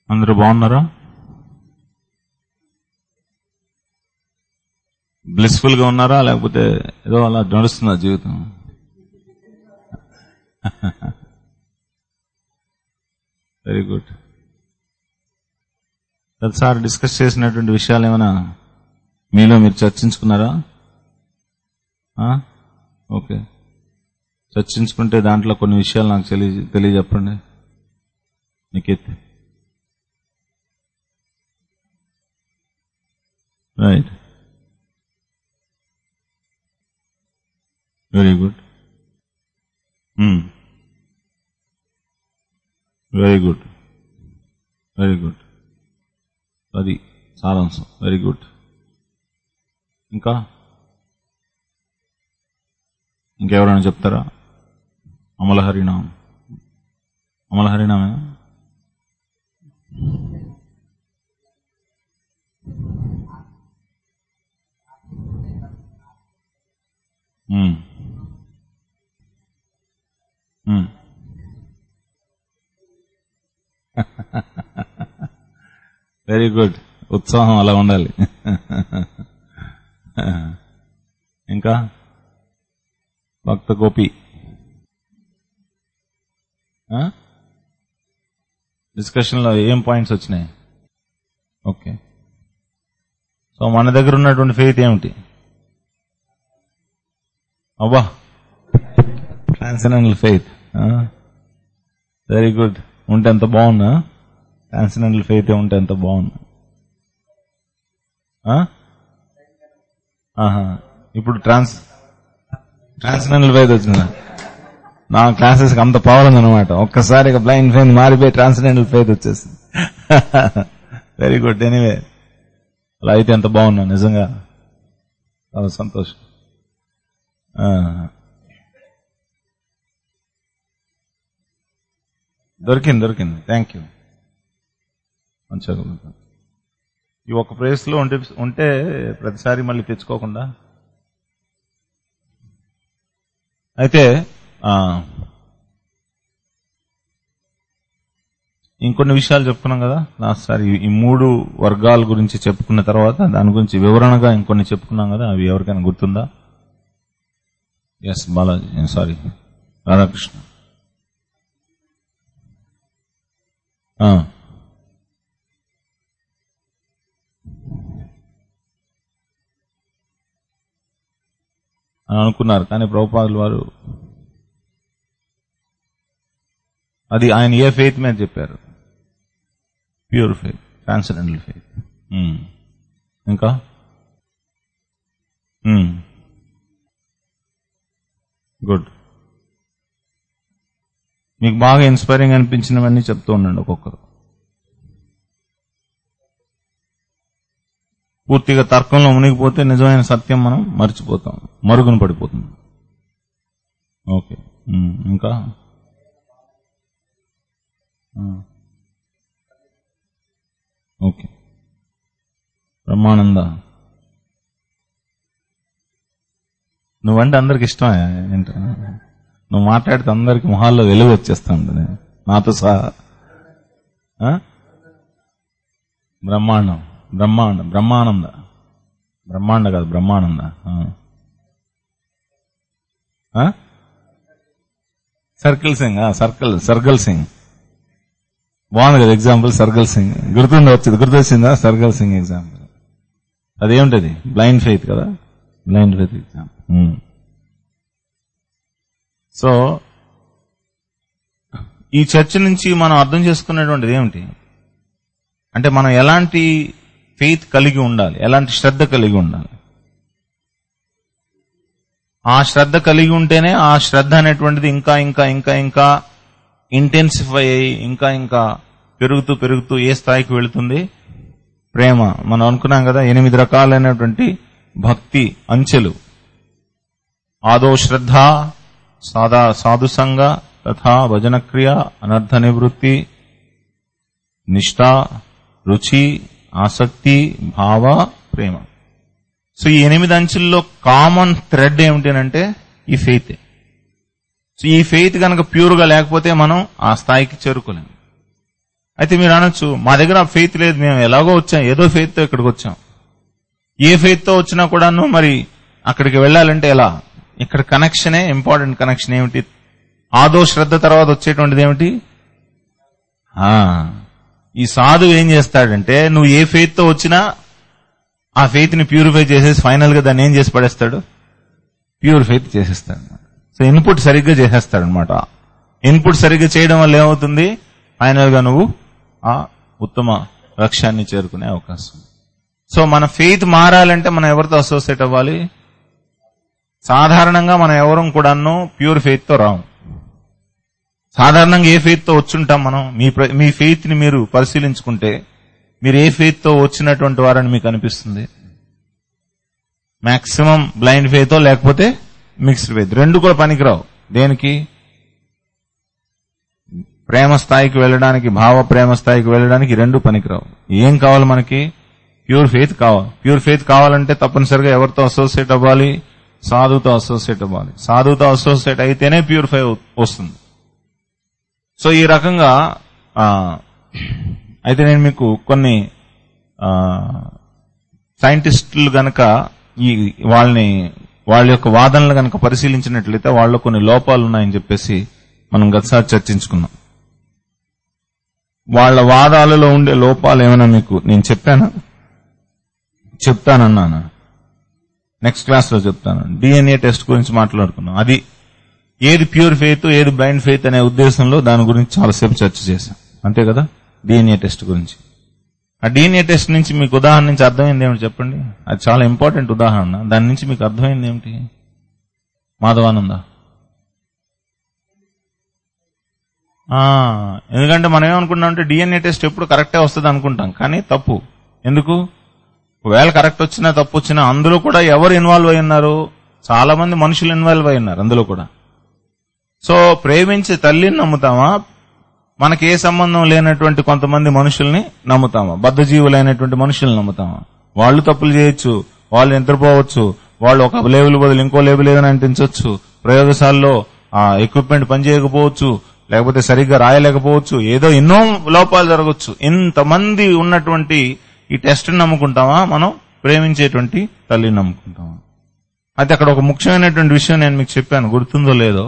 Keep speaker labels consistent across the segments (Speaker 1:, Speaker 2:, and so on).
Speaker 1: అందరూ బాగున్నారా బ్లిస్ఫుల్ గా ఉన్నారా లేకపోతే ఏదో అలా నడుస్తుందా జీవితం వెరీ గుడ్ ప్రతిసారి డిస్కస్ చేసినటువంటి విషయాలు ఏమైనా మీలో మీరు చర్చించుకున్నారా ఆ? ఓకే చర్చించుకుంటే దాంట్లో కొన్ని విషయాలు నాకు తెలియ తెలియజెప్పండి Niket right very good very good very good అది సారాంశం వెరీ గుడ్ ఇంకా ఇంకెవరైనా చెప్తారా అమల హరినామ్ అమల హరినామే మ్మ్. మ్మ్. వెరీ గుడ్ ఉత్సాహం అలా ఉండాలి ఇంకా భక్త గోపి డిస్కషన్ లో ఏం పాయింట్స్ వచ్చినాయి ఓకే సో మన దగ్గర ఉన్నటువంటి ఫెయిత్ ఏమిటి అబ్బా ట్రాన్సెండెంటల్ ఫెయిత్ వెరీ గుడ్ ఉంటే ఎంత బాగున్నా ట్రాన్సెండెంటల్ ఫెయిత్ ఉంటే ఎంత బాగున్నా ఆ? ఆహా. ఇప్పుడు ట్రాన్స్ ట్రాన్సెండెంటల్ ఫెయిత్ వచ్చిందా నా క్లాసెస్ కి అంత పవర్ ఉందన్నమాట ఒక్కసారి బ్లైండ్ ఫెయిత్ మారిపోయి ట్రాన్సెండెంటల్ ఫెయిత్ వచ్చేసింది వెరీ గుడ్ ఎనీవే అలా అయితే ఎంత బాగున్నా నిజంగా చాలా సంతోషం ఆ. దొరికింది దొరికింది థ్యాంక్ యూ మంచిగా ఉంది. ఈ ఒక్క ప్లేస్ లో ఉంటే ఉంటే ప్రతిసారి మళ్ళీ తెచ్చుకోకుండా అయితే ఆ, ఇంకొన్ని విషయాలు చెప్పుకున్నాం కదా లాస్ట్ సారి ఈ మూడు వర్గాల గురించి చెప్పుకున్న తర్వాత దాని గురించి వివరణగా ఇంకొన్ని చెప్పుకున్నాం కదా అవి ఎవరికైనా గుర్తుందా ఎస్ బాలాజీ సారీ రాధాకృష్ణ ఆ. అని అనుకున్నారు కానీ ప్రభుపాదులు వారు అది ఆయన ఏ ఫెయిత్ మీద చెప్పారు ప్యూర్ ఫెయిత్ ట్రాన్సెండెంటల్ ఫెయిత్ ఇంకా గుడ్ మీకు బాగా ఇన్స్పైరింగ్ అనిపించినవన్నీ చెప్తూ ఉండండి ఒక్కొక్కరు పూర్తిగా తర్కంలో మునిగిపోతే నిజమైన సత్యం మనం మర్చిపోతాం మరుగున పడిపోతుంది ఓకే ఉమ్, ఇంకా ఆ. ఓకే బ్రహ్మానంద నువ్వంటే అందరికి ఇష్టమే ఏంట నువ్వు మాట్లాడితే అందరికి మొహాల్లో వెలుగు వచ్చేస్తా ఉంటుంది నాతో సహా ఆ? బ్రహ్మాండం బ్రహ్మాండం బ్రహ్మానంద బ్రహ్మాండ కాదు బ్రహ్మానంద ఆ. ఆ? సర్కిల్ సింగ్ ఆ, సర్కిల్ సర్గల్ సింగ్ బాగుంది కదా ఎగ్జాంపుల్ సర్గల్ సింగ్ గుర్తుండి వచ్చింది గుర్తొచ్చిందా సర్గల్ సింగ్ ఎగ్జాంపుల్ అదేమిటది బ్లైండ్ ఫెయిత్ కదా బ్లైండ్ ఫెయిత్ ఎగ్జాంపుల్ సో ఈ చర్చ నుంచి మనం అర్థం చేసుకునేటువంటిది ఏమిటి అంటే మనం ఎలాంటి ఫెయిత్ కలిగి ఉండాలి ఎలాంటి శ్రద్ధ కలిగి ఉండాలి ఆ శ్రద్ధ కలిగి ఉంటేనే ఆ శ్రద్ధ అనేటువంటిది ఇంకా ఇంకా ఇంకా ఇంకా ఇంటెన్సిఫై అయ్యి ఇంకా ఇంకా పెరుగుతూ పెరుగుతూ ఏ స్థాయికి వెళుతుంది ప్రేమ మనం అనుకున్నాం కదా ఎనిమిది రకాలైనటువంటి భక్తి అంచెలు ఆదో శ్రద్ధ సాదా సాధు సంగ తథా భజన క్రియ అనర్థ నివృత్తి నిష్ఠ రుచి ఆసక్తి భావ ప్రేమ సో ఈ ఎనిమిది అంచుల్లో కామన్ థ్రెడ్ ఏమిటంటే ఈ ఫెయిత్ సో ఈ ఫెయిత్ కనుక ప్యూర్ గా లేకపోతే మనం ఆ స్థాయికి చేరుకోలేము అయితే మీరు అనొచ్చు మా దగ్గర ఫెయిత్ లేదు మేము ఎలాగో వచ్చాం ఏదో faith తో ఇక్కడికి వచ్చాం ఏ faith తో వచ్చినా కూడాను మరి అక్కడికి వెళ్ళాలంటే ఎలా ఇక్కడ కనెక్షనే ఇంపార్టెంట్ కనెక్షన్ ఏమిటి ఆదో శ్రద్ధ తర్వాత వచ్చేటువంటిది ఏమిటి ఆ, ఈ సాధువు ఏం చేస్తాడంటే నువ్వు ఏ faith తో వచ్చినా ఆ ఫెయిత్ ని ప్యూరిఫై చేసేసి ఫైనల్ గా దాన్ని ఏం చేసి పడేస్తాడు ప్యూర్ ఫెయిత్ చేసేస్తాడు సో ఇన్పుట్ సరిగ్గా చేసేస్తాడు అనమాట ఇన్పుట్ సరిగ్గా చేయడం వల్ల ఏమవుతుంది ఫైనల్ గా నువ్వు ఆ ఉత్తమ లక్ష్యాన్ని చేరుకునే అవకాశం సో మన ఫెయిత్ మారాలంటే మనం ఎవరితో అసోసియేట్ అవ్వాలి సాధారణంగా మనం ఎవరం కూడాను ప్యూర్ ఫెయిత్ తో రాము సాధారణంగా ఏ ఫెయిత్ తో వచ్చుంటాం మనం మీ ప్ర- మీ ఫెయిత్ ని మీరు పరిశీలించుకుంటే మీరు ఏ ఫెయిత్ తో వచ్చినటువంటి వారని మీకు అనిపిస్తుంది మాక్సిమం బ్లైండ్ ఫెయిత్ లేకపోతే మిక్స్డ్ ఫెయిత్ రెండు కూడా పనికిరావు దేనికి ప్రేమ స్థాయికి వెళ్ళడానికి భావ ప్రేమ స్థాయికి వెళ్ళడానికి ఈ రెండు పనికిరావు ఏం కావాలి మనకి ప్యూర్ ఫెయిత్ కావాలి ప్యూర్ ఫెయిత్ కావాలంటే తప్పనిసరిగా ఎవరితో అసోసియేట్ అవ్వాలి సాధువుతో అసోసియేట్ అవ్వాలి సాధువుతో అసోసియేట్ అయితేనే ప్యూర్ ఫెయిత్ వస్తుంది సో ఈ రకంగా ఆ, అయితే నేను మీకు కొన్ని ఆ, సైంటిస్టులు గనక ఈ వాళ్ళని వాళ్ళ యొక్క వాదనలు గనక పరిశీలించినట్లయితే వాళ్ళలో కొన్ని లోపాలు ఉన్నాయని చెప్పేసి మనం గతసారి చర్చించుకున్నాం వాళ్ళ వాదాలలో ఉండే లోపాలు ఏమైనా మీకు నేను చెప్పానా చెప్తానన్నాను నెక్స్ట్ క్లాస్ లో చెప్తాను డిఎన్ఏ టెస్ట్ గురించి మాట్లాడుకున్నాం అది ఏది ప్యూర్ ఫెయిత్ ఏది బ్లైండ్ ఫెయిత్ అనే ఉద్దేశంలో దాని గురించి చాలాసేపు చర్చ చేశాం అంతే కదా డిఎన్ఏ టెస్ట్ గురించి ఆ డిఎన్ఏ టెస్ట్ నుంచి మీకు ఉదాహరణ నుంచి అర్థమైంది ఏమిటి చెప్పండి అది చాలా ఇంపార్టెంట్ ఉదాహరణ దాని నుంచి మీకు అర్థమైంది ఏమిటి మాధవానంద ఆ, ఎందుకంటే మనం ఏమనుకుంటాం అంటే డిఎన్ఏ టెస్ట్ ఎప్పుడు కరెక్టే వస్తుంది అనుకుంటాం కానీ తప్పు ఎందుకు ఒకవేళ కరెక్ట్ వచ్చినా తప్పు వచ్చినా అందులో కూడా ఎవరు ఇన్వాల్వ్ అయి ఉన్నారు చాలా మంది మనుషులు ఇన్వాల్వ్ అయి ఉన్నారు అందులో కూడా సో ప్రేమించే తల్లిని నమ్ముతామా మనకి ఏ సంబంధం లేనటువంటి కొంతమంది మనుషుల్ని నమ్ముతామా బద్ధజీవులైనటువంటి మనుషుల్ని నమ్ముతామా వాళ్ళు తప్పులు చేయొచ్చు వాళ్ళు నిద్రపోవచ్చు వాళ్ళు ఒక లేబుల్ బదులు ఇంకో లేబుల్ ఏదైనా అంటించవచ్చు ప్రయోగశాలలో ఆ ఎక్విప్మెంట్ పనిచేయకపోవచ్చు లేకపోతే సరిగ్గా రాయలేకపోవచ్చు ఏదో ఎన్నో లోపాలు జరగవచ్చు ఇంతమంది ఉన్నటువంటి ఈ టెస్ట్ నమ్ముకుంటామా మనం ప్రేమించేటువంటి తల్లిని నమ్ముకుంటామా అయితే అక్కడ ఒక ముఖ్యమైనటువంటి విషయం నేను మీకు చెప్పాను గుర్తుందో లేదో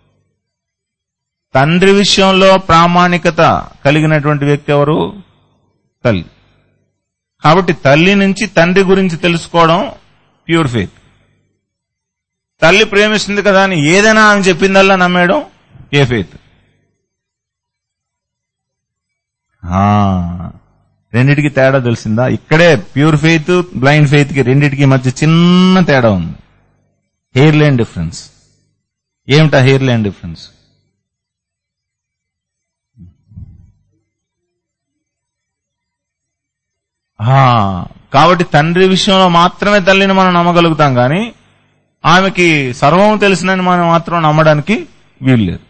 Speaker 1: తండ్రి విషయంలో ప్రామాణికత కలిగినటువంటి వ్యక్తి ఎవరు తల్లి కాబట్టి తల్లి నుంచి తండ్రి గురించి తెలుసుకోవడం ప్యూర్ ఫెయిత్ తల్లి ప్రేమిస్తుంది కదా అని ఏదైనా ఆమె చెప్పిందల్లా నమ్మేయడం ఏ ఫెయిత్ ఆ, రెండిటికి తేడా తెలిసిందా ఇక్కడే ప్యూర్ ఫెయిత్ బ్లైండ్ ఫెయిత్ కి రెండిటికి మధ్య చిన్న తేడా ఉంది హెయిర్ లైన్ డిఫరెన్స్ ఏమిటా హెయిర్ లైన్ డిఫరెన్స్ ఆ, కాబట్టి తండ్రి విషయంలో మాత్రమే తల్లిని మనం నమ్మగలుగుతాం కానీ ఆమెకి సర్వం తెలిసినని మనం మాత్రం నమ్మడానికి వీల్లేదు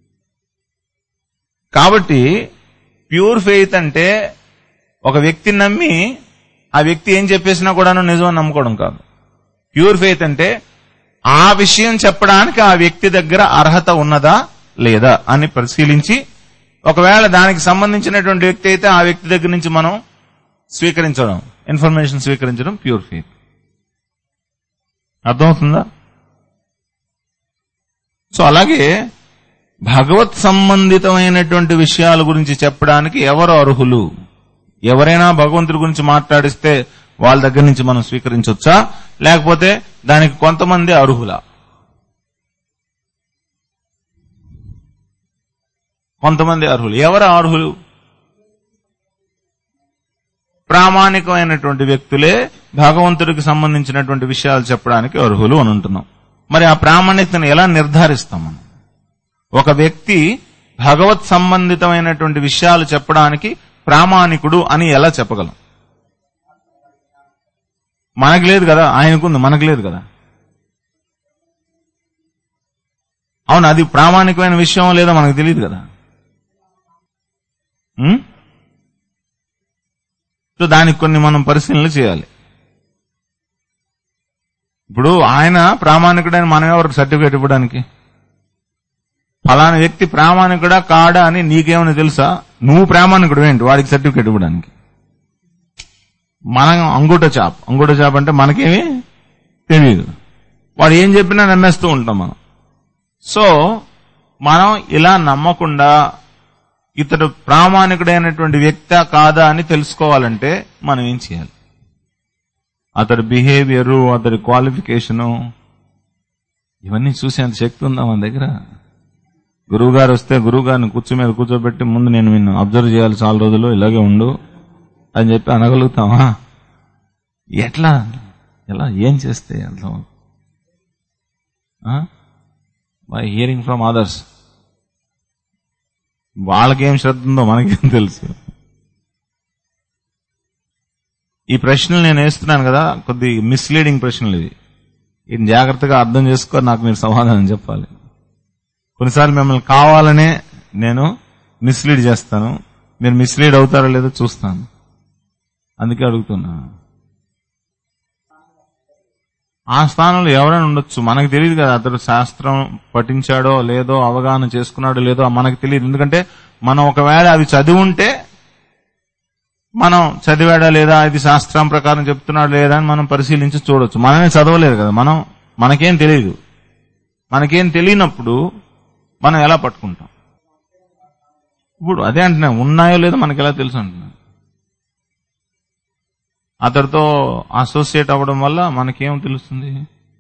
Speaker 1: కాబట్టి ప్యూర్ ఫెయిత్ అంటే ఒక వ్యక్తిని నమ్మి ఆ వ్యక్తి ఏం చెప్పేసినా కూడాను నిజం అని నమ్ముకోవడం కాదు ప్యూర్ ఫెయిత్ అంటే ఆ విషయం చెప్పడానికి ఆ వ్యక్తి దగ్గర అర్హత ఉన్నదా లేదా అని పరిశీలించి ఒకవేళ దానికి సంబంధించినటువంటి వ్యక్తి అయితే ఆ వ్యక్తి దగ్గర నుంచి మనం స్వీకరించడం ఇన్ఫర్మేషన్ స్వీకరించడం ప్యూర్ ఫెయిత్ అర్థమవుతుందా సో అలాగే భగవత్ సంబంధితమైనటువంటి విషయాల గురించి చెప్పడానికి ఎవరు అర్హులు ఎవరైనా భగవంతుడి గురించి మాట్లాడిస్తే వాళ్ళ దగ్గర నుంచి మనం స్వీకరించవచ్చా లేకపోతే దానికి కొంతమంది అర్హులా కొంతమంది అర్హులు ఎవరు అర్హులు ప్రామాణికమైనటువంటి వ్యక్తులే భగవంతుడికి సంబంధించినటువంటి విషయాలు చెప్పడానికి అర్హులు అని ఉంటున్నాం మరి ఆ ప్రామాణికతను ఎలా నిర్ధారిస్తాం మనం ఒక వ్యక్తి భగవత్ సంబంధితమైనటువంటి విషయాలు చెప్పడానికి ప్రామాణికుడు అని ఎలా చెప్పగలం మనకు లేదు కదా ఆయనకుంది మనకు లేదు కదా అవును అది ప్రామాణికమైన విషయం లేదో మనకు తెలియదు కదా ఉం? సో దానికి కొన్ని మనం పరిశీలనలు చేయాలి ఇప్పుడు ఆయన ప్రామాణికుడైన మనం ఎవరు సర్టిఫికేట్ ఇవ్వడానికి ఫలానా వ్యక్తి ప్రామాణికుడా కాడా అని నీకేమైనా తెలుసా నువ్వు ప్రామాణికుడు ఏంటి వాడికి సర్టిఫికేట్ ఇవ్వడానికి మనం అంగుట చాప్ అంగుట చాప్ అంటే మనకేమి తెలియదు వాడు ఏం చెప్పినా నమ్మేస్తూ ఉంటాం మనం సో మనం ఇలా నమ్మకుండా ఇతడు ప్రామాణికుడైనటువంటి వ్యక్తా కాదా అని తెలుసుకోవాలంటే మనం ఏం చేయాలి అతడి బిహేవియరు అతడి క్వాలిఫికేషను ఇవన్నీ చూసేంత శక్తి ఉందా మన దగ్గర గురువు గారు వస్తే గురువు గారిని కూర్చో మీద కూర్చోబెట్టి ముందు నేను నిన్ను అబ్జర్వ్ చేయాలి చాలా రోజులు ఇలాగే ఉండు అని చెప్పి అనగలుగుతామా ఎట్లా ఎలా ఏం చేస్తే అర్థం బై హియరింగ్ ఫ్రమ్ అదర్స్ వాళ్ళకేం శ్రద్ధ ఉందో మనకేం తెలుసు ఈ ప్రశ్నలు నేను వేస్తున్నాను కదా కొద్ది మిస్లీడింగ్ ప్రశ్నలు ఇది ఇది జాగ్రత్తగా అర్థం చేసుకొని నాకు మీరు సమాధానం చెప్పాలి కొన్నిసార్లు మిమ్మల్ని కావాలనే నేను మిస్లీడ్ చేస్తాను మీరు మిస్లీడ్ అవుతారో లేదో చూస్తాను అందుకే అడుగుతున్నా ఆ స్థానంలో ఎవరైనా ఉండొచ్చు మనకు తెలియదు కదా అతడు శాస్త్రం పఠించాడో లేదో అవగాహన చేసుకున్నాడో లేదో మనకు తెలియదు ఎందుకంటే మనం ఒకవేళ అవి చదివి ఉంటే మనం చదివాడా లేదా ఇది శాస్త్రం ప్రకారం చెప్తున్నాడు లేదా అని మనం పరిశీలించి చూడొచ్చు మనమే చదవలేదు కదా మనం మనకేం తెలియదు మనకేం తెలియనప్పుడు మనం ఎలా పట్టుకుంటాం ఇప్పుడు అదే అంటున్నా ఉన్నాయో లేదో మనకి ఎలా తెలుసు అంటున్నా అతడితో అసోసియేట్ అవ్వడం వల్ల మనకేం తెలుస్తుంది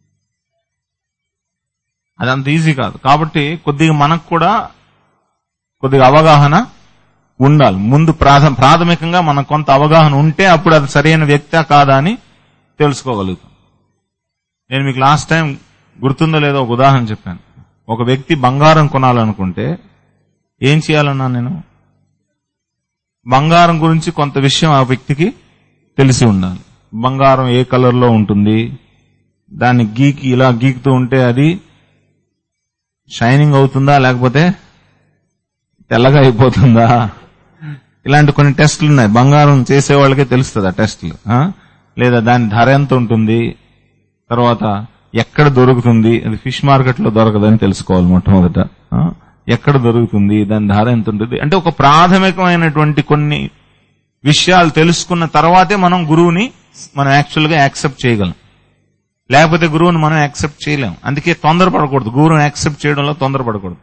Speaker 1: అది అంత ఈజీ కాదు కాబట్టి కొద్దిగా మనకు కూడా కొద్దిగా అవగాహన ఉండాలి ముందు ప్రాథ- ప్రాథమికంగా మనకు కొంత అవగాహన ఉంటే అప్పుడు అది సరైన వ్యక్తా కాదా అని తెలుసుకోగలుగుతాం నేను మీకు లాస్ట్ టైం గుర్తుందో లేదో ఒక ఉదాహరణ చెప్పాను ఒక వ్యక్తి బంగారం కొనాలనుకుంటే ఏం చేయాలన్నా నేను బంగారం గురించి కొంత విషయం ఆ వ్యక్తికి తెలిసి ఉండాలి బంగారం ఏ కలర్లో ఉంటుంది దాన్ని గీకి ఇలా గీకుతూ ఉంటే అది షైనింగ్ అవుతుందా లేకపోతే తెల్లగా అయిపోతుందా ఇలాంటి కొన్ని టెస్టులు ఉన్నాయి బంగారం చేసే వాళ్ళకే తెలుస్తుంది ఆ టెస్టులు ఆ? లేదా దాని ధర ఎంత ఉంటుంది తర్వాత ఎక్కడ దొరుకుతుంది అది ఫిష్ మార్కెట్ లో దొరకదని తెలుసుకోవాలి మొట్టమొదట ఆ? ఎక్కడ దొరుకుతుంది దాని ధర ఎంత ఉంటుంది అంటే ఒక ప్రాథమికమైనటువంటి కొన్ని విషయాలు తెలుసుకున్న తర్వాతే మనం గురువుని మనం యాక్చువల్ గా యాక్సెప్ట్ చేయగలం లేకపోతే గురువుని మనం యాక్సెప్ట్ చేయలేం అందుకే తొందరపడకూడదు గురువుని యాక్సెప్ట్ చేయడంలో తొందరపడకూడదు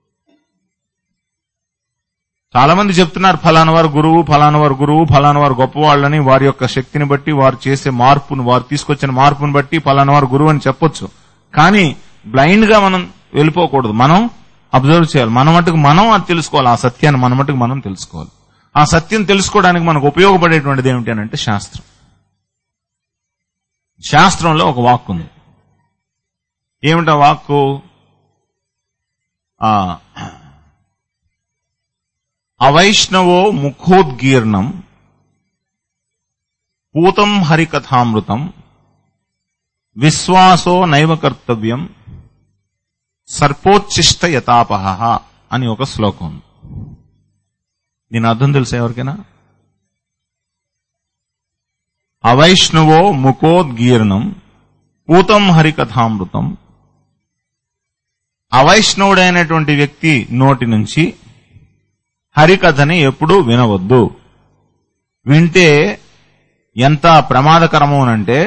Speaker 1: చాలా మంది చెప్తున్నారు ఫలానా వారు గురువు ఫలానా వారు గురువు ఫలానా వారు గొప్పవాళ్ళని వారి యొక్క శక్తిని బట్టి వారు చేసే మార్పును వారు తీసుకొచ్చిన మార్పును బట్టి ఫలానా వారు గురువు అని చెప్పొచ్చు కానీ బ్లైండ్ గా మనం వెళ్ళిపోకూడదు మనం అబ్జర్వ్ చేయాలి మన మటుకు మనం అది తెలుసుకోవాలి ఆ సత్యాన్ని మన మటుకు మనం తెలుసుకోవాలి ఆ సత్యం తెలుసుకోవడానికి మనకు ఉపయోగపడేటువంటిది ఏమిటి అని అంటే శాస్త్రం శాస్త్రంలో ఒక వాక్కు ఉంది ఏమిటా వాక్కు ఆ అవైష్ణవో ముఖోద్గీర్ణం పూతం హరికథామృతం విశ్వాసో నైవ కర్తవ్యం సర్పోచ్చిష్ట యతాపహ అని ఒక శ్లోకం ఉంది దీని అర్థం తెలుసా ఎవరికైనా అవైష్ణవో ముఖోద్గీర్ణం పూతం హరికథామృతం అవైష్ణవుడైనటువంటి వ్యక్తి నోటి నుంచి హరికథని ఎప్పుడూ వినవద్దు వింటే ఎంత ప్రమాదకరము అంటే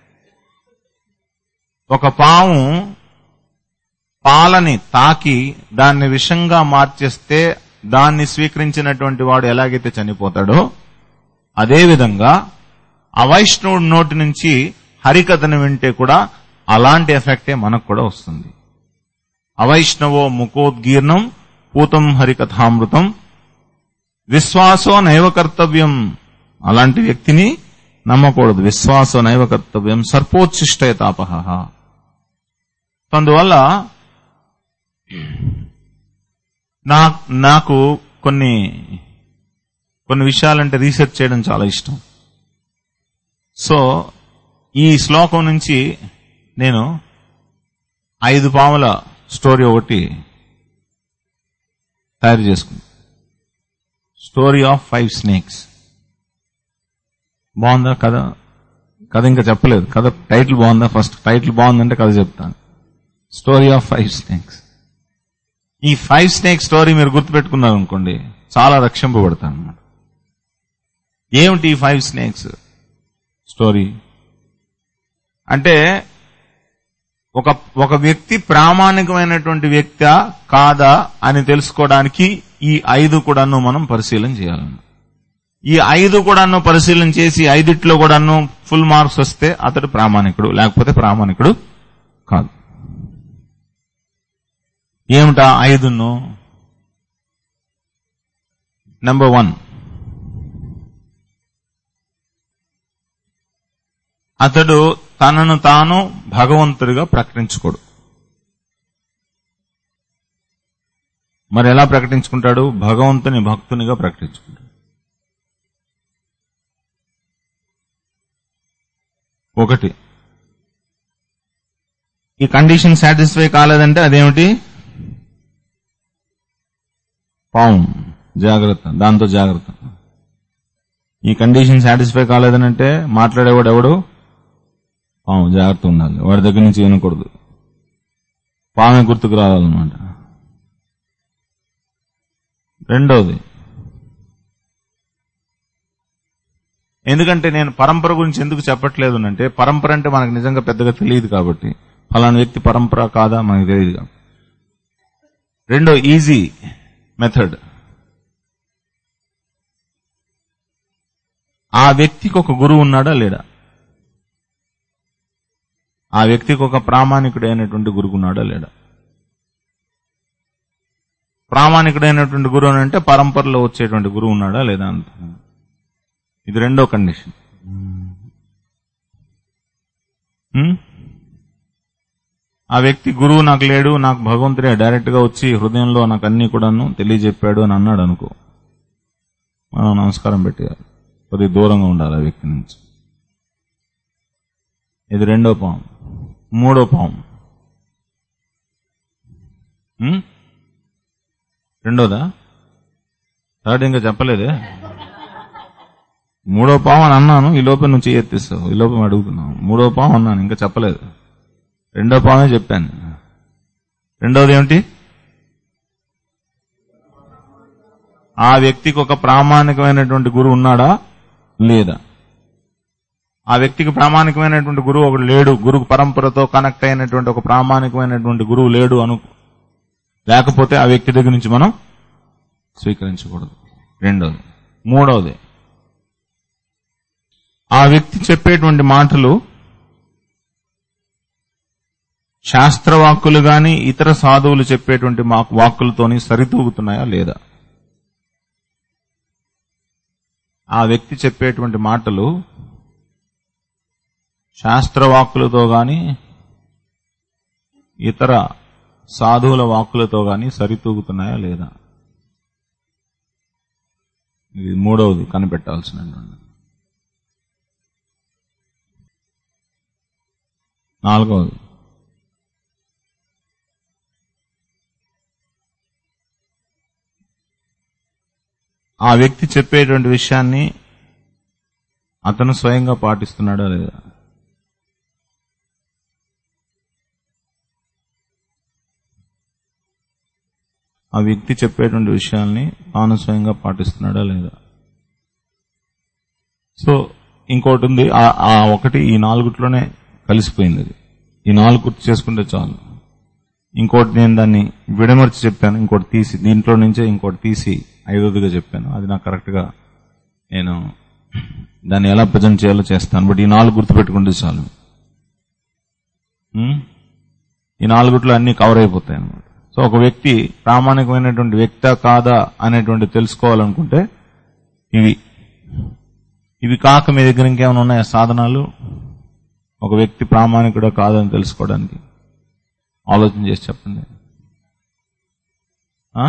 Speaker 1: ఒక పాము పాలని తాకి దాన్ని విషంగా మార్చేస్తే దాన్ని స్వీకరించినటువంటి వాడు ఎలాగైతే చనిపోతాడో అదేవిధంగా అవైష్ణవుడి నోటి నుంచి హరికథను వింటే కూడా అలాంటి ఎఫెక్టే మనకు కూడా వస్తుంది అవైష్ణవో ముఖోద్గీర్ణం పూతం హరికథామృతం విశ్వాసో నైవ కర్తవ్యం అలాంటి వ్యక్తిని నమ్మకూడదు విశ్వాసో నైవ కర్తవ్యం సర్పోచ్ఛిష్టయతాపహ అందువల్ల నా నాకు కొన్ని కొన్ని విషయాలంటే రీసెర్చ్ చేయడం చాలా ఇష్టం సో ఈ శ్లోకం నుంచి నేను ఐదు పాముల స్టోరీ ఒకటి తయారు చేసుకున్నాను స్టోరీ ఆఫ్ ఫైవ్ స్నేక్స్ బాగుందా కథ కథ ఇంకా చెప్పలేదు కథ టైటిల్ బాగుందా ఫస్ట్ టైటిల్ బాగుందంటే కథ చెప్తాను స్టోరీ ఆఫ్ ఫైవ్ స్నేక్స్ ఈ ఫైవ్ స్నేక్ స్టోరీ మీరు గుర్తుపెట్టుకున్నారు అనుకోండి చాలా రక్షింపబడతారు అన్నమాట ఏమిటి ఈ ఫైవ్ స్నేక్స్ స్టోరీ అంటే ఒక ఒక వ్యక్తి ప్రామాణికమైనటువంటి వ్యక్తి కాదా అని తెలుసుకోవడానికి ఈ ఐదు కూడాను మనం పరిశీలన చేయాలన్న ఈ ఐదు కూడాను పరిశీలన చేసి ఐదిట్లో కూడాను ఫుల్ మార్క్స్ వస్తే అతడు ప్రామాణికుడు లేకపోతే ప్రామాణికుడు కాదు ఏమిటా ఐదును నెంబర్ వన్ అతడు తనను తాను భగవంతుడిగా ప్రకటించుకోడు మరి ఎలా ప్రకటించుకుంటాడు భగవంతుని భక్తునిగా ప్రకటించుకుంటాడు ఒకటి ఈ కండిషన్ సాటిస్ఫై కాలేదంటే అదేమిటి పాము జాగ్రత్త దాంతో జాగ్రత్త ఈ కండిషన్ సాటిస్ఫై కాలేదనంటే మాట్లాడేవాడు ఎవడు పాము జాగ్రత్త ఉండాలి వాడి దగ్గర నుంచి వినకూడదు పామే గుర్తుకు రావాలన్నమాట రెండవది ఎందుకంటే నేను పరంపర గురించి ఎందుకు చెప్పట్లేదు అంటే పరంపర అంటే మనకు నిజంగా పెద్దగా తెలియదు కాబట్టి ఫలానా వ్యక్తి పరంపర కాదా మనకు తెలియదు కాబట్టి. రెండో ఈజీ మెథడ్ ఆ వ్యక్తికి ఒక గురువు ఉన్నాడా లేడా ఆ వ్యక్తికి ఒక ప్రామాణికుడైనటువంటి గురువు ఉన్నాడా లేడా ప్రామాణికుడైనటువంటి గురువు అని అంటే పరంపరలో వచ్చేటువంటి గురువు ఉన్నాడా లేదా అంత ఇది రెండో కండిషన్ హ్మ్? ఆ వ్యక్తి గురువు నాకు లేడు నాకు భగవంతుడే డైరెక్ట్ గా వచ్చి హృదయంలో నాకు అన్ని కూడాను తెలియజెప్పాడు అని అన్నాడు అనుకో మనం నమస్కారం పెట్టేయాలి కొద్ది దూరంగా ఉండాలి ఆ వ్యక్తి నుంచి ఇది రెండో పాము మూడో పాము హ్మ్? రెండోదా థర్డ్ ఇంకా చెప్పలేదే మూడో పాము అని అన్నాను ఈ లోపల నుంచి ఎత్తిస్తావు ఈ లోపల అడుగుతున్నావు మూడో పాము అన్నాను ఇంకా చెప్పలేదు రెండో పామే చెప్పాను రెండోది ఏమిటి ఆ వ్యక్తికి ఒక ప్రామాణికమైనటువంటి గురువు ఉన్నాడా లేదా ఆ వ్యక్తికి ప్రామాణికమైనటువంటి గురువు ఒకడు లేడు గురు పరంపరతో కనెక్ట్ అయినటువంటి ఒక ప్రామాణికమైనటువంటి గురువు లేడు అను లేకపోతే ఆ వ్యక్తి దగ్గర నుంచి మనం స్వీకరించకూడదు రెండోది మూడవది ఆ వ్యక్తి చెప్పేటువంటి మాటలు శాస్త్రవాక్కులు గాని ఇతర సాధువులు చెప్పేటువంటి మా- వాక్కులతోని సరితూగుతున్నాయా లేదా ఆ వ్యక్తి చెప్పేటువంటి మాటలు శాస్త్రవాక్కులతో గాని ఇతర సాధువుల వాక్కులతో గాని సరితూగుతున్నాయా లేదా ఇది మూడవది కనిపెట్టాల్సినటువంటి నాలుగవది ఆ వ్యక్తి చెప్పేటువంటి విషయాన్ని అతను స్వయంగా పాటిస్తున్నాడా లేదా ఆ వ్యక్తి చెప్పేటువంటి విషయాల్ని తాను స్వయంగా పాటిస్తున్నాడా లేదా సో ఇంకోటి ఉంది ఆ- ఆ ఒకటి ఈ నాలుగుట్లోనే కలిసిపోయింది అది ఈ నాలుగు గుర్తు చేసుకుంటే చాలు ఇంకోటి నేను దాన్ని విడమర్చి చెప్పాను ఇంకోటి తీసి దీంట్లో నుంచే ఇంకోటి తీసి ఐదోదిగా చెప్పాను అది నాకు కరెక్ట్ గా నేను దాన్ని ఎలా ప్రజెంట్ చేయాలో చేస్తాను బట్ ఈ నాలుగు గుర్తుపెట్టుకుంటే చాలు ఉం? ఈ నాలుగుట్లో అన్ని కవర్ అయిపోతాయి అన్నమాట సో ఒక వ్యక్తి ప్రామాణికమైనటువంటి వ్యక్తా కాదా అనేటువంటి తెలుసుకోవాలనుకుంటే ఇవి ఇవి కాక మీ దగ్గర ఇంకేమైనా ఉన్నాయా సాధనాలు ఒక వ్యక్తి ప్రామాణికుడా కాదని తెలుసుకోవడానికి ఆలోచన చేసి చెప్పండి ఆ?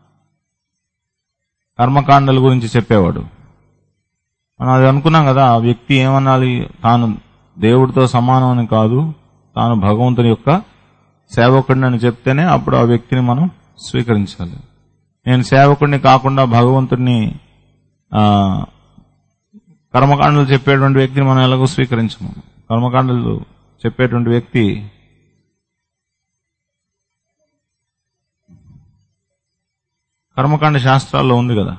Speaker 1: కర్మకాండల గురించి చెప్పేవాడు మనం అది అనుకున్నాం కదా ఆ వ్యక్తి ఏమనాలి తాను దేవుడితో సమానం అని కాదు తాను భగవంతుని యొక్క సేవకుడిని అని చెప్తేనే అప్పుడు ఆ వ్యక్తిని మనం స్వీకరించాలి నేను సేవకుడిని కాకుండా భగవంతుడిని ఆ, కర్మకాండలు చెప్పేటువంటి వ్యక్తిని మనం ఎలాగో స్వీకరించము కర్మకాండలు చెప్పేటువంటి వ్యక్తి కర్మకాండ శాస్త్రాల్లో ఉంది కదా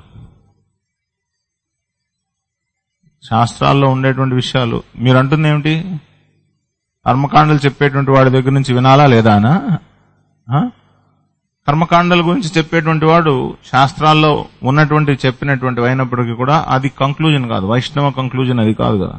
Speaker 1: శాస్త్రాల్లో ఉండేటువంటి విషయాలు మీరు అంటుంది ఏమిటి కర్మకాండలు చెప్పేటువంటి వాడి దగ్గర నుంచి వినాలా లేదా అనా ఆ? కర్మకాండల గురించి చెప్పేటువంటి వాడు శాస్త్రాల్లో ఉన్నటువంటి చెప్పినటువంటి అయినప్పటికీ కూడా అది కంక్లూజన్ కాదు వైష్ణవ కంక్లూజన్ అది కాదు కదా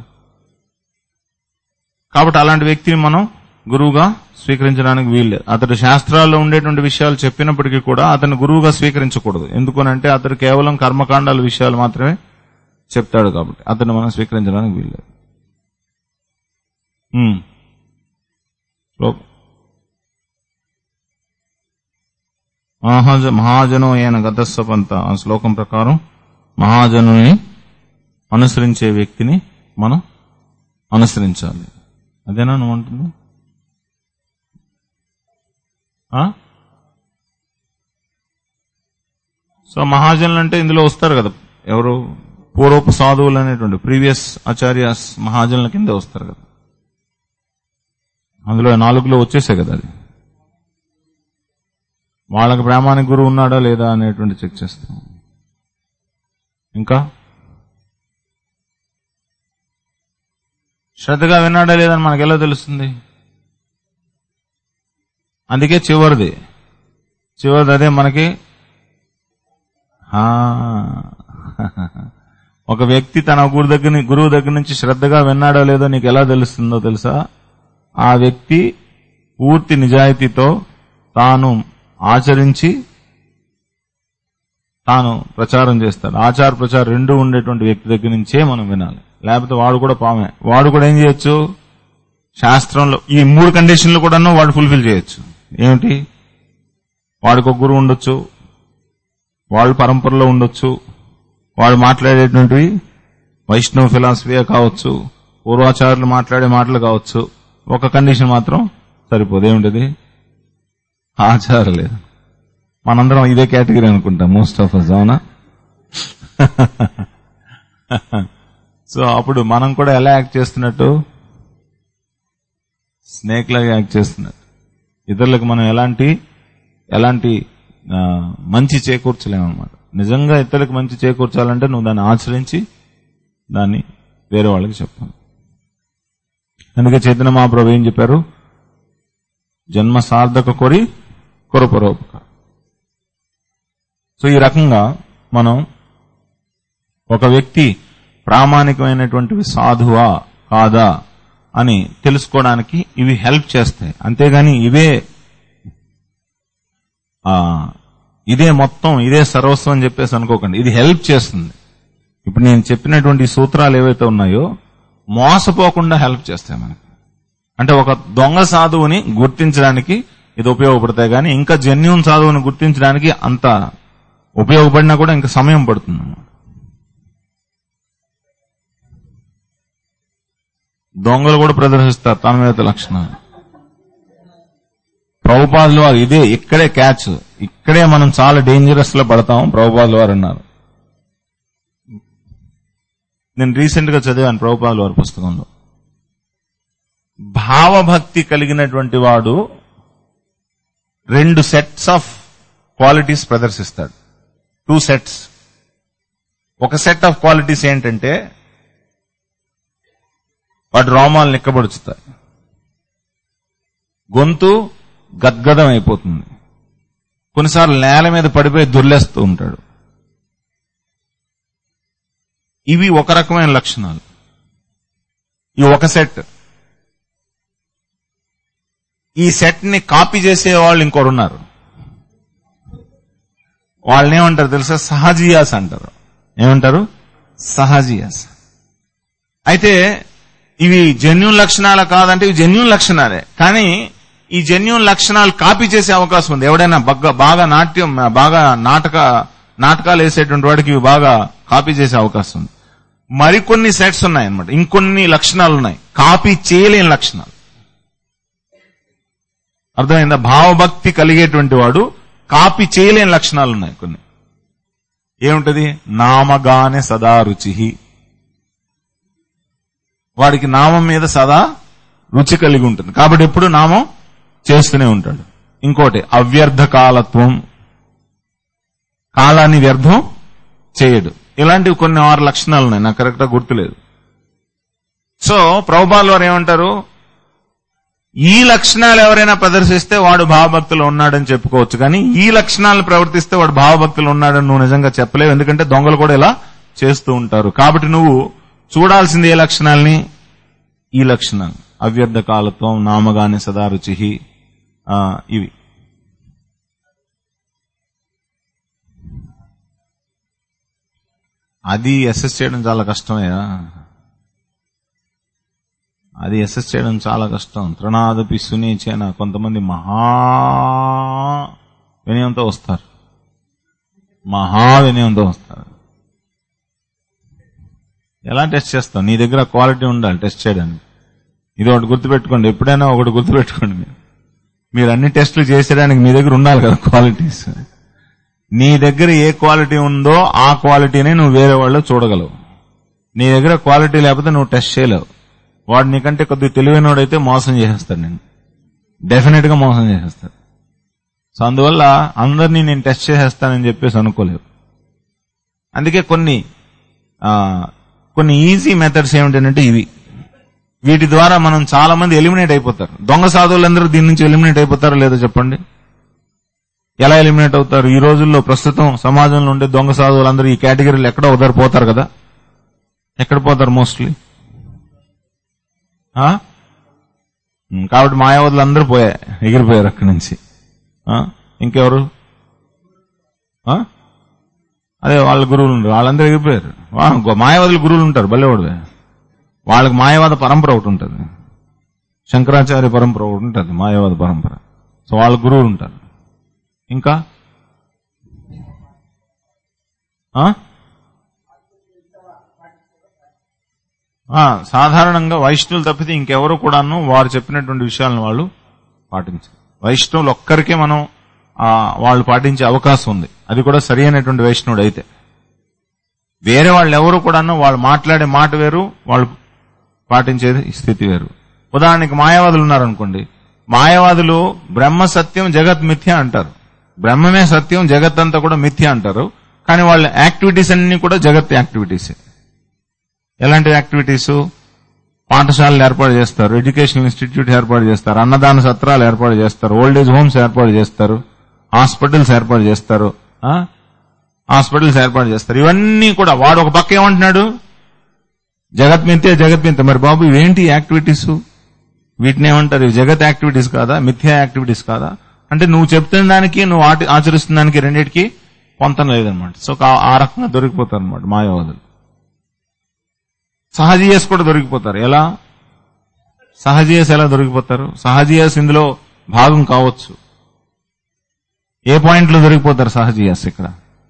Speaker 1: కాబట్టి అలాంటి వ్యక్తిని మనం గురువుగా స్వీకరించడానికి వీల్లేదు అతడు శాస్త్రాల్లో ఉండేటువంటి విషయాలు చెప్పినప్పటికీ కూడా అతను గురువుగా స్వీకరించకూడదు ఎందుకనంటే అతడు కేవలం కర్మకాండాల విషయాలు మాత్రమే చెప్తాడు కాబట్టి అతన్ని మనం స్వీకరించడానికి వీల్లేదు ఉమ్. శ్లోకం మహాజ మహాజను అయిన గతస్వపంత ఆ శ్లోకం ప్రకారం మహాజనుని అనుసరించే వ్యక్తిని మనం అనుసరించాలి అదేనా నువ్వు అంటుంది ఆ? సో మహాజనులు అంటే ఇందులో వస్తారు కదా ఎవరు పూర్వపు సాధువులు అనేటువంటి ప్రీవియస్ ఆచార్యాస్ మహాజనుల కింద వస్తారు కదా అందులో నాలుగులో వచ్చేసాయి కదా అది వాళ్ళకి ప్రామాణిక గురువు ఉన్నాడా లేదా అనేటువంటి చెక్ చేస్తాం ఇంకా శ్రద్ధగా విన్నాడా లేదని మనకు ఎలా తెలుస్తుంది అందుకే చివరిది చివరిది అదే మనకి ఆ, ఒక వ్యక్తి తన గురు దగ్గర ని- గురువు దగ్గర నుంచి శ్రద్ధగా విన్నాడో లేదో నీకు ఎలా తెలుస్తుందో తెలుసా ఆ వ్యక్తి పూర్తి నిజాయితీతో తాను ఆచరించి తాను ప్రచారం చేస్తాడు ఆచార ప్రచారం రెండు ఉండేటువంటి వ్యక్తి దగ్గర నుంచే మనం వినాలి లేకపోతే వాడు కూడా పామే వాడు కూడా ఏం చేయొచ్చు శాస్త్రంలో ఈ మూడు కండిషన్లు కూడాను వాడు ఫుల్ఫిల్ చేయొచ్చు ఏమిటి వాడికి ఒక గురువు ఉండొచ్చు వాళ్ళు పరంపరలో ఉండొచ్చు వాళ్ళు మాట్లాడేటువంటివి వైష్ణవ ఫిలాసఫీ కావచ్చు పూర్వాచారులు మాట్లాడే మాటలు కావచ్చు ఒక కండిషన్ మాత్రం సరిపోదు ఏమిటది ఆచారం లేదు మనందరం ఇదే కేటగిరీ అనుకుంటాం మోస్ట్ ఆఫ్ అస్ అవునా సో అప్పుడు మనం కూడా ఎలా యాక్ట్ చేస్తున్నట్టు స్నేక్ లాగా యాక్ట్ చేస్తున్నట్టు ఇతరులకు మనం ఎలాంటి ఎలాంటి ఆ, మంచి చేకూర్చలేమన్నమాట నిజంగా ఇతరులకు మంచి చేకూర్చాలంటే నువ్వు దాన్ని ఆచరించి దాన్ని వేరే వాళ్ళకి చెప్పాలి అందుకే చైతన్య మహాప్రభు ఏం చెప్పారు జన్మ సార్థక కొరి కొరపరోపక సో ఈ రకంగా మనం ఒక వ్యక్తి ప్రామాణికమైనటువంటి సాధువా కాదా అని తెలుసుకోవడానికి ఇవి హెల్ప్ చేస్తాయి అంతేగాని ఇవే ఆ, ఇదే మొత్తం ఇదే సర్వస్వం అని చెప్పేసి అనుకోకండి ఇది హెల్ప్ చేస్తుంది ఇప్పుడు నేను చెప్పినటువంటి ఈ సూత్రాలు ఏవైతే ఉన్నాయో మోసపోకుండా హెల్ప్ చేస్తాయి మనకి అంటే ఒక దొంగ సాధువుని గుర్తించడానికి ఇది ఉపయోగపడతాయి కానీ ఇంకా జెన్యున్ సాధువుని గుర్తించడానికి అంత ఉపయోగపడినా కూడా ఇంకా సమయం పడుతుంది అన్నమాట. దొంగలు కూడా ప్రదర్శిస్తారు తన మీద లక్షణాలు ప్రభుపాదులు వారు ఇదే ఇక్కడే క్యాచ్ ఇక్కడే మనం చాలా డేంజరస్ లో పడతాం ప్రభుపాదులు వారు అన్నారు నేను రీసెంట్ గా చదివాను ప్రభుపాదులు వారి పుస్తకంలో భావభక్తి కలిగినటువంటి వాడు రెండు సెట్స్ ఆఫ్ క్వాలిటీస్ ప్రదర్శిస్తాడు టూ సెట్స్ ఒక సెట్ ఆఫ్ క్వాలిటీస్ ఏంటంటే వాడు రోమాలు నిక్కబడుచుతాయి గొంతు గద్గదం అయిపోతుంది కొన్నిసార్లు నేల మీద పడిపోయి దుర్లేస్తూ ఉంటాడు ఇవి ఒక రకమైన లక్షణాలు ఈ ఒక సెట్ ఈ సెట్ ని కాపీ చేసే వాళ్ళు ఇంకొకరు ఉన్నారు వాళ్ళని ఏమంటారు తెలుసా సహజీయాస్ అంటారు ఏమంటారు సహజీయాస్ అయితే ఇవి జెన్యున్ లక్షణాల కాదంటే ఇవి జెన్యున్ లక్షణాలే కానీ ఈ జెన్యున్ లక్షణాలు కాపీ చేసే అవకాశం ఉంది ఎవడైనా బగ్గ బాగా నాట్యం బాగా నాటక నాటకాలు వేసేటువంటి వాడికి ఇవి బాగా కాపీ చేసే అవకాశం ఉంది మరికొన్ని సెట్స్ ఉన్నాయి అన్నమాట ఇంకొన్ని లక్షణాలు ఉన్నాయి కాపీ చేయలేని లక్షణాలు అర్థమైందా భావభక్తి కలిగేటువంటి వాడు కాపీ చేయలేని లక్షణాలు ఉన్నాయి కొన్ని ఏముంటది నామగానే సదా రుచి వాడికి నామం మీద సదా రుచి కలిగి ఉంటుంది కాబట్టి ఎప్పుడు నామం చేస్తూనే ఉంటాడు ఇంకోటి అవ్యర్థ కాలత్వం కాలాన్ని వ్యర్థం చేయడు ఇలాంటివి కొన్ని ఆరు లక్షణాలు ఉన్నాయి నాకు కరెక్ట్ గా గుర్తులేదు సో ప్రభుపాల్ వారు ఏమంటారు ఈ లక్షణాలు ఎవరైనా ప్రదర్శిస్తే వాడు భావభక్తులు ఉన్నాడని చెప్పుకోవచ్చు కానీ ఈ లక్షణాలను ప్రవర్తిస్తే వాడు భావభక్తులు ఉన్నాడని నువ్వు నిజంగా చెప్పలేవు ఎందుకంటే దొంగలు కూడా ఇలా చేస్తూ ఉంటారు కాబట్టి నువ్వు చూడాల్సింది ఏ లక్షణాలని ఈ లక్షణాలు అవ్యర్థ కాలత్వం నామగాని సదారుచి ఆ, ఇవి అది అసెస్ చేయడం చాలా కష్టమయ్యా అది అసెస్ చేయడం చాలా కష్టం తృణాదపి సునీచేన కొంతమంది మహా వినయంతో వస్తారు మహా వినయంతో వస్తారు ఎలా టెస్ట్ చేస్తాం నీ దగ్గర క్వాలిటీ ఉండాలి టెస్ట్ చేయడానికి ఇది ఒకటి గుర్తుపెట్టుకోండి ఎప్పుడైనా ఒకటి గుర్తుపెట్టుకోండి మీరు మీరు అన్ని టెస్టులు చేసేయడానికి మీ దగ్గర ఉండాలి కదా క్వాలిటీస్ నీ దగ్గర ఏ క్వాలిటీ ఉందో ఆ క్వాలిటీని నువ్వు వేరే వాళ్ళు చూడగలవు నీ దగ్గర క్వాలిటీ లేకపోతే నువ్వు టెస్ట్ చేయలేవు వాడు నీకంటే కొద్దిగా తెలివైనోడైతే మోసం చేసేస్తాడు నేను డెఫినెట్ గా మోసం చేసేస్తాడు సో అందువల్ల అందరినీ నేను టెస్ట్ చేసేస్తానని చెప్పేసి అనుకోలేవు అందుకే కొన్ని ఆ, కొన్ని ఈజీ మెథడ్స్ ఏమిటంటే ఇవి వీటి ద్వారా మనం చాలా మంది ఎలిమినేట్ అయిపోతారు దొంగ సాధువులందరూ దీని నుంచి ఎలిమినేట్ అయిపోతారో లేదో చెప్పండి ఎలా ఎలిమినేట్ అవుతారు ఈ రోజుల్లో ప్రస్తుతం సమాజంలో ఉండే దొంగ సాధువులందరూ ఈ కేటగిరీలో ఎక్కడో ఉదరు పోతారు కదా ఎక్కడ పోతారు మోస్ట్లీ కాబట్టి మాయావతులు అందరూ పోయాయి ఎగిరిపోయారు అక్కడి నుంచి ఆ? ఇంకెవరు ఆ? అదే వాళ్ళ గురువులు ఉంటారు వాళ్ళందరూ ఎగిరిపోయారు వా, గో- మాయావాదులు గురువులు ఉంటారు భలేవాడు వాళ్ళకి మాయావాద పరంపర ఒకటి ఉంటుంది శంకరాచార్య పరంపర ఒకటి ఉంటుంది మాయావాద పరంపర సో వాళ్ళ గురువులు ఉంటారు ఇంకా ఆ? ఆ, సాధారణంగా వైష్ణవులు తప్పితే ఇంకెవరు కూడాను వారు చెప్పినటువంటి విషయాలను వాళ్ళు పాటించారు వైష్ణవులు ఒక్కరికే మనం ఆ, వాళ్ళు పాటించే అవకాశం ఉంది అది కూడా సరి అయినటువంటి వైష్ణవుడు అయితే వేరే వాళ్ళు ఎవరు కూడాను వాళ్ళు మాట్లాడే మాట వేరు వాళ్ళు పాటించేది స్థితి వేరు ఉదాహరణకి మాయావాదులు ఉన్నారనుకోండి మాయావాదులు బ్రహ్మ సత్యం జగత్ మిథ్య అంటారు బ్రహ్మమే సత్యం జగత్ అంతా కూడా మిథ్య అంటారు కానీ వాళ్ళ యాక్టివిటీస్ అన్ని కూడా జగత్ యాక్టివిటీసే ఎలాంటి యాక్టివిటీస్ పాఠశాలలు ఏర్పాటు చేస్తారు ఎడ్యుకేషనల్ ఇన్స్టిట్యూట్ ఏర్పాటు చేస్తారు అన్నదాన సత్రాలు ఏర్పాటు చేస్తారు ఓల్డ్ ఏజ్ హోమ్స్ ఏర్పాటు చేస్తారు హాస్పిటల్స్ ఏర్పాటు చేస్తారు ఆ? హాస్పిటల్స్ ఏర్పాటు చేస్తారు ఇవన్నీ కూడా వాడు ఒక పక్క ఏమంటున్నాడు జగత్ మిథ్య జగత్ మిథ్య మరి బాబు ఇవేంటి యాక్టివిటీస్ వీటిని ఏమంటారు ఇవి జగత్ యాక్టివిటీస్ కాదా మిథ్యా యాక్టివిటీస్ కాదా అంటే నువ్వు చెప్తున్న దానికి నువ్వు ఆటి- ఆచరిస్తున్న దానికి రెండింటికి పొంతం లేదనమాట సో కా- ఆ రకంగా దొరికిపోతారు అనమాట మాయావాదులు సహజీయస్ కూడా దొరికిపోతారు ఎలా సహజీయస్ ఎలా దొరికిపోతారు సహజీయస్ ఇందులో భాగం కావచ్చు ఏ పాయింట్ లో దొరికిపోతారు సహజీయస్ ఇక్కడ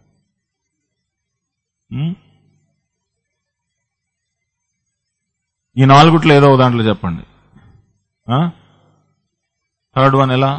Speaker 1: ఉం? ఈ నాలుగుట్లో ఏదో ఒక దాంట్లో చెప్పండి థర్డ్ వన్ ఎలా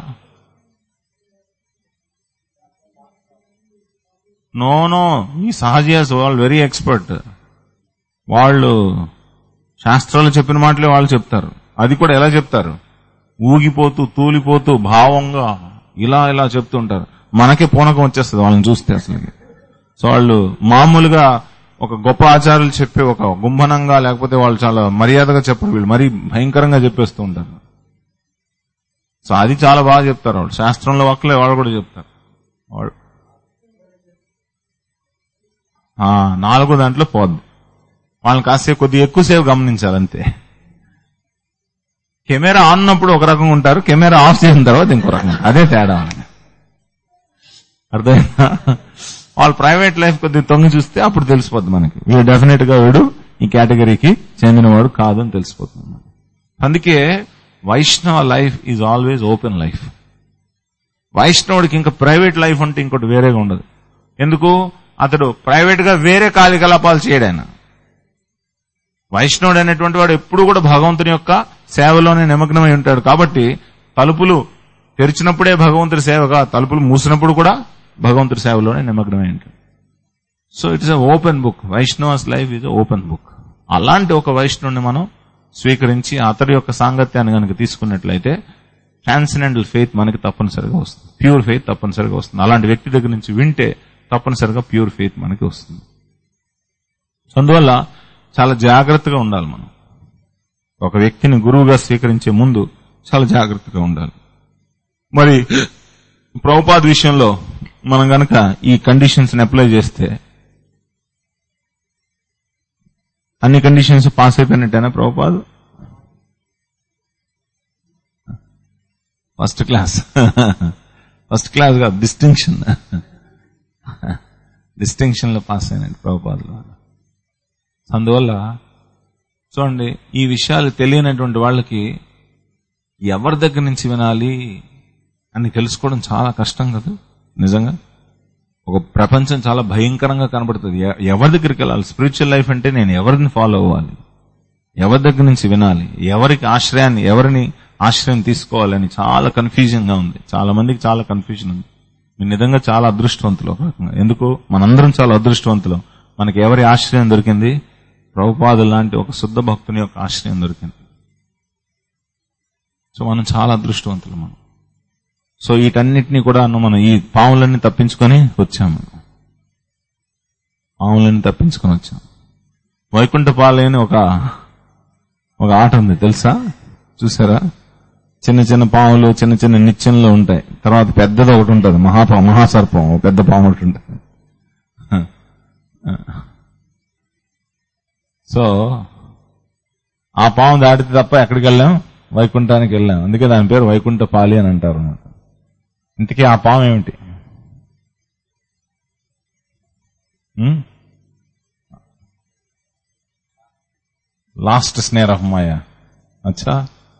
Speaker 1: నో నో ఈ సహజీయస్ వాళ్ళు వెరీ ఎక్స్పర్ట్ వాళ్ళు శాస్త్రాలు చెప్పిన మాటలే వాళ్ళు చెప్తారు అది కూడా ఎలా చెప్తారు ఊగిపోతూ తూలిపోతూ భావంగా ఇలా ఇలా చెప్తూ ఉంటారు మనకే పూనకం వచ్చేస్తుంది వాళ్ళని చూస్తే అసలు సో వాళ్ళు మామూలుగా ఒక గొప్ప ఆచారాలు చెప్పే ఒక గుంభనంగా లేకపోతే వాళ్ళు చాలా మర్యాదగా చెప్పరు వీళ్ళు మరీ భయంకరంగా చెప్పేస్తూ ఉంటారు సో అది చాలా బాగా చెప్తారు వాళ్ళు శాస్త్రంలో ఒక్కలే వాళ్ళు కూడా చెప్తారు వాళ్ళు ఆ, నాలుగో దాంట్లో పోద్ది వాళ్ళని కాసేపు కొద్దిగా ఎక్కువసేపు గమనించాలి అంతే కెమెరా ఆన్ ఉన్నప్పుడు ఒక రకంగా ఉంటారు కెమెరా ఆఫ్ చేసిన తర్వాత ఇంకో రకంగా అదే తేడా అర్థమైందా వాళ్ళ ప్రైవేట్ లైఫ్ కొద్దిగా తొంగి చూస్తే అప్పుడు తెలిసిపోద్ది మనకి వీడు డెఫినెట్ గా వీడు ఈ కేటగిరీకి చెందినవాడు కాదు అని తెలిసిపోతుంది మనకి. అందుకే Vaishnava life is always open life వైష్ణవుడికి ఇంకా ప్రైవేట్ లైఫ్ అంటే ఇంకోటి వేరేగా ఉండదు ఎందుకు అతడు ప్రైవేట్ గా వేరే కార్యకలాపాలు చేయడాయన వైష్ణవుడు అనేటువంటి వాడు ఎప్పుడు కూడా భగవంతుని యొక్క సేవలోనే నిమగ్నమై ఉంటాడు కాబట్టి తలుపులు తెరిచినప్పుడే భగవంతుడి సేవగా తలుపులు మూసినప్పుడు కూడా భగవంతుడి సేవలోనే నిమగ్నమై ఉంటాడు so it's a open book Vaishnavas life is open book అలాంటి ఒక వైష్ణవుని మనం స్వీకరించి అతడి యొక్క సాంగత్యాన్ని కనుక తీసుకున్నట్లయితే ట్రాన్సెండెంటల్ ఫెయిత్ మనకి తప్పనిసరిగా వస్తుంది ప్యూర్ ఫెయిత్ తప్పనిసరిగా వస్తుంది అలాంటి వ్యక్తి దగ్గర నుంచి వింటే తప్పనిసరిగా ప్యూర్ ఫెయిత్ మనకి వస్తుంది సో అందువల్ల చాలా జాగ్రత్తగా ఉండాలి మనం ఒక వ్యక్తిని గురువుగా స్వీకరించే ముందు చాలా జాగ్రత్తగా ఉండాలి మరి ప్రభుపాద విషయంలో మనం గనక ఈ కండిషన్స్ అప్లై చేస్తే అన్ని కండిషన్స్ పాస్ అయిపోయినట్టేనా Prabhupad first class first class కాదు డిస్టింక్షన్ డిస్టింక్షన్ లో పాస్ అయినట్టు ప్రభుపాదులు అందువల్ల చూడండి ఈ విషయాలు తెలియనటువంటి వాళ్ళకి ఎవరి దగ్గర నుంచి వినాలి అని తెలుసుకోవడం చాలా కష్టం కదా నిజంగా ఒక ప్రపంచం చాలా భయంకరంగా కనబడుతుంది ఎ- ఎవరి దగ్గరికి వెళ్ళాలి స్పిరిచువల్ లైఫ్ అంటే నేను ఎవరిని ఫాలో అవ్వాలి ఎవరి దగ్గర నుంచి వినాలి ఎవరికి ఆశ్రయాన్ని ఎవరిని ఆశ్రయం తీసుకోవాలని చాలా కన్ఫ్యూజన్ గా ఉంది చాలా మందికి చాలా కన్ఫ్యూజన్ ఉంది మీరు నిజంగా చాలా అదృష్టవంతులు ఒక రకంగా ఎందుకు మనందరం చాలా అదృష్టవంతులు మనకి ఎవరి ఆశ్రయం దొరికింది ప్రభుపాదులు లాంటి ఒక శుద్ధ భక్తుని యొక్క ఆశ్రయం దొరికింది సో మనం చాలా అదృష్టవంతులు మనం సో వీటన్నిటిని కూడా మనం ఈ పాములన్నీ తప్పించుకొని వచ్చాము పాములన్నీ తప్పించుకొని వచ్చాం వైకుంఠపాలి అని ఒక ఒక ఆట ఉంది తెలుసా చూసారా చిన్న చిన్న పాములు చిన్న చిన్న నిత్యంలో ఉంటాయి తర్వాత పెద్దది ఒకటి ఉంటుంది మహాపా మహాసర్పం ఒక పెద్ద పాము ఒకటి ఉంటుంది సో ఆ పాము దాటితే తప్ప ఎక్కడికి వెళ్ళాం వైకుంఠానికి వెళ్ళాం అందుకే దాని పేరు వైకుంఠ పాలి అని అంటారు అన్నమాట ఇంతకీ ఆ పాము ఏమిటి um? Last snare of maya అచ్చా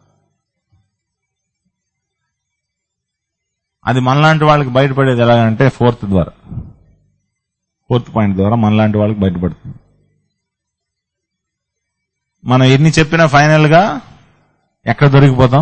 Speaker 1: అది మనలాంటి వాళ్ళకి బయటపడేది ఎలాగంటే ఫోర్త్ ద్వారా ఫోర్త్ పాయింట్ ద్వారా మనలాంటి వాళ్ళకి బయటపడుతుంది మనం ఎన్ని చెప్పినా ఫైనల్ గా ఎక్కడ దొరికిపోతాం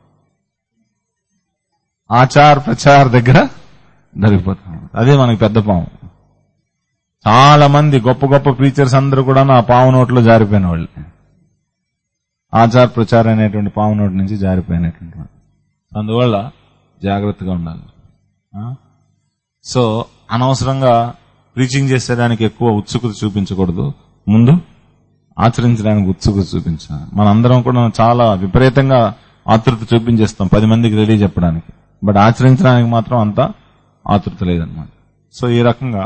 Speaker 1: ఆచార్ ప్రచార్ దగ్గర దొరికిపోతాం అదే మనకి పెద్ద పాము చాలా మంది గొప్ప గొప్ప ప్రీచర్స్ అందరూ కూడా ఆ పాము నోట్లో జారిపోయిన వాళ్ళు ఆచార్ ప్రచార్ అనేటువంటి పాము నోటి నుంచి జారిపోయినటువంటి వాళ్ళు అందువల్ల జాగ్రత్తగా ఉండాలి ఆ? సో అనవసరంగా ప్రీచింగ్ చేసేదానికి ఎక్కువ ఉత్సుకత చూపించకూడదు ముందు ఆచరించడానికి ఉత్సుకత చూపించాలి మనందరం కూడా చాలా విపరీతంగా ఆతృత చూపించేస్తాం పది మందికి తెలియజెప్పడానికి బట్ ఆచరించడానికి మాత్రం అంత ఆతృత లేదన్నమాట సో ఈ రకంగా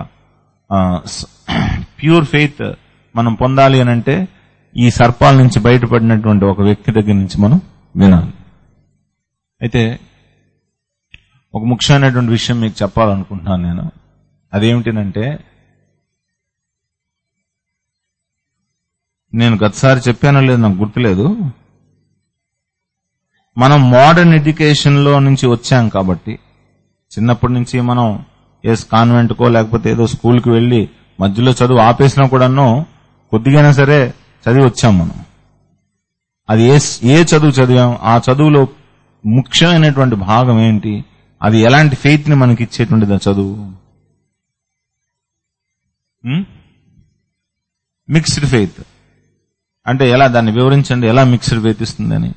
Speaker 1: ప్యూర్ ఫెయిత్ మనం పొందాలి అని అంటే ఈ సర్పాల నుంచి బయటపడినటువంటి ఒక వ్యక్తి దగ్గర నుంచి మనం వినాలి అయితే ఒక ముఖ్యమైనటువంటి విషయం మీకు చెప్పాలనుకుంటున్నాను నేను అదేమిటినంటే నేను గతసారి చెప్పానో లేదు నాకు గుర్తులేదు మనం మోడర్న్ ఎడ్యుకేషన్ లో నుంచి వచ్చాం కాబట్టి చిన్నప్పటి నుంచి మనం ఏ కాన్వెంట్కో లేకపోతే ఏదో స్కూల్కి వెళ్ళి మధ్యలో చదువు ఆపేసినా కూడాను కొద్దిగైనా సరే చదివి వచ్చాం మనం అది ఏ ఏ చదువు చదివాం ఆ చదువులో ముఖ్యమైనటువంటి భాగం ఏంటి అది ఎలాంటి ఫెయిత్ ని మనకి ఇచ్చేటువంటిది ఆ చదువు మిక్స్డ్ ఫెయిత్ అంటే ఎలా దాన్ని వివరించండి ఎలా మిక్స్డ్ ఫెయిత్ ఇస్తుందని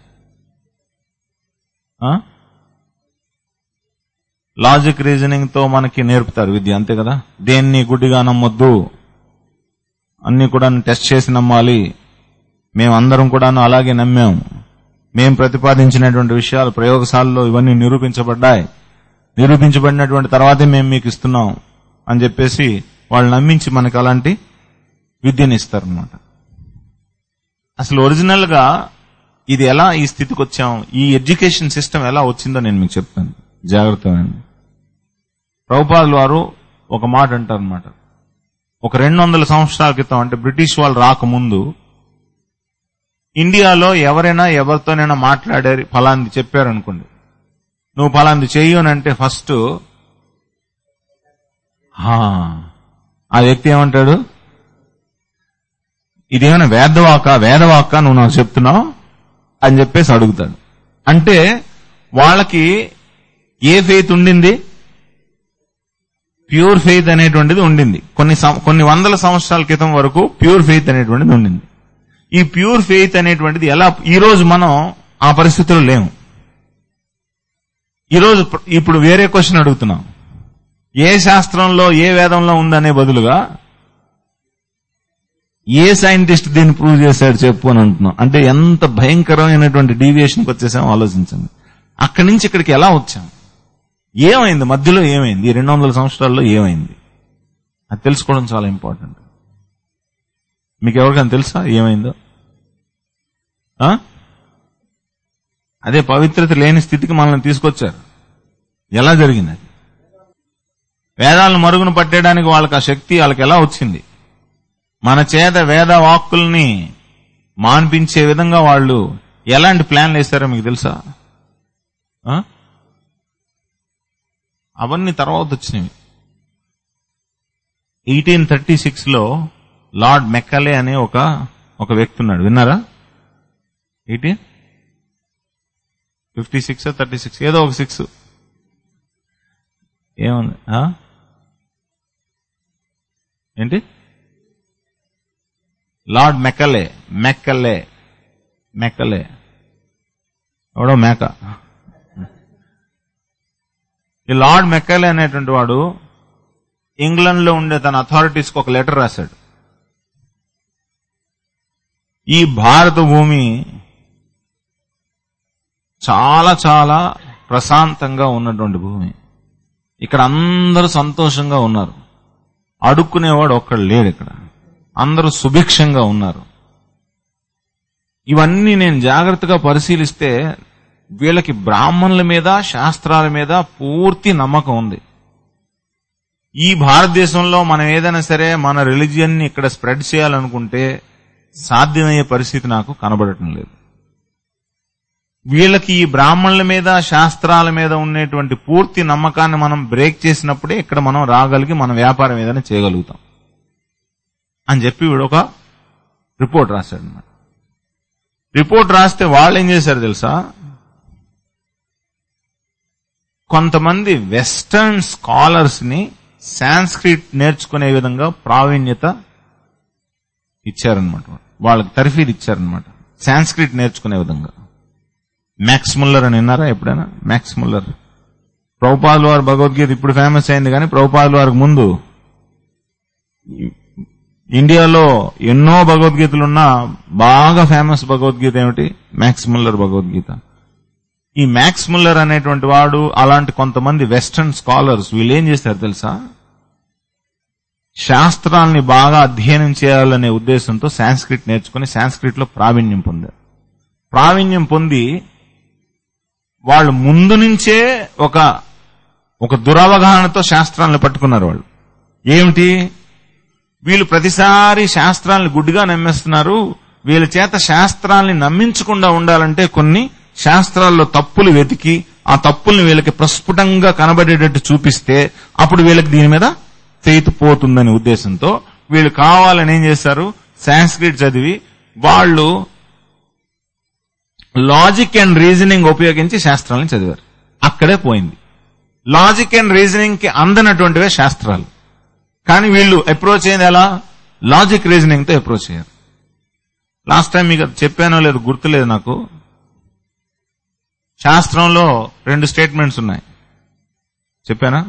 Speaker 1: లాజిక్ రీజనింగ్ తో మనకి నేర్పుతారు విద్య అంతే కదా దేన్ని గుడ్డిగా నమ్మొద్దు అన్ని కూడా టెస్ట్ చేసి నమ్మాలి మేమందరం కూడాను అలాగే నమ్మాం మేం ప్రతిపాదించినటువంటి విషయాలు ప్రయోగశాలలో ఇవన్నీ నిరూపించబడ్డాయి నిరూపించబడినటువంటి తర్వాతే మేము మీకు ఇస్తున్నాం అని చెప్పేసి వాళ్ళు నమ్మించి మనకి అలాంటి విద్యను ఇస్తారనమాట అసలు ఒరిజినల్ గా ఇది ఎలా ఈ స్థితికి వచ్చాం ఈ ఎడ్యుకేషన్ సిస్టమ్ ఎలా వచ్చిందో నేను మీకు చెప్తాను జాగ్రత్తగా ప్రభుపాదులు వారు ఒక మాట అంటారు అనమాట ఒక రెండు వందల సంవత్సరాల క్రితం అంటే బ్రిటిష్ వాళ్ళు రాకముందు ఇండియాలో ఎవరైనా ఎవరితోనైనా మాట్లాడారు ఫలాంది చెప్పారు అనుకోండి నువ్వు ఫలాంది చెయ్యు అని అంటే ఫస్ట్ ఆ వ్యక్తి ఏమంటాడు ఇదేమైనా వేదవాక వేదవాక నువ్వు నాకు చెప్తున్నావు అని చెప్పేసి అడుగుతాడు అంటే వాళ్ళకి ఏ ఫెయిత్ ఉండింది ప్యూర్ ఫెయిత్ అనేటువంటిది ఉండింది కొన్ని సం- కొన్ని వందల సంవత్సరాల క్రితం వరకు ప్యూర్ ఫెయిత్ అనేటువంటిది ఉండింది ఈ ప్యూర్ ఫెయిత్ అనేటువంటిది ఎలా ఈ రోజు మనం ఆ పరిస్థితుల్లో లేము ఈ రోజు ప్ర- ఇప్పుడు వేరే క్వశ్చన్ అడుగుతున్నాం ఏ శాస్త్రంలో ఏ వేదంలో ఉందనే బదులుగా ఏ సైంటిస్ట్ దీన్ని ప్రూవ్ చేశాడు చెప్పు అని అంటున్నాం అంటే ఎంత భయంకరమైనటువంటి డీవియేషన్కి వచ్చేసామో ఆలోచించండి అక్కడి నుంచి ఇక్కడికి ఎలా వచ్చాం ఏమైంది మధ్యలో ఏమైంది ఈ రెండు వందల సంవత్సరాల్లో ఏమైంది అది తెలుసుకోవడం చాలా ఇంపార్టెంట్ మీకు ఎవరికైనా తెలుసా ఏమైందో ఆ? అదే పవిత్రత లేని స్థితికి మనల్ని తీసుకొచ్చారు ఎలా జరిగింది అది వేదాలను మరుగున పట్టేయడానికి వాళ్ళకి ఆ శక్తి వాళ్ళకి ఎలా వచ్చింది మన చేత వేద వాక్కుల్ని మాన్పించే విధంగా వాళ్ళు ఎలాంటి ప్లాన్లు వేస్తారో మీకు తెలుసా ఆ? అవన్నీ తర్వాత వచ్చినవి ఎయిటీన్ థర్టీ సిక్స్ లో లార్డ్ మెక్కలే అనే ఒక ఒక వ్యక్తి ఉన్నాడు విన్నారా eighteen fifty six thirty six ఏదో ఒక సిక్స్ ఏముంది ఆ? ఏంటి లార్డ్ మెక్కలే మెక్కలే మెక్కలే ఎవడో మేక ఈ లార్డ్ మెక్కలే అనేటువంటి వాడు ఇంగ్లాండ్ లో ఉండే తన అథారిటీస్ కి ఒక లెటర్ రాశాడు ఈ భారత భూమి చాలా చాలా ప్రశాంతంగా ఉన్నటువంటి భూమి ఇక్కడ అందరూ సంతోషంగా ఉన్నారు అడుక్కునేవాడు ఒక్కడు లేడు ఇక్కడ అందరూ సుభిక్షంగా ఉన్నారు ఇవన్నీ నేను జాగ్రత్తగా పరిశీలిస్తే వీళ్ళకి బ్రాహ్మణుల మీద శాస్త్రాల మీద పూర్తి నమ్మకం ఉంది ఈ భారతదేశంలో మనం ఏదైనా సరే మన రిలీజియన్ ని ఇక్కడ స్ప్రెడ్ చేయాలనుకుంటే సాధ్యమయ్యే పరిస్థితి నాకు కనబడటం లేదు వీళ్ళకి ఈ బ్రాహ్మణుల మీద శాస్త్రాల మీద ఉండేటువంటి పూర్తి నమ్మకాన్ని మనం బ్రేక్ చేసినప్పుడే ఇక్కడ మనం రాగలిగి మన వ్యాపారం ఏదైనా చేయగలుగుతాం అని చెప్పి వీడు ఒక రిపోర్ట్ రాశాడు అన్నమాట రిపోర్ట్ రాస్తే వాళ్ళు ఏం చేశారు తెలుసా కొంతమంది వెస్టర్న్ స్కాలర్స్ ని సాంస్క్రిట్ నేర్చుకునే విధంగా ప్రావీణ్యత ఇచ్చారనమాట వాళ్ళకి తర్ఫీదు ఇచ్చారనమాట సాంస్క్రిట్ నేర్చుకునే విధంగా మ్యాక్స్ ముల్లర్ అని విన్నారా ఎప్పుడైనా మ్యాక్స్ ముల్లర్ ప్రభుపాదుల వారి భగవద్గీత ఇప్పుడు ఫేమస్ అయింది కానీ ప్రభుపాదుల వారికి ముందు ఇండియాలో ఎన్నో భగవద్గీతలున్నా బాగా ఫేమస్ భగవద్గీత ఏమిటి మ్యాక్స్ ముల్లర్ భగవద్గీత ఈ మ్యాక్స్ ముల్లర్ అనేటువంటి వాడు అలాంటి కొంతమంది వెస్టర్న్ స్కాలర్స్ వీళ్ళు ఏం చేస్తారు తెలుసా శాస్త్రాల్ని బాగా అధ్యయనం చేయాలనే ఉద్దేశంతో సాంస్క్రిట్ నేర్చుకుని సాంస్క్రిట్ లో ప్రావీణ్యం పొందారు ప్రావీణ్యం పొంది వాళ్ళు ముందు నుంచే ఒక ఒక దురవగాహనతో శాస్త్రాలను పట్టుకున్నారు వాళ్ళు ఏమిటి వీళ్ళు ప్రతిసారి శాస్త్రాలను గుడ్డిగా నమ్మేస్తున్నారు వీళ్ళ చేత శాస్త్రాల్ని నమ్మించకుండా ఉండాలంటే కొన్ని శాస్త్రాల్లో తప్పులు వెతికి ఆ తప్పుల్ని వీళ్ళకి ప్రస్ఫుటంగా కనబడేటట్టు చూపిస్తే అప్పుడు వీళ్ళకి దీని మీద ఫెయిత్ పోతుందనే ఉద్దేశంతో వీళ్ళు కావాలని ఏం చేశారు సాంస్క్రిట్ చదివి వాళ్ళు లాజిక్ అండ్ రీజనింగ్ ఉపయోగించి శాస్త్రాలను చదివారు అక్కడే పోయింది లాజిక్ అండ్ రీజనింగ్ కి అందనటువంటివే శాస్త్రాలు కానీ వీళ్ళు అప్రోచ్ అయింది ఎలా లాజిక్ రీజనింగ్ తో అప్రోచ్ అయ్యారు లాస్ట్ టైం మీకు అది చెప్పానో లేదు గుర్తులేదు నాకు శాస్త్రంలో రెండు స్టేట్మెంట్స్ ఉన్నాయి చెప్పానా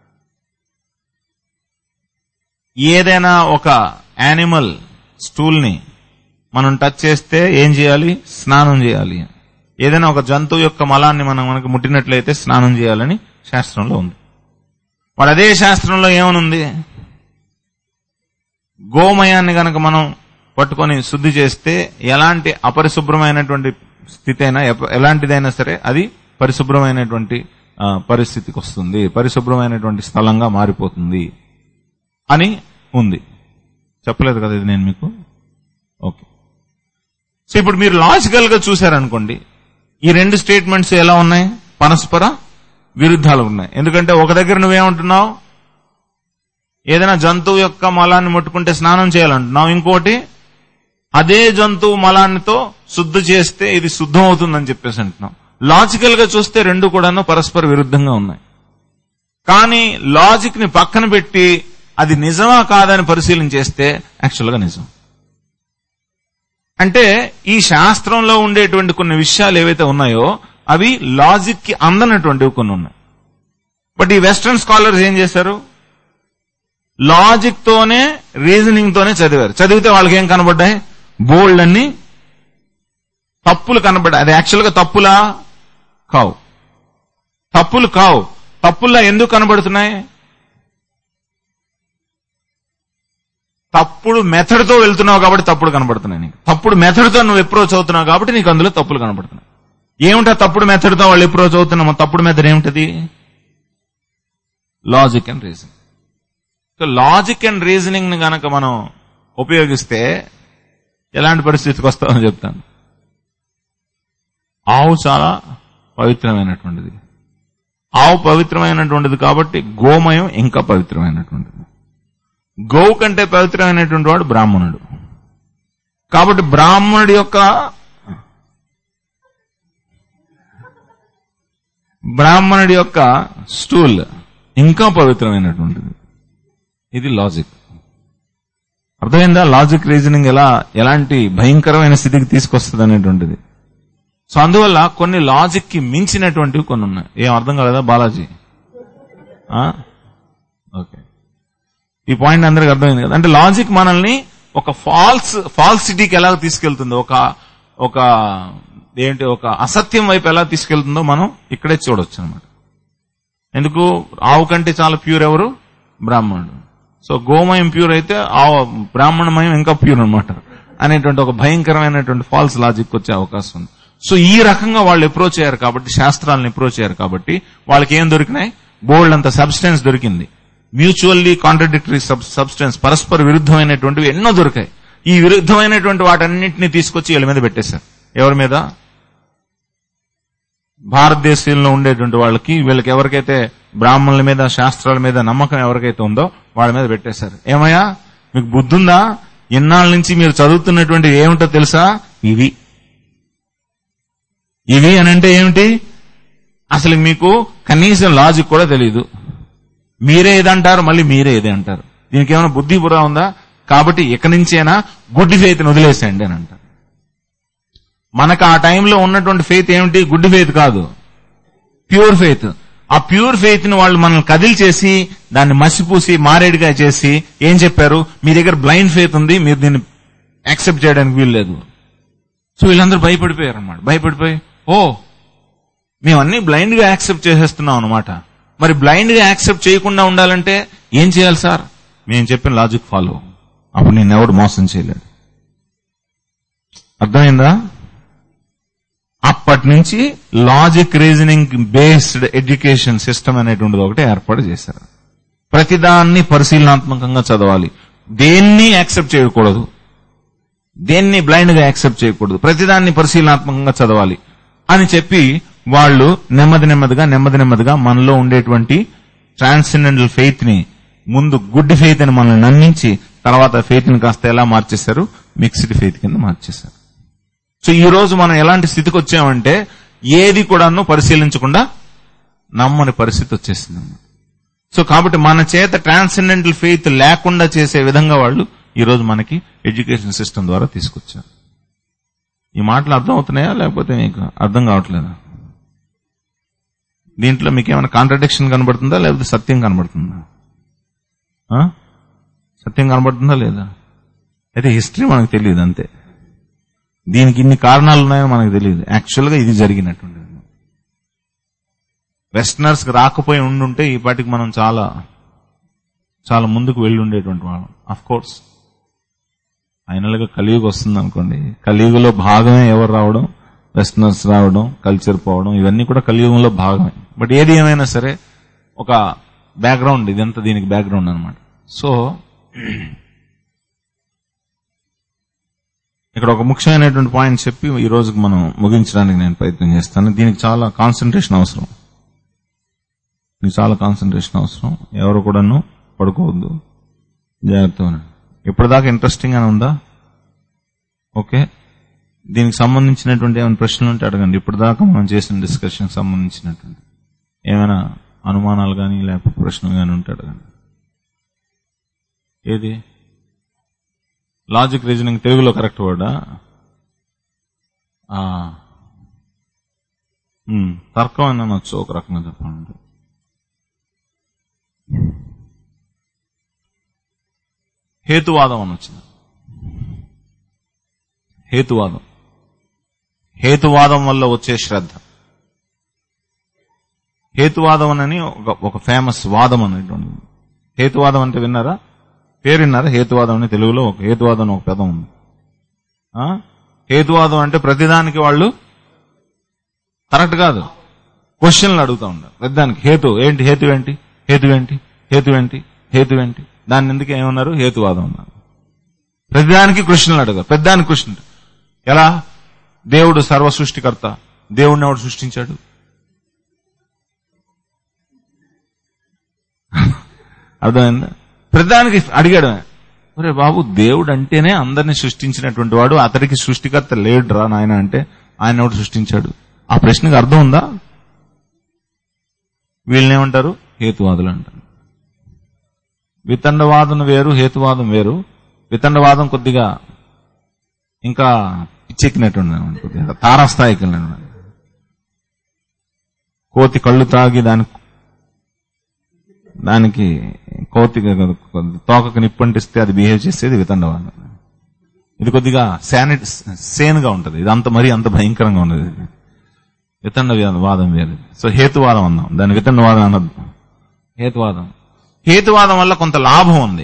Speaker 1: ఏదైనా ఒక యానిమల్ స్టూల్ ని మనం టచ్ చేస్తే ఏం చేయాలి స్నానం చేయాలి ఏదైనా ఒక జంతువు యొక్క మలాన్ని మనం మనకు ముట్టినట్లయితే స్నానం చేయాలని శాస్త్రంలో ఉంది మరి అదే శాస్త్రంలో ఏమనుంది గోమయాన్ని గనక మనం పట్టుకొని శుద్ధి చేస్తే ఎలాంటి అపరిశుభ్రమైనటువంటి స్థితి అయినా ఎప- ఎలాంటిదైనా సరే అది పరిశుభ్రమైనటువంటి ఆ, పరిస్థితికి వస్తుంది పరిశుభ్రమైనటువంటి స్థలంగా మారిపోతుంది అని ఉంది చెప్పలేదు కదా ఇది నేను మీకు ఓకే సో ఇప్పుడు మీరు లాజికల్ గా చూశారనుకోండి ఈ రెండు స్టేట్మెంట్స్ ఎలా ఉన్నాయి పరస్పర విరుద్ధాలు ఉన్నాయి ఎందుకంటే ఒక దగ్గర నువ్వేమంటున్నావు ఏదైనా జంతువు యొక్క మలాన్ని ముట్టుకుంటే స్నానం చేయాలంటున్నావు ఇంకోటి అదే జంతువు మలాన్నితో శుద్ధి చేస్తే ఇది శుద్ధం అవుతుందని చెప్పేసి అంటున్నాం లాజికల్ గా చూస్తే రెండు కూడాను పరస్పర విరుద్ధంగా ఉన్నాయి కానీ లాజిక్ ని పక్కన పెట్టి అది నిజమా కాదని పరిశీలన చేస్తే యాక్చువల్ గా నిజం అంటే ఈ శాస్త్రంలో ఉండేటువంటి కొన్ని విషయాలు ఏవైతే ఉన్నాయో అవి లాజిక్ కి అందనటువంటివి కొన్ని ఉన్నాయి బట్ ఈ వెస్ట్రన్ స్కాలర్స్ ఏం చేశారు లాజిక్ తోనే రీజనింగ్ తోనే చదివారు చదివితే వాళ్ళకి ఏం కనబడ్డాయి బోల్డ్ అన్ని తప్పులు కనబడ్డాయి అది యాక్చువల్ గా తప్పులా కావు తప్పులు కావు తప్పుల్లా ఎందుకు కనబడుతున్నాయి తప్పుడు మెథడ్ తో వెళ్తున్నావు కాబట్టి తప్పుడు కనబడుతున్నాయి నీకు తప్పుడు మెథడ్ తో నువ్వు అప్రోచ్ అవుతున్నావు కాబట్టి నీకు అందులో తప్పులు కనబడుతున్నాయి ఏమిటా తప్పుడు మెథడ్ తో వాళ్ళు అప్రోచ్ అవుతున్నామో తప్పుడు మెథడ్ ఏమిటది logic and reason so logic and reasoning ని గనక మనం ఉపయోగిస్తే ఎలాంటి పరిస్థితికి వస్తామని చెప్తాను ఆవు చాలా పవిత్రమైనటువంటిది ఆవు పవిత్రమైనటువంటిది కాబట్టి గోమయం ఇంకా పవిత్రమైనటువంటిది గోవు కంటే పవిత్రమైనటువంటి వాడు బ్రాహ్మణుడు కాబట్టి బ్రాహ్మణుడి యొక్క బ్రాహ్మణుడి యొక్క స్టూల్ ఇంకా పవిత్రమైనటువంటిది ఇది లాజిక్ అర్థమైందా లాజిక్ రీజనింగ్ ఎలా ఎలాంటి భయంకరమైన స్థితికి తీసుకొస్తుంది అనేటువంటిది సో అందువల్ల కొన్ని లాజిక్ కి మించినటువంటివి కొన్ని ఉన్నాయి ఏం అర్థం కాలేదా బాలాజీ ఆ? ఓకే ఈ పాయింట్ అందరికి అర్థమైంది కదా అంటే లాజిక్ మనల్ని ఒక ఫాల్స్ ఫాల్స్ సిటీకి ఎలా తీసుకెళ్తుందో ఒక ఒక ఏంటి ఒక అసత్యం వైపు ఎలా తీసుకెళ్తుందో మనం ఇక్కడే చూడొచ్చు అనమాట ఎందుకు ఆవు కంటే చాలా ప్యూర్ ఎవరు బ్రాహ్మణుడు సో గోమయం ప్యూర్ అయితే ఆవు బ్రాహ్మణమయం ఇంకా ప్యూర్ అనమాట అనేటువంటి ఒక భయంకరమైనటువంటి ఫాల్స్ లాజిక్ వచ్చే అవకాశం ఉంది సో ఈ రకంగా వాళ్ళు అప్రోచ్ అయ్యారు కాబట్టి శాస్త్రాలను అప్రోచ్ అయ్యారు కాబట్టి వాళ్ళకి ఏం దొరికినాయి బోల్డ్ అంత సబ్స్టెన్స్ దొరికింది మ్యూచువల్లీ కాంట్రడిక్టరీ సబ్స్టెన్స్ పరస్పర విరుద్ధమైనటువంటివి ఎన్నో దొరికాయి ఈ విరుద్ధమైనటువంటి వాటన్నింటినీ తీసుకొచ్చి వీళ్ళ మీద పెట్టేశారు ఎవరి మీద భారతదేశంలో ఉండేటువంటి వాళ్ళకి వీళ్ళకి ఎవరికైతే బ్రాహ్మణుల మీద శాస్త్రాల మీద నమ్మకం ఎవరికైతే ఉందో వాళ్ళ మీద పెట్టేశారు ఏమయ్యా మీకు బుద్ధుందా ఇన్నాళ్ళ నుంచి మీరు చదువుతున్నటువంటి ఏమిటో తెలుసా ఇవి ఇవి అని అంటే ఏమిటి అసలు మీకు కనీసం లాజిక్ కూడా తెలియదు మీరే ఏదంటారు మళ్ళీ మీరే ఏదే అంటారు దీనికి ఏమైనా బుద్ధి బుర్ర ఉందా కాబట్టి ఇక నుంచైనా గుడ్డి ఫెయిత్ని వదిలేసేయండి అని అంటారు మనకు ఆ టైంలో ఉన్నటువంటి ఫెయిత్ ఏమిటి గుడ్ ఫెయిత్ కాదు ప్యూర్ ఫెయిత్ ఆ ప్యూర్ ఫెయిత్ ని వాళ్ళు మనల్ని కదిలిచేసి దాన్ని మసిపూసి మారేడుగా చేసి ఏం చెప్పారు మీ దగ్గర బ్లైండ్ ఫెయిత్ ఉంది మీరు దీన్ని యాక్సెప్ట్ చేయడానికి వీల్లేదు సో వీళ్ళందరూ భయపడిపోయారు అనమాట భయపడిపోయి ఓ మేము అన్ని బ్లైండ్ గా యాక్సెప్ట్ చేసేస్తున్నాం అనమాట మరి బ్లైండ్ గా యాక్సెప్ట్ చేయకుండా ఉండాలంటే ఏం చేయాలి సార్ మేము చెప్పిన లాజిక్ ఫాలో అప్పుడు నేను ఎవడు మోసం చేయలేడు అర్థమైందా అప్పటి నుంచి logic reasoning based education system అనేటువంటిది ఒకటి ఏర్పాటు చేశారు ప్రతిదాన్ని పరిశీలనాత్మకంగా చదవాలి దేన్ని యాక్సెప్ట్ చేయకూడదు దేన్ని బ్లైండ్ గా యాక్సెప్ట్ చేయకూడదు ప్రతిదాన్ని పరిశీలనాత్మకంగా చదవాలి అని చెప్పి వాళ్ళు నెమ్మది నెమ్మదిగా నెమ్మది నెమ్మదిగా మనలో ఉండేటువంటి ట్రాన్సెండెంటల్ ఫెయిత్ ని ముందు గుడ్ ఫెయిత్ అని మనల్ని నమ్మించి తర్వాత ఫెయిత్ ని కాస్త ఎలా మార్చేశారు మిక్స్డ్ ఫెయిత్ కింద మార్చేశారు సో ఈ రోజు మనం ఎలాంటి స్థితికి వచ్చామంటే ఏది కూడాను పరిశీలించకుండా నమ్మని పరిస్థితి వచ్చేసింది సో కాబట్టి మన చేత ట్రాన్సెండెంటల్ ఫెయిత్ లేకుండా చేసే విధంగా వాళ్ళు ఈ రోజు మనకి ఎడ్యుకేషన్ సిస్టమ్ ద్వారా తీసుకొచ్చారు ఈ మాటలు అర్థం అవుతున్నాయా లేకపోతే మీకు అర్థం కావట్లేదా దీంట్లో మీకు ఏమైనా కాంట్రడిక్షన్ కనబడుతుందా లేకపోతే సత్యం కనబడుతుందా ఆ? సత్యం కనబడుతుందా లేదా అయితే హిస్టరీ మనకు తెలియదు అంతే దీనికి ఇన్ని కారణాలు ఉన్నాయో మనకు తెలియదు యాక్చువల్ గా ఇది జరిగినటువంటిది వెస్టర్నర్స్ రాకపోయి ఉండుంటే ఈ పాటికి మనం చాలా చాలా ముందుకు వెళ్ళి ఉండేటువంటి వాళ్ళం అఫ్ కోర్స్ ఫైనల్ గా కలియుగ వస్తుంది అనుకోండి కలియుగలో భాగమే ఎవరు రావడం వెస్టర్నర్స్ రావడం కల్చర్ పోవడం ఇవన్నీ కూడా కలియుగంలో భాగమే బట్ ఏది ఏమైనా సరే ఒక బ్యాక్గ్రౌండ్ ఇదంతా దీనికి బ్యాక్గ్రౌండ్ అనమాట సో ఇక్కడ ఒక ముఖ్యమైనటువంటి పాయింట్ చెప్పి ఈ రోజుకి మనం ముగించడానికి నేను ప్రయత్నం చేస్తాను దీనికి చాలా కాన్సన్ట్రేషన్ అవసరం దీనికి చాలా కాన్సన్ట్రేషన్ అవసరం ఎవరు కూడాను పడుకోవద్దు జాగ్రత్తగా ఇప్పటిదాకా ఇంట్రెస్టింగ్ అని ఉందా ఓకే దీనికి సంబంధించినటువంటి ఏమైనా ప్రశ్నలు ఉంటే అడగండి ఇప్పటిదాకా మనం చేసిన డిస్కషన్ సంబంధించినటువంటి ఏమైనా అనుమానాలు కానీ లేకపోతే ప్రశ్నలు కానీ ఉంటే అడగండి ఏది లాజిక్ రీజనింగ్ తెలుగులో కరెక్ట్ వర్డా తర్కం అని అనొచ్చు ఒక రకంగా చెప్పాలంటే హేతువాదం అని వచ్చింది హేతువాదం హేతువాదం వల్ల వచ్చే శ్రద్ధ హేతువాదం అని ఒక ఒక ఫేమస్ వాదం అనేటువంటి హేతువాదం అంటే విన్నారా పేరు విన్నారా హేతువాదం అని తెలుగులో ఒక హేతువాదం అని ఒక పదం ఉంది ఆ? హేతువాదం అంటే ప్రతిదానికి వాళ్ళు కరెక్ట్ కాదు క్వశ్చన్లు అడుగుతా ఉంటారు ప్రతిదానికి హేతు ఏంటి హేతు ఏంటి హేతు ఏంటి హేతు ఏంటి హేతు ఏంటి దాన్ని ఎందుకు ఏమన్నారు హేతువాదం అన్నారు ప్రతిదానికి కృష్ణులు అడగారు పెద్దానికి కృష్ణుడు ఎలా దేవుడు సర్వ సృష్టికర్త దేవుడిని ఎవడు సృష్టించాడు అర్థమైందా ప్రతిదానికి అడిగాడు ఒరే బాబు దేవుడు అంటేనే అందరిని సృష్టించినటువంటి వాడు అతడికి సృష్టికర్త లేడురా నాయన అంటే ఆయన ఎవడు సృష్టించాడు ఆ ప్రశ్నకు అర్థం ఉందా వీళ్ళనేమంటారు హేతువాదులు అంటారు వితండవాదం వేరు హేతువాదం వేరు వితండవాదం కొద్దిగా ఇంకా పిచ్చెక్కినట్టు కొద్దిగా తారాస్థాయికి వెళ్ళినట్టు. కోతి కళ్ళు తాగి దాని దానికి కోతి తోకకు నిప్పంటిస్తే అది బిహేవ్ చేసేది వితండవాదం ఇది కొద్దిగా శానిట్ సేన్ గా ఉంటది ఇది అంత మరీ అంత భయంకరంగా ఉండదు ఇది. వితండ వాదం వేరు సో హేతువాదం అన్నాం దాని వితండవాదం అనద్దు హేతువాదం హేతువాదం వల్ల కొంత లాభం ఉంది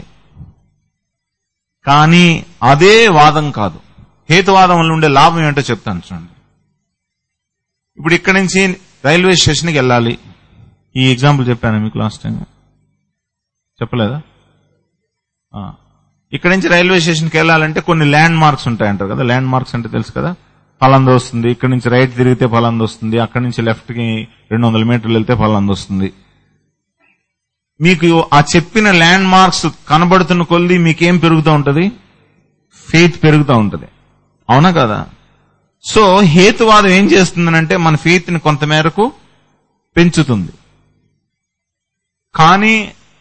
Speaker 1: కానీ అదే వాదం కాదు హేతువాదం వల్ల ఉండే లాభం ఏంటో చెప్తాను చూడండి ఇప్పుడు ఇక్కడి నుంచి రైల్వే స్టేషన్కి వెళ్ళాలి ఈ ఎగ్జాంపుల్ చెప్పాను మీకు లాస్ట్ టైం చెప్పలేదా ఆ. ఇక్కడి నుంచి రైల్వే స్టేషన్కి వెళ్ళాలంటే కొన్ని ల్యాండ్ మార్క్స్ ఉంటాయంటారు కదా ల్యాండ్ మార్క్స్ అంటే తెలుసు కదా ఫలాంది వస్తుంది ఇక్కడ నుంచి రైట్ తిరిగితే ఫలాంది వస్తుంది అక్కడి నుంచి లెఫ్ట్ కి రెండు వందల మీటర్లు వెళ్తే ఫలాంది వస్తుంది మీకు ఆ చెప్పిన ల్యాండ్ మార్క్స్ కనబడుతున్న కొద్దీ మీకేం పెరుగుతూ ఉంటది ఫెయిత్ పెరుగుతూ ఉంటది అవునా కదా సో హేతువాదం ఏం చేస్తుందనంటే మన ఫెయిత్ ని కొంతమేరకు పెంచుతుంది కానీ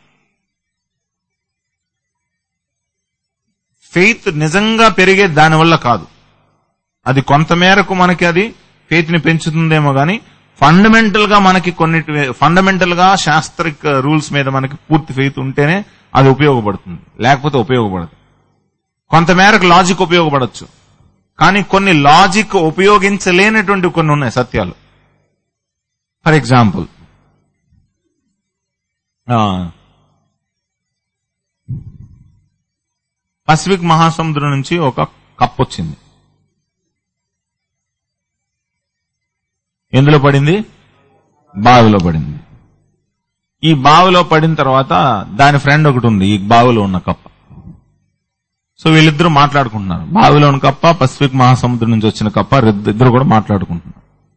Speaker 1: ఫెయిత్ నిజంగా పెరిగేది దానివల్ల కాదు అది కొంతమేరకు మనకి అది ఫెయిత్ ని పెంచుతుందేమో గానీ ఫండమెంటల్ గా మనకి కొన్ని ఫండమెంటల్ గా శాస్త్రిక రూల్స్ మీద మనకి పూర్తి ఫెయిత్ ఉంటేనే అది ఉపయోగపడుతుంది లేకపోతే ఉపయోగపడదు కొంతమేరకు లాజిక్ ఉపయోగపడచ్చు కానీ కొన్ని లాజిక్ ఉపయోగించలేనటువంటి కొన్ని ఉన్నాయి సత్యాలు ఫర్ ఎగ్జాంపుల్ పసిఫిక్ మహాసముద్రం నుంచి ఒక కప్ వచ్చింది ఎందులో పడింది బావిలో పడింది ఈ బావిలో పడిన తర్వాత దాని ఫ్రెండ్ ఒకటి ఉంది ఈ బావిలో ఉన్న కప్ప సో వీళ్ళిద్దరూ మాట్లాడుకుంటున్నారు బావిలో ఉన్న కప్ప పసిఫిక్ మహాసముద్రం నుంచి వచ్చిన కప్ప ఇద్ద- ఇద్దరు కూడా మాట్లాడుకుంటున్నారు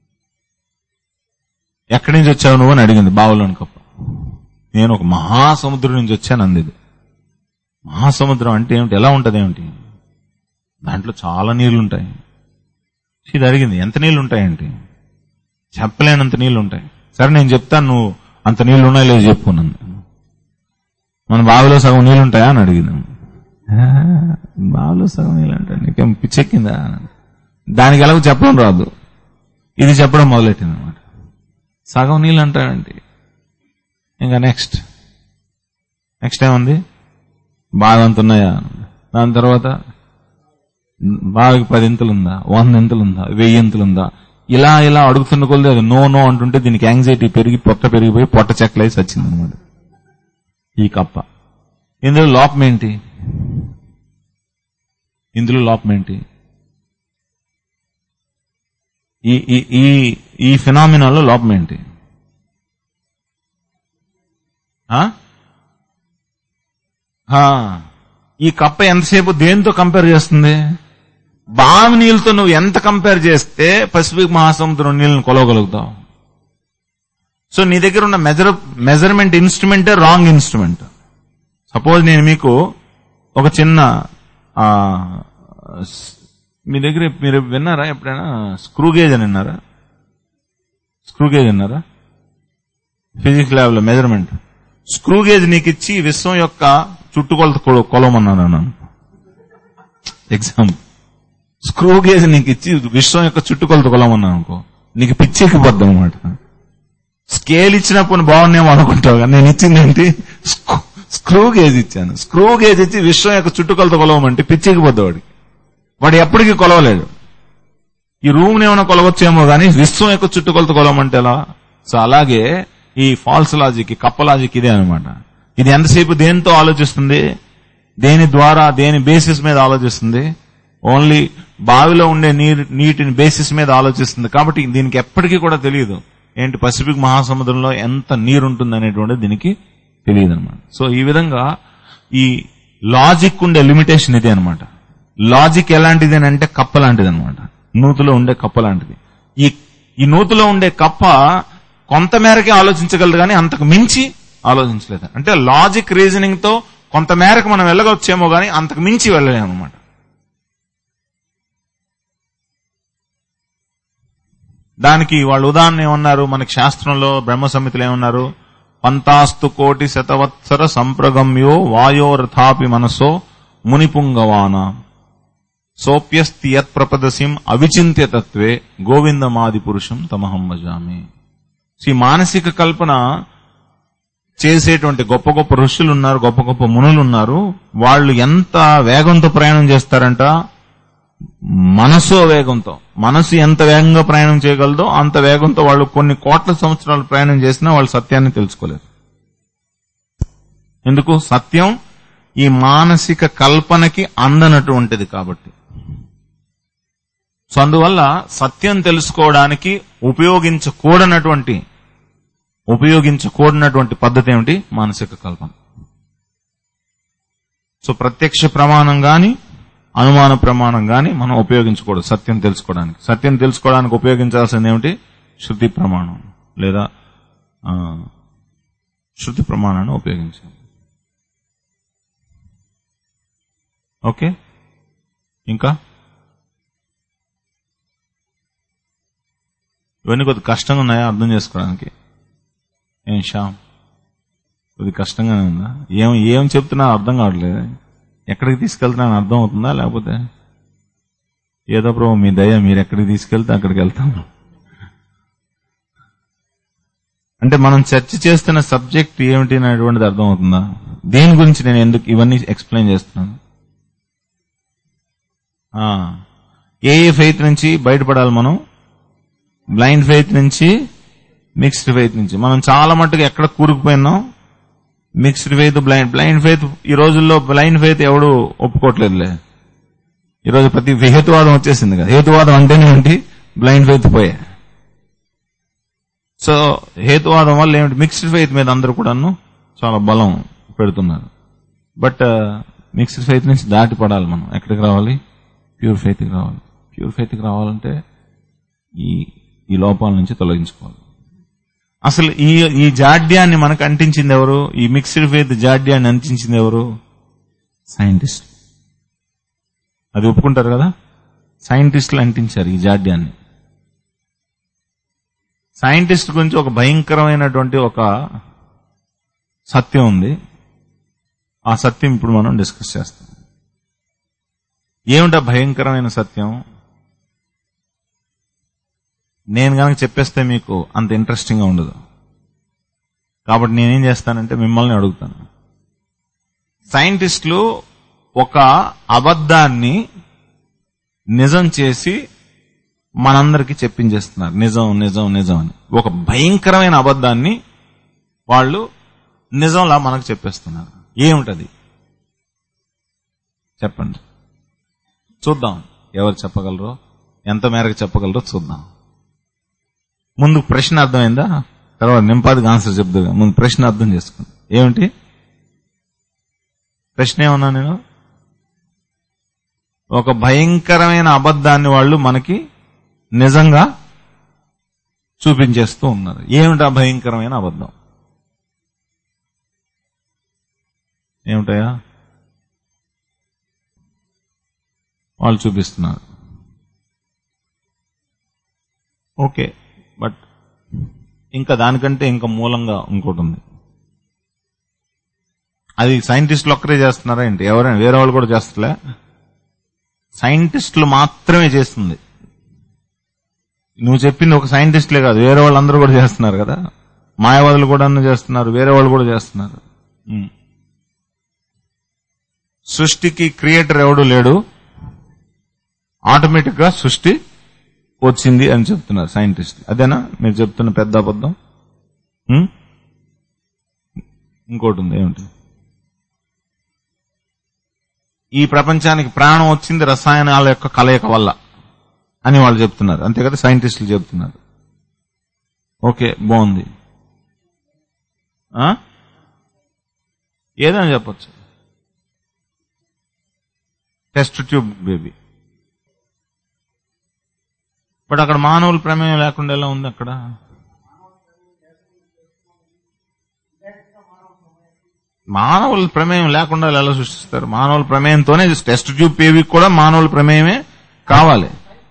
Speaker 1: ఎక్కడి నుంచి వచ్చావు నువ్వు అని అడిగింది బావిలోని కప్ప నేను ఒక మహాసముద్రం నుంచి వచ్చాను అంది ఇది. మహాసముద్రం అంటే ఏమిటి ఎలా ఉంటది ఏమిటి దాంట్లో చాలా నీళ్లు ఉంటాయి ఇది అడిగింది ఎంత నీళ్లు ఉంటాయేంటి చెప్పలేనంత నీళ్లు ఉంటాయి సరే నేను చెప్తాను నువ్వు అంత నీళ్లు ఉన్నాయో లేదో చెప్పుకున్నాను మన బావిలో సగం నీళ్లు ఉంటాయా అని అడిగింది "ఆ, బావిలో సగం నీళ్ళు అంటే నీకేం పిచ్చెక్కిందా అని. దానికి ఎలాగో చెప్పడం రాదు ఇది చెప్పడం మొదలెట్టింది అనమాట సగం నీళ్ళు అంటాడంటే ఇంకా నెక్స్ట్ నెక్స్ట్ ఏముంది బాగా అంత ఉన్నాయా దాని తర్వాత బావికి పది ఇంతలు ఉందా వంద ఇంతలు ఉందా వెయ్యి ఇంతలు ఉందా ఇలా ఇలా అడుగుతున్న కొద్ది అది నో నో అంటుంటే దీనికి యాంగ్జైటీ పెరిగి పొట్ట పెరిగిపోయి పొట్ట చెక్కలై చచ్చింది అనమాట ఈ కప్ప ఇందులో లోపం ఏంటి ఇందులో లోపం ఏంటి ఈ ఈ ఈ ఈ ఫినామినాలో లోపం ఏంటి ఆ? ఆ, ఈ కప్ప ఎంతసేపు దేంతో కంపేర్ చేస్తుంది బావి నీళ్ళతో నువ్వు ఎంత కంపేర్ చేస్తే పసిఫిక్ మహాసముద్రం నీళ్ళని కొలవగలుగుతావు సో నీ దగ్గర ఉన్న మెజర్ మెజర్మెంట్ ఇన్స్ట్రుమెంటే రాంగ్ ఇన్స్ట్రుమెంట్ సపోజ్ నేను మీకు ఒక చిన్న ఆ, స్- మీ దగ్గర మీరు విన్నారా ఎప్పుడైనా స్క్రూ గేజ్ అని విన్నారా స్క్రూ గేజ్ విన్నారా ఫిజిక్స్ ల్యాబ్ లో మెజర్మెంట్ స్క్రూ గేజ్ నీకు ఇచ్చి విశ్వం యొక్క చుట్టుకొలత కొల- కొలవమన్నాను అన్నాను ఎగ్జాంపుల్ స్క్రూ గేజ్ నీకు ఇచ్చి విశ్వం యొక్క చుట్టుకొలత కొలవమన్నాను అనుకో నీకు పిచ్చెక్కిపోద్ది అనమాట స్కేల్ ఇచ్చినప్పుడు బాగున్నాయేమో అనుకుంటావు కానీ నేను ఇచ్చింది ఏంటి స్క్రూ- స్క్రూ గేజ్ ఇచ్చాను స్క్రూ గేజ్ ఇచ్చి విశ్వం యొక్క చుట్టుకొలత కొలవమంటే పిచ్చికి వాడు వాడు ఎప్పటికీ కొలవలేడు ఈ రూమ్ ఏమైనా కొలవచ్చేమో కానీ విశ్వం యొక్క చుట్టుకొలత కొలవమంటే ఎలా సో అలాగే ఈ ఫాల్స్ లాజిక్ ఈ కప్ప లాజిక్ ఇదే అనమాట ఇది ఎంతసేపు దేనితో ఆలోచిస్తుంది దేని ద్వారా దేని బేసిస్ మీద ఆలోచిస్తుంది ఓన్లీ బావిలో ఉండే నీరు నీటిని బేసిస్ మీద ఆలోచిస్తుంది కాబట్టి దీనికి ఎప్పటికీ కూడా తెలియదు ఏంటి పసిఫిక్ మహాసముద్రంలో ఎంత నీరు ఉంటుంది అనేటువంటిది దీనికి తెలియదు అనమాట సో ఈ విధంగా ఈ లాజిక్ ఉండే లిమిటేషన్ ఇది అనమాట లాజిక్ ఎలాంటిది అని అంటే కప్ప లాంటిది అనమాట నూతులో ఉండే కప్ప లాంటిది ఈ ఈ నూతులో ఉండే కప్ప కొంత మేరకే ఆలోచించగలదు కానీ అంతకు మించి ఆలోచించలేదు అంటే లాజిక్ రీజనింగ్ తో కొంత మేరకు మనం వెళ్ళగొచ్చేమో కానీ అంతకు మించి వెళ్ళలేము అనమాట దానికి వాళ్ళు ఉదాహరణ ఏమన్నారు మనకి శాస్త్రంలో బ్రహ్మ సమితిలో ఏమన్నారు పంతాస్తు కోటి శతవత్సర సంప్రగమ్యో వాయోరథాపి మనసో మునిపుంగవాన సోప్యస్తి యత్ ప్రపదసిం అవిచింత్య తత్వే గోవిందమాది పురుషం తమహం భజామి ఈ మానసిక కల్పన చేసేటువంటి గొప్ప గొప్ప ఋషులు ఉన్నారు గొప్ప గొప్ప మునులు ఉన్నారు వాళ్ళు ఎంత వేగంతో ప్రయాణం చేస్తారంట మనసు వేగంతో మనసు ఎంత వేగంగా ప్రయాణం చేయగలదో అంత వేగంతో వాళ్ళు కొన్ని కోట్ల సంవత్సరాలు ప్రయాణం చేసినా వాళ్ళు సత్యాన్ని తెలుసుకోలేరు ఎందుకు సత్యం ఈ మానసిక కల్పనకి అందనటువంటిది కాబట్టి సో అందువల్ల సత్యం తెలుసుకోవడానికి ఉపయోగించకూడనటువంటి ఉపయోగించకూడనటువంటి పద్ధతి ఏమిటి మానసిక కల్పన సో ప్రత్యక్ష ప్రమాణం గాని అనుమాన ప్రమాణం గాని మనం ఉపయోగించకూడదు సత్యం తెలుసుకోవడానికి సత్యం తెలుసుకోవడానికి ఉపయోగించాల్సింది ఏమిటి శృతి ప్రమాణం లేదా ఆ, శృతి ప్రమాణాన్ని ఉపయోగించాలి ఓకే ఇంకా ఇవన్నీ కొద్ది కష్టంగా ఉన్నాయా అర్థం చేసుకోవడానికి ఏం శ్యామ్ కొద్ది కష్టంగానే ఉందా ఏం ఏం చెప్తున్నా అర్థం కావట్లేదు ఎక్కడికి తీసుకెళ్తున్నా అర్థం అవుతుందా లేకపోతే ఏదో ప్రభు మీ దయ మీరు ఎక్కడికి తీసుకెళ్తే అక్కడికి వెళ్తాం అంటే మనం చర్చ చేస్తున్న సబ్జెక్ట్ ఏమిటి అనేటువంటిది అర్థం అవుతుందా దేని గురించి నేను ఎందుకు ఇవన్నీ ఎక్స్ప్లెయిన్ చేస్తున్నాను ఆ, ఏ ఏ ఫెయిత్ నుంచి బయటపడాలి మనం బ్లైండ్ ఫెయిత్ నుంచి మిక్స్డ్ ఫెయిత్ నుంచి మనం చాలా మట్టుకు ఎక్కడ కూరుకుపోయినాం mixed faith blind blind faith ఈ రోజుల్లో బ్లైండ్ ఫెయిత్ ఎవడు ఒప్పుకోవట్లేదులే ఈ రోజు ప్రతి హేతువాదం వచ్చేసింది కదా హేతువాదం అంటేనే ఏంటి బ్లైండ్ ఫెయిత్ పోయే సో హేతువాదం వల్ల ఏమిటి మిక్స్డ్ ఫెయిత్ మీద అందరూ కూడాను చాలా బలం పెడుతున్నారు బట్ మిక్స్డ్ ఫెయిత్ నుంచి దాటి పడాలి మనం ఎక్కడికి రావాలి ప్యూర్ ఫెయిత్కి రావాలి ప్యూర్ ఫెయిత్కి రావాలంటే ఈ ఈ లోపాల నుంచి తొలగించుకోవాలి అసలు ఈ ఈ జాడ్యాన్ని మనకు అంటించింది ఎవరు ఈ మిక్స్డ్ ఫెయిత్ జాడ్యాన్ని అంటించింది ఎవరు సైంటిస్ట్ అది ఒప్పుకుంటారు కదా సైంటిస్టులు అంటించారు ఈ జాడ్యాన్ని సైంటిస్ట్ గురించి ఒక భయంకరమైనటువంటి ఒక సత్యం ఉంది ఆ సత్యం ఇప్పుడు మనం డిస్కస్ చేస్తాం ఏమిటా భయంకరమైన సత్యం నేను గనక చెప్పేస్తే మీకు అంత ఇంట్రెస్టింగ్ గా ఉండదు కాబట్టి నేనేం చేస్తానంటే మిమ్మల్ని అడుగుతాను సైంటిస్టులు ఒక అబద్ధాన్ని నిజం చేసి మనందరికి చెప్పించేస్తున్నారు నిజం నిజం నిజం అని ఒక భయంకరమైన అబద్ధాన్ని వాళ్ళు నిజంలా మనకు చెప్పేస్తున్నారు ఏమిటది చెప్పండి చూద్దాం ఎవరు చెప్పగలరో ఎంత మేరకు చెప్పగలరో చూద్దాం ముందు ప్రశ్న అర్థమైందా తర్వాత నింపాదికి ఆన్సర్ చెప్దు ముందు ప్రశ్న అర్థం చేసుకోండి ఏమిటి ప్రశ్న ఏమన్నా నేను ఒక భయంకరమైన అబద్ధాన్ని వాళ్ళు మనకి నిజంగా చూపించేస్తూ ఉన్నారు ఏమిటి ఆ భయంకరమైన అబద్ధం ఏమిటయా వాళ్ళు చూపిస్తున్నారు ఓకే బట్ ఇంకా దానికంటే ఇంకా మూలంగా ఇంకోటి ఉంది అది సైంటిస్టులు ఒక్కరే చేస్తున్నారా ఏంటి ఎవరైనా వేరే వాళ్ళు కూడా చేస్తలే సైంటిస్టులు మాత్రమే చేస్తుంది నువ్వు చెప్పింది ఒక సైంటిస్టులే కాదు వేరే వాళ్ళందరూ కూడా చేస్తున్నారు కదా మాయావాదులు కూడా చేస్తున్నారు వేరే వాళ్ళు కూడా చేస్తున్నారు ఉమ్. సృష్టికి క్రియేటర్ ఎవడు లేడు ఆటోమేటిక్ గా సృష్టి వచ్చింది అని చెప్తున్నారు సైంటిస్ట్ అదేనా మీరు చెప్తున్న పెద్ద అబద్ధం ఉమ్? ఇంకోటి ఉంది ఏమిటి ఈ ప్రపంచానికి ప్రాణం వచ్చింది రసాయనాల యొక్క కలయిక వల్ల అని వాళ్ళు చెప్తున్నారు అంతే కదా సైంటిస్టులు చెప్తున్నారు ఓకే బాగుంది ఆ? ఏదైనా చెప్పొచ్చు టెస్ట్ ట్యూబ్ బేబీ బట్ అక్కడ మానవుల ప్రమేయం లేకుండా ఎలా ఉంది అక్కడ మానవుల ప్రమేయం లేకుండా ఎలా సృష్టిస్తారు మానవుల ప్రమేయంతోనే టెస్ట్ ట్యూబ్ బేబీ కూడా మానవుల ప్రమేయమే కావాలి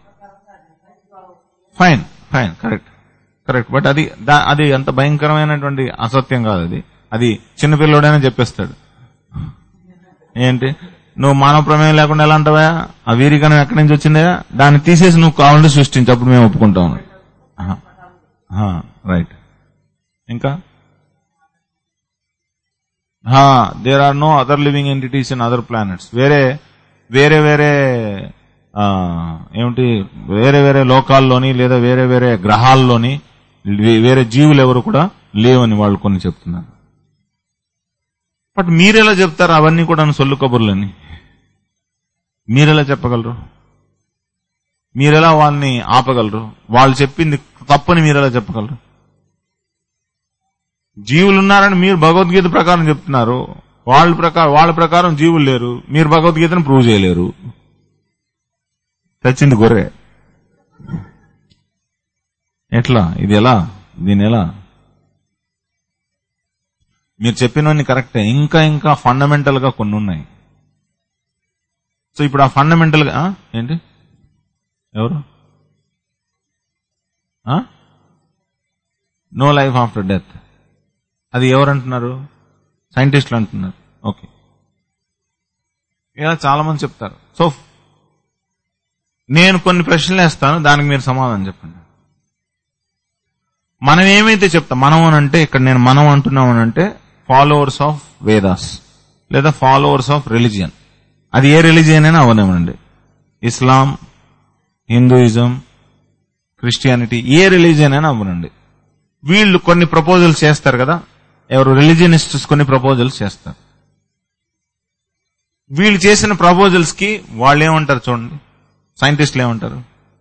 Speaker 1: fine fine correct correct but అది దా- అది అంత భయంకరమైనటువంటి అసత్యం కాదు అది అది చిన్నపిల్లడైనా చెప్పేస్తాడు ఏంటి నువ్వు మానవ ప్రమేయం లేకుండా ఎలా అంటావా ఆ వీరికణం ఎక్కడి నుంచి వచ్చిందా దాన్ని తీసేసి నువ్వు కావాలంటే సృష్టించు అప్పుడు మేము ఒప్పుకుంటాం రైట్ ఇంకా there are no other living entities in other planets వేరే వేరే వేరే ఆ, ఏమిటి వేరే వేరే లోకాల్లోని లేదా వేరే వేరే గ్రహాల్లోని వే- వేరే జీవులు ఎవరు కూడా లేవని వాళ్ళు కొన్ని చెప్తున్నారు బట్ మీరెలా చెప్తారు అవన్నీ కూడా సొల్లు కబుర్లని మీరెలా చెప్పగలరు మీరెలా వాళ్ళని ఆపగలరు వాళ్ళు చెప్పింది తప్పని మీరెలా చెప్పగలరు జీవులు ఉన్నారని మీరు భగవద్గీత ప్రకారం చెప్తున్నారు వాళ్ళ ప్రకారం వాళ్ళ ప్రకారం జీవులు లేరు మీరు భగవద్గీతను ప్రూవ్ చేయలేరు తెచ్చింది గొర్రె ఎట్లా ఇది ఎలా దీని ఎలా మీరు చెప్పినవన్నీ కరెక్టే ఇంకా ఇంకా ఫండమెంటల్ గా కొన్ని ఉన్నాయి సో ఇప్పుడు ఆ ఫండమెంటల్ గా ఆ? ఏంటి ఎవరు నో లైఫ్ ఆఫ్టర్ డెత్ అది ఎవరు అంటున్నారు సైంటిస్టులు అంటున్నారు ఓకే ఇలా చాలా మంది చెప్తారు సో నేను కొన్ని ప్రశ్నలు వేస్తాను దానికి మీరు సమాధానం చెప్పండి మనం ఏమైతే చెప్తాం మనం అని అంటే ఇక్కడ నేను మనం అంటున్నాం అని అంటే ఫాలోవర్స్ ఆఫ్ వేదాస్ లేదా ఫాలోవర్స్ ఆఫ్ రిలిజియన్ అది ఏ రిలిజియన్ అయినా అవనివ్వండి ఇస్లాం హిందూయిజం క్రిస్టియానిటీ ఏ రిలీజియన్ అయినా అవ్వనండి వీళ్ళు కొన్ని ప్రపోజల్స్ చేస్తారు కదా ఎవరు రిలీజియనిస్ట్స్ కొన్ని ప్రపోజల్స్ చేస్తారు వీళ్ళు చేసిన ప్రపోజల్స్ కి వాళ్ళు ఏమంటారు చూడండి సైంటిస్టులు ఏమంటారు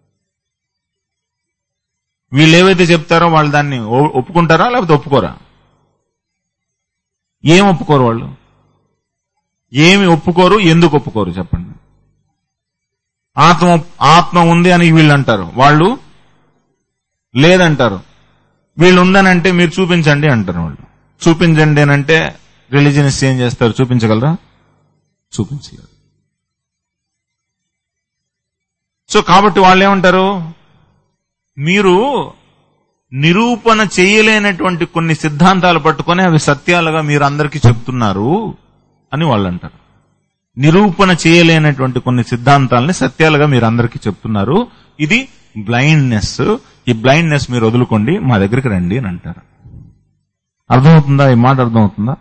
Speaker 1: వీళ్ళు ఏవైతే చెప్తారో వాళ్ళు దాన్ని ఒ- ఒప్పుకుంటారా లేకపోతే ఒప్పుకోరా ఏం ఒప్పుకోరు వాళ్ళు ఏమి ఒప్పుకోరు ఎందుకు ఒప్పుకోరు చెప్పండి ఆత్మ ఆత్మ ఉంది అని వీళ్ళు అంటారు వాళ్ళు లేదంటారు వీళ్ళు ఉందని అంటే మీరు చూపించండి అంటారు వాళ్ళు చూపించండి అని అంటే రిలీజియన్స్ ఏం చేస్తారు చూపించగలరా చూపించగలరు సో కాబట్టి వాళ్ళు ఏమంటారు మీరు నిరూపణ చేయలేనటువంటి కొన్ని సిద్ధాంతాలు పట్టుకొని అవి సత్యాలుగా మీరు అందరికీ చెప్తున్నారు అని వాళ్ళు అంటారు నిరూపణ చేయలేనటువంటి కొన్ని సిద్ధాంతాలని సత్యాలుగా మీరు అందరికీ చెప్తున్నారు ఇది బ్లైండ్నెస్ ఈ బ్లైండ్నెస్ మీరు వదులుకోండి మా దగ్గరికి రండి అని అంటారు అర్థమవుతుందా ఈ మాట అర్థమవుతుందా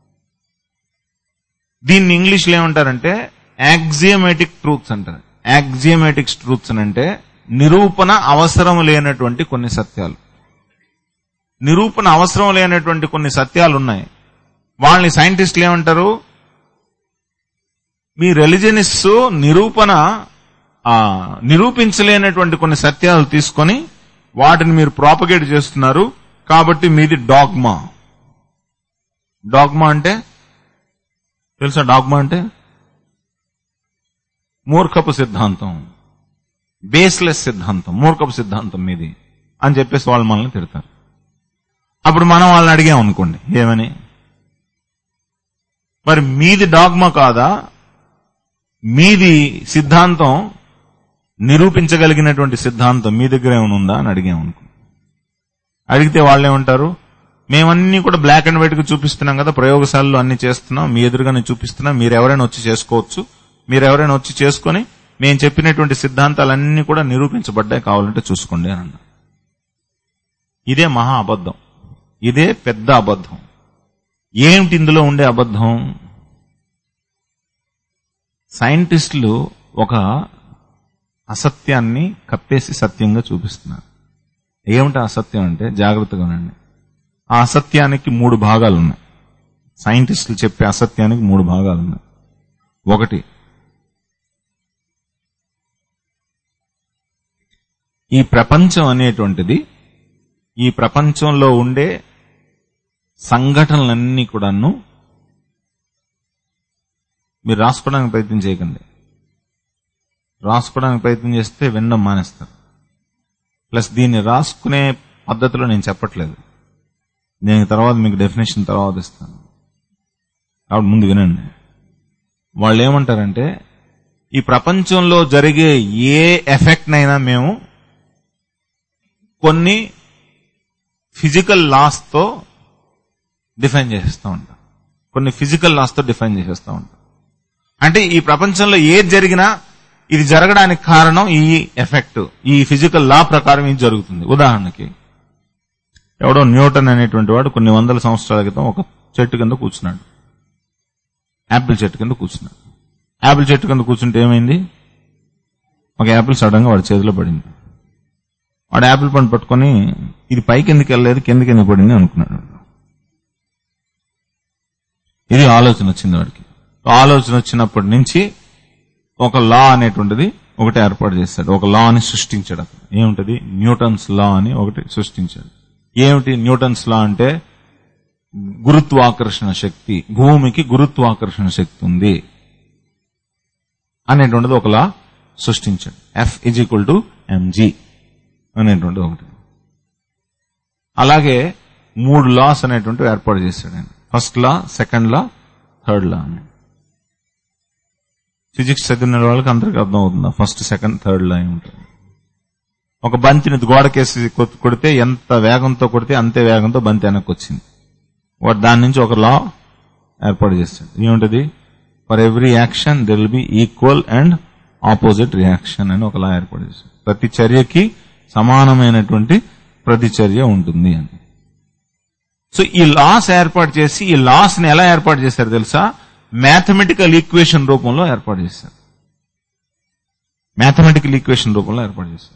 Speaker 1: దీన్ని ఇంగ్లీష్ లో ఏమంటారంటే యాక్సియమేటిక్ ట్రూత్స్ అంటారు యాక్సియమేటిక్ ట్రూత్స్ అని అంటే నిరూపణ అవసరం లేనటువంటి కొన్ని సత్యాలు నిరూపణ అవసరం లేనటువంటి కొన్ని సత్యాలు ఉన్నాయి వాళ్ళని సైంటిస్టులు ఏమంటారు మీ రిలిజనిస్ నిరూపణ ఆ, నిరూపించలేనటువంటి కొన్ని సత్యాలు తీసుకొని వాటిని మీరు ప్రాపగేట్ చేస్తున్నారు కాబట్టి మీది డాగ్మా డాగ్మా అంటే తెలుసా డాగ్మా అంటే మూర్ఖపు సిద్ధాంతం బేస్లెస్ సిద్ధాంతం మూర్ఖపు సిద్ధాంతం మీది అని చెప్పేసి వాళ్ళు మనల్ని తిడతారు అప్పుడు మనం వాళ్ళని అడిగాం అనుకోండి ఏమని మరి మీది డాగ్మా కాదా మీది సిద్ధాంతం నిరూపించగలిగినటువంటి సిద్ధాంతం మీ దగ్గర ఏమైనా ఉందా అని అడిగాం అనుకో అడిగితే వాళ్ళు ఏమంటారు మేమన్నీ కూడా బ్లాక్ అండ్ వైట్ గా చూపిస్తున్నాం కదా ప్రయోగశాలలో అన్ని చేస్తున్నాం మీ ఎదురుగానే చూపిస్తున్నాం మీరు ఎవరైనా వచ్చి చేసుకోవచ్చు మీరు ఎవరైనా వచ్చి చేసుకొని మేము చెప్పినటువంటి సిద్ధాంతాలన్నీ కూడా నిరూపించబడ్డాయి కావాలంటే చూసుకోండి అని అన్నారు ఇదే మహా అబద్ధం ఇదే పెద్ద అబద్ధం ఏమిటి ఇందులో ఉండే అబద్ధం సైంటిస్టులు ఒక అసత్యాన్ని కప్పేసి సత్యంగా చూపిస్తున్నారు ఏమిటి అసత్యం అంటే జాగ్రత్తగా ఉండండి ఆ అసత్యానికి మూడు భాగాలు ఉన్నాయి సైంటిస్టులు చెప్పే అసత్యానికి మూడు భాగాలు ఉన్నాయి ఒకటి ఈ ప్రపంచం అనేటువంటిది ఈ ప్రపంచంలో ఉండే సంఘటనలన్నీ కూడాను మీరు రాసుకోవడానికి ప్రయత్నం చేయకండి రాసుకోవడానికి ప్రయత్నం చేస్తే వినడం మానేస్తారు ప్లస్ దీన్ని రాసుకునే పద్ధతిలో నేను చెప్పట్లేదు దీనికి తర్వాత మీకు డెఫినేషన్ తర్వాత ఇస్తాను కాబట్టి ముందు వినండి వాళ్ళు ఏమంటారంటే ఈ ప్రపంచంలో జరిగే ఏ ఎఫెక్ట్ అయినా మేము కొన్ని ఫిజికల్ లాస్ తో డిఫైన్ చేసేస్తూ ఉంటాం కొన్ని ఫిజికల్ లాస్ తో డిఫైన్ చేసేస్తూ ఉంటాం అంటే ఈ ప్రపంచంలో ఏది జరిగినా ఇది జరగడానికి కారణం ఈ ఎఫెక్ట్ ఈ ఫిజికల్ లా ప్రకారం ఇది జరుగుతుంది ఉదాహరణకి ఎవడో న్యూటన్ అనేటువంటి వాడు కొన్ని వందల సంవత్సరాల క్రితం ఒక చెట్టు కింద కూర్చున్నాడు యాపిల్ చెట్టు కింద కూర్చున్నాడు యాపిల్ చెట్టు కింద కూర్చుంటే ఏమైంది ఒక యాపిల్ సడన్ గా వాడి చేతిలో పడింది వాడు యాపిల్ పండు పట్టుకొని ఇది పైకి ఎందుకు వెళ్ళలేదు కిందకి ఎందుకు పడింది అనుకున్నాడు ఇది ఆలోచన వచ్చింది వాడికి ఆలోచన వచ్చినప్పటి నుంచి ఒక లా అనేటువంటిది ఒకటి ఏర్పాటు చేశాడు ఒక లా అని సృష్టించాడు అతను ఏముంటది న్యూటన్స్ లా అని ఒకటి సృష్టించాడు ఏమిటి న్యూటన్స్ లా అంటే గురుత్వాకర్షణ శక్తి భూమికి గురుత్వాకర్షణ శక్తి ఉంది అనేటువంటిది ఒక లా సృష్టించాడు F is equal to M G అనేటువంటిది ఒకటి అలాగే మూడు లాస్ అనేటువంటివి ఏర్పాటు చేశాడు ఆయన first law second law third law అని ఫిజిక్స్ చదివిన వాళ్ళకి అందరికి అర్థం అవుతుందా ఫస్ట్ సెకండ్ థర్డ్ లా ఉంటుంది ఒక బంతిని గోడకేసి కొ- కొడితే ఎంత వేగంతో కొడితే అంతే వేగంతో బంతి వెనక్కి వచ్చింది వాడు దాని నుంచి ఒక లా ఏర్పాటు చేస్తాడు ఏముంటది for every action there will be equal and opposite reaction అని ఒక లా ఏర్పాటు చేస్తాడు ప్రతి చర్యకి సమానమైనటువంటి ప్రతిచర్య ఉంటుంది అని సో ఈ లాస్ ఏర్పాటు చేసి ఈ లాస్ ని ఎలా ఏర్పాటు చేశారు తెలుసా మ్యాథమెటికల్ ఈక్వేషన్ రూపంలో ఏర్పాటు చేశారు మ్యాథమెటికల్ ఈక్వేషన్ రూపంలో ఏర్పాటు చేశారు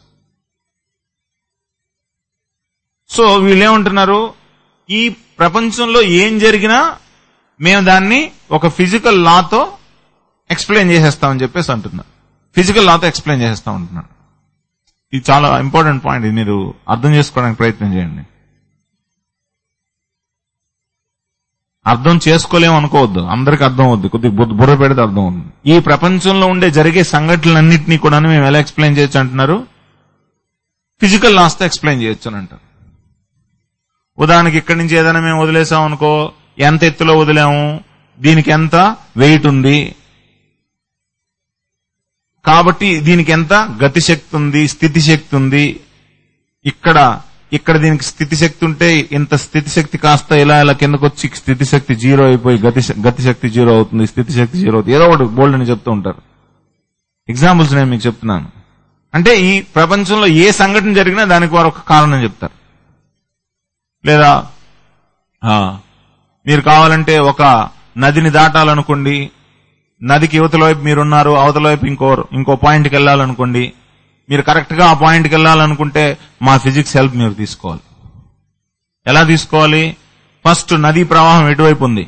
Speaker 1: సో వీళ్ళేమంటున్నారు ఈ ప్రపంచంలో ఏం జరిగినా మేము దాన్ని ఒక ఫిజికల్ లాతో ఎక్స్ప్లెయిన్ చేసేస్తామని చెప్పేసి అంటున్నారు ఫిజికల్ లాతో ఎక్స్ప్లెయిన్ చేసేస్తాం అంటున్నారు ఇది చాలా ఇంపార్టెంట్ పాయింట్ ఇది మీరు అర్థం చేసుకోవడానికి ప్రయత్నం చేయండి అర్థం చేసుకోలేము అనుకోవద్దు అందరికి అర్థం అవుద్ది కొద్దిగా బుర్ర- బుర్ర పెడితే అర్థం అవుతుంది ఈ ప్రపంచంలో ఉండే జరిగే సంఘటనలన్నింటినీ కూడా మేము ఎలా ఎక్స్ప్లెయిన్ చేయొచ్చు అంటున్నారు ఫిజికల్ లాస్తో ఎక్స్ప్లెయిన్ చేయొచ్చు అని అంటారు ఉదాహరణకి ఇక్కడి నుంచి ఏదైనా మేము వదిలేసాం అనుకో ఎంత ఎత్తులో వదిలాము దీనికి ఎంత వెయిట్ ఉంది కాబట్టి దీనికి ఎంత గతి శక్తి ఉంది స్థితి శక్తి ఉంది ఇక్కడ ఇక్కడ దీనికి స్థితి శక్తి ఉంటే ఇంత స్థితి శక్తి కాస్త ఇలా ఇలా కిందకు వచ్చి స్థితి శక్తి జీరో అయిపోయి గతి శ- గతి శక్తి జీరో అవుతుంది స్థితి శక్తి జీరో అవుతుంది ఏదో ఒకటి బోల్డ్ అని చెప్తూ ఉంటారు ఎగ్జాంపుల్స్ నేను మీకు చెప్తున్నాను అంటే ఈ ప్రపంచంలో ఏ సంఘటన జరిగినా దానికి వారు ఒక కారణం చెప్తారు లేదా ఆ, మీరు కావాలంటే ఒక నదిని దాటాలనుకోండి నదికి యువతల వైపు మీరున్నారు అవతల వైపు ఇంకో ఇంకో పాయింట్కి వెళ్ళాలనుకోండి మీరు కరెక్ట్ గా ఆ పాయింట్కి వెళ్ళాలనుకుంటే మా ఫిజిక్స్ హెల్ప్ మీరు తీసుకోవాలి ఎలా తీసుకోవాలి ఫస్ట్ నదీ ప్రవాహం ఎటువైపు ఉంది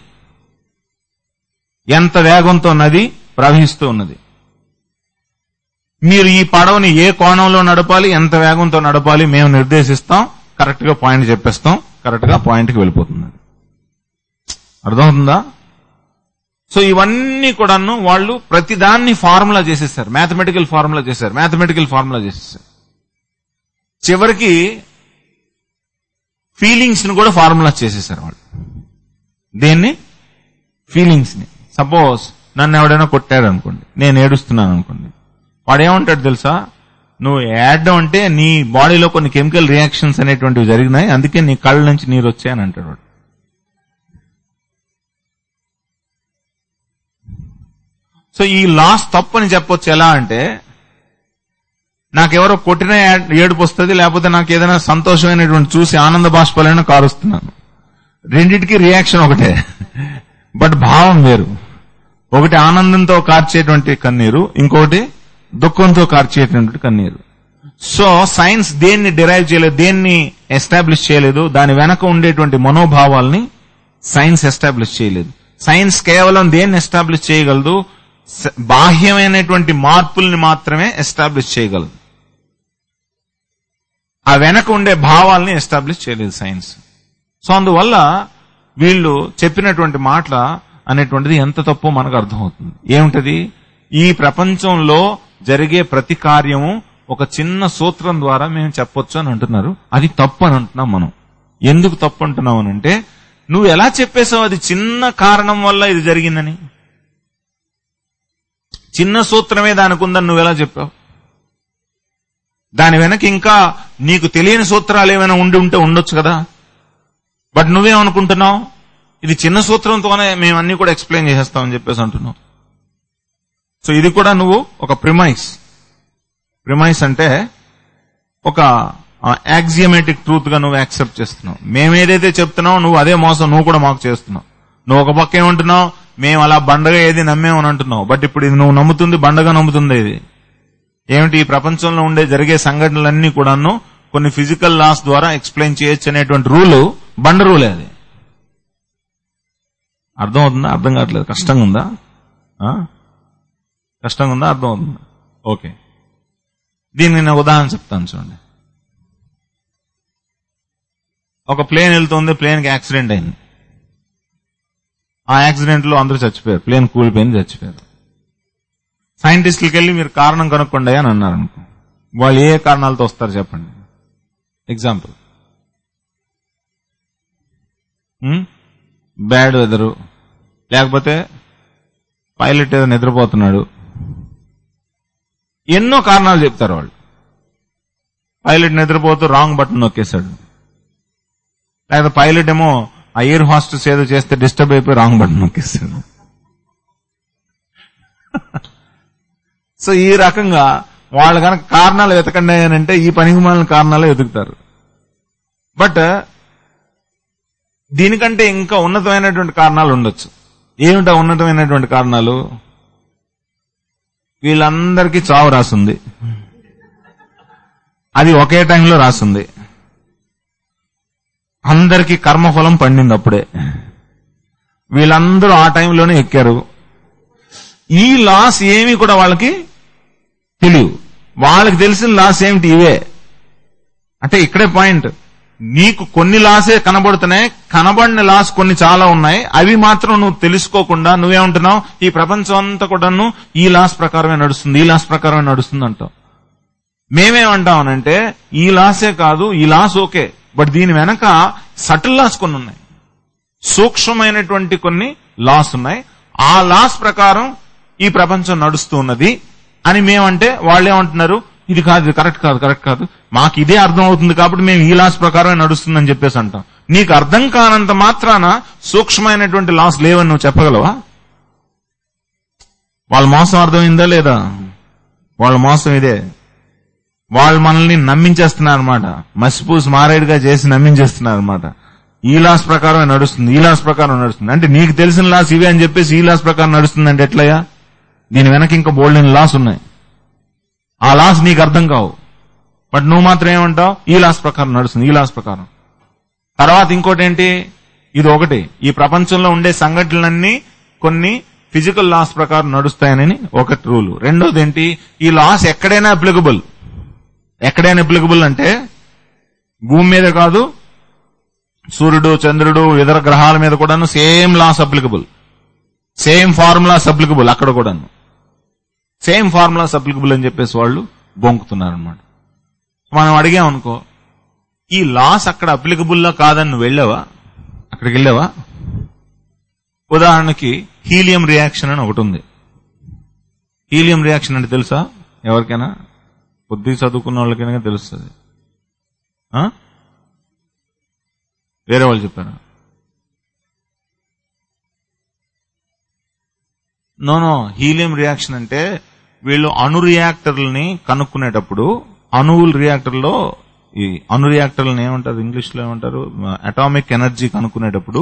Speaker 1: ఎంత వేగంతో నది ప్రవహిస్తూ ఉన్నది మీరు ఈ పడవని ఏ కోణంలో నడపాలి ఎంత వేగంతో నడపాలి మేము నిర్దేశిస్తాం కరెక్ట్ గా పాయింట్ చెప్పేస్తాం కరెక్ట్ గా పాయింట్ కి వెళ్ళిపోతుంది అది. అర్థమవుతుందా సో ఇవన్నీ కూడాను వాళ్ళు ప్రతి దాన్ని ఫార్ములా చేసేసారు మ్యాథమెటికల్ ఫార్ములా చేశారు మ్యాథమెటికల్ ఫార్ములా చేసేసారు చివరికి ఫీలింగ్స్ ని కూడా ఫార్ములా చేసేసారు వాళ్ళు దేన్ని ఫీలింగ్స్ ని సపోజ్ నన్ను ఎవడైనా కొట్టాడు అనుకోండి నేను ఏడుస్తున్నాను అనుకోండి వాడు ఏమంటాడు తెలుసా నువ్వు ఏడడం అంటే నీ బాడీలో కొన్ని కెమికల్ రియాక్షన్స్ అనేటువంటివి జరిగినాయి అందుకే నీ కళ్ళ నుంచి నీరు వచ్చాయని అంటాడు వాడు సో ఈ లాస్ తప్పని చెప్పొచ్చు ఎలా అంటే నాకెవరో కొట్టిన ఏ- ఏడుపు వస్తుంది లేకపోతే నాకు ఏదైనా సంతోషమైనటువంటి చూసి ఆనంద బాష్పాలైనా కారుస్తున్నాను రెండిటికి రియాక్షన్ ఒకటే బట్ భావం వేరు ఒకటి ఆనందంతో కార్చేటువంటి కన్నీరు ఇంకొకటి దుఃఖంతో కార్చేటువంటి కన్నీరు సో సైన్స్ దేన్ని డిరైవ్ చేయలేదు దేన్ని ఎస్టాబ్లిష్ చేయలేదు దాని వెనక ఉండేటువంటి మనోభావాల్ని సైన్స్ ఎస్టాబ్లిష్ చేయలేదు సైన్స్ కేవలం దేన్ని ఎస్టాబ్లిష్ చేయగలదు స- బాహ్యమైనటువంటి మార్పుల్ని మాత్రమే ఎస్టాబ్లిష్ చేయగలదు ఆ వెనక ఉండే భావాల్ని ఎస్టాబ్లిష్ చేయలేదు సైన్స్ సో అందువల్ల వీళ్ళు చెప్పినటువంటి మాటల అనేటువంటిది ఎంత తప్పో మనకు అర్థమవుతుంది ఏమిటది ఈ ప్రపంచంలో జరిగే ప్రతి కార్యము ఒక చిన్న సూత్రం ద్వారా మేము చెప్పొచ్చు అని అంటున్నారు అది తప్పు అని అంటున్నాం మనం ఎందుకు తప్పు అంటున్నావు అని అంటే నువ్వు ఎలా చెప్పేశావు అది చిన్న కారణం వల్ల ఇది జరిగిందని చిన్న సూత్రమే దానికి ఉందని నువ్వు ఎలా చెప్పావు దాని వెనక ఇంకా నీకు తెలియని సూత్రాలు ఏమైనా ఉండి ఉంటే ఉండొచ్చు కదా బట్ నువ్వేమనుకుంటున్నావు ఇది చిన్న సూత్రంతోనే మేము అన్ని కూడా ఎక్స్ప్లెయిన్ చేసేస్తామని చెప్పేసి అంటున్నావు సో ఇది కూడా నువ్వు ఒక ప్రిమైస్ ప్రిమైస్ అంటే ఒక యాక్సియమేటిక్ ట్రూత్ గా నువ్వు యాక్సెప్ట్ చేస్తున్నావు మేమేదైతే చెప్తున్నావు నువ్వు అదే మోసం నువ్వు కూడా మాకు చేస్తున్నావు నువ్వు ఒక పక్క ఏమంటున్నావు మేము అలా బండగా ఏది నమ్మేమని అంటున్నావు బట్ ఇప్పుడు ఇది నువ్వు నమ్ముతుంది బండగా నమ్ముతుంది ఇది ఏమిటి ఈ ప్రపంచంలో ఉండే జరిగే సంఘటనలన్నీ కూడాను కొన్ని ఫిజికల్ లాస్ ద్వారా ఎక్స్ప్లెయిన్ చేయొచ్చు అనేటువంటి రూలు బండ రూలే అది అర్థం అవుతుందా అర్థం కావట్లేదు కష్టంగా ఉందా ఆ? కష్టంగా ఉందా అర్థం అవుతుందా ఓకే దీన్ని నేను ఉదాహరణ చెప్తాను చూడండి ఒక ప్లేన్ వెళ్తుంది ప్లేన్ కి యాక్సిడెంట్ అయింది ఆ యాక్సిడెంట్ లో అందరూ చచ్చిపోయారు ప్లేన్ కూలిపోయింది చచ్చిపోయారు సైంటిస్టులకి వెళ్ళి మీరు కారణం కనుక్కోండి అని అన్నారు అనుకో వాళ్ళు ఏ కారణాలతో వస్తారు చెప్పండి ఎగ్జాంపుల్ బ్యాడ్ వెదరు లేకపోతే పైలట్ ఏదో నిద్రపోతున్నాడు ఎన్నో కారణాలు చెప్తారు వాళ్ళు పైలట్ నిద్రపోతూ రాంగ్ బటన్ నొక్కేశాడు లేకపోతే పైలట్ ఏమో ఆ ఎయిర్ హాస్టెస్ ఏదో చేస్తే డిస్టర్బ్ అయిపోయి రాంగ్ బటన్ నొక్కేస్తాడు సో ఈ రకంగా వాళ్ళు కనుక కారణాలు వెతకండి అని అంటే ఈ పనికి మాలిన కారణాలు వెతుకుతారు బట్ దీనికంటే ఇంకా ఉన్నతమైనటువంటి కారణాలు ఉండొచ్చు ఏమిటా ఉన్నతమైనటువంటి కారణాలు వీళ్ళందరికీ చావు రాసుంది అది ఒకే టైంలో రాసుంది అందరికీ కర్మఫలం పండింది అప్పుడే వీళ్ళందరూ ఆ టైంలోనే ఎక్కారు ఈ లాస్ ఏమి కూడా వాళ్ళకి తెలియవు వాళ్ళకి తెలిసిన లాస్ ఏమిటి ఇవే అంటే ఇక్కడే పాయింట్ నీకు కొన్ని లాసే కనబడుతున్నాయి కనబడిన లాస్ కొన్ని చాలా ఉన్నాయి అవి మాత్రం నువ్వు తెలుసుకోకుండా నువ్వేమంటున్నావు ఈ ప్రపంచం అంతా కూడాను ఈ లాస్ ప్రకారమే నడుస్తుంది ఈ లాస్ ప్రకారమే నడుస్తుంది అంటావు మేమేమంటామనంటే ఈ లాసే కాదు ఈ లాస్ ఓకే బట్ దీని వెనక సటిల్ లాస్ కొన్ని ఉన్నాయి సూక్ష్మమైనటువంటి కొన్ని లాస్ ఉన్నాయి ఆ లాస్ ప్రకారం ఈ ప్రపంచం నడుస్తూ ఉన్నది అని మేమంటే వాళ్ళు ఏమంటున్నారు ఇది కాదు ఇది కరెక్ట్ కాదు కరెక్ట్ కాదు మాకు ఇదే అర్థం అవుతుంది కాబట్టి మేము ఈ లాస్ ప్రకారమే నడుస్తుందని చెప్పేసి అంటాం నీకు అర్థం కానంత మాత్రాన సూక్ష్మమైనటువంటి లాస్ లేవని నువ్వు చెప్పగలవా వాళ్ళ మోసం అర్థమైందా లేదా వాళ్ళ మోసం ఇదే వాళ్ళు మనల్ని నమ్మించేస్తున్నారు అనమాట మసిపూసి మారేడుగా చేసి నమ్మించేస్తున్నారు అనమాట ఈ లాస్ ప్రకారం నడుస్తుంది ఈ లాస్ ప్రకారం నడుస్తుంది అంటే నీకు తెలిసిన లాస్ ఇవే అని చెప్పేసి ఈ లాస్ ప్రకారం నడుస్తుంది అంటే ఎట్లయ్యా దీని వెనక ఇంకా బోల్డెన్ లాస్ ఉన్నాయి ఆ లాస్ నీకు అర్థం కావు బట్ నువ్వు మాత్రం ఏమంటావు ఈ లాస్ ప్రకారం నడుస్తుంది ఈ లాస్ ప్రకారం తర్వాత ఇంకోటి ఏంటి ఇది ఒకటి ఈ ప్రపంచంలో ఉండే సంఘటనలన్నీ కొన్ని ఫిజికల్ లాస్ ప్రకారం నడుస్తాయని ఒకటి రూల్ రెండోది ఏంటి ఈ లాస్ ఎక్కడైనా అప్లికబుల్ ఎక్కడైనా అప్లికబుల్ అంటే భూమి మీద కాదు సూర్యుడు చంద్రుడు ఇతర గ్రహాల మీద కూడాను same laws applicable same formulas applicable అక్కడ కూడాను సేమ్ ఫార్ములాస్ అప్లికబుల్ అని చెప్పేసి వాళ్ళు బొంకుతున్నారు అనమాట మనం అడిగామనుకో ఈ లాస్ అక్కడ అప్లికబుల్లా కాదని నువ్వు వెళ్ళావా అక్కడికి వెళ్ళావా ఉదాహరణకి హీలియం రియాక్షన్ అని ఒకటి ఉంది హీలియం రియాక్షన్ అంటే తెలుసా ఎవరికైనా కొద్ది చదువుకున్న వాళ్ళకైనా తెలుస్తుంది ఆ? వేరే వాళ్ళు చెప్పారా నో నో హీలియం రియాక్షన్ అంటే వీళ్ళు అణు రియాక్టర్లని కనుక్కునేటప్పుడు అణువుల రియాక్టర్లో ఈ అణు రియాక్టర్లను ఏమంటారు ఇంగ్లీష్ లో ఏమంటారు అటామిక్ ఎనర్జీ కనుక్కునేటప్పుడు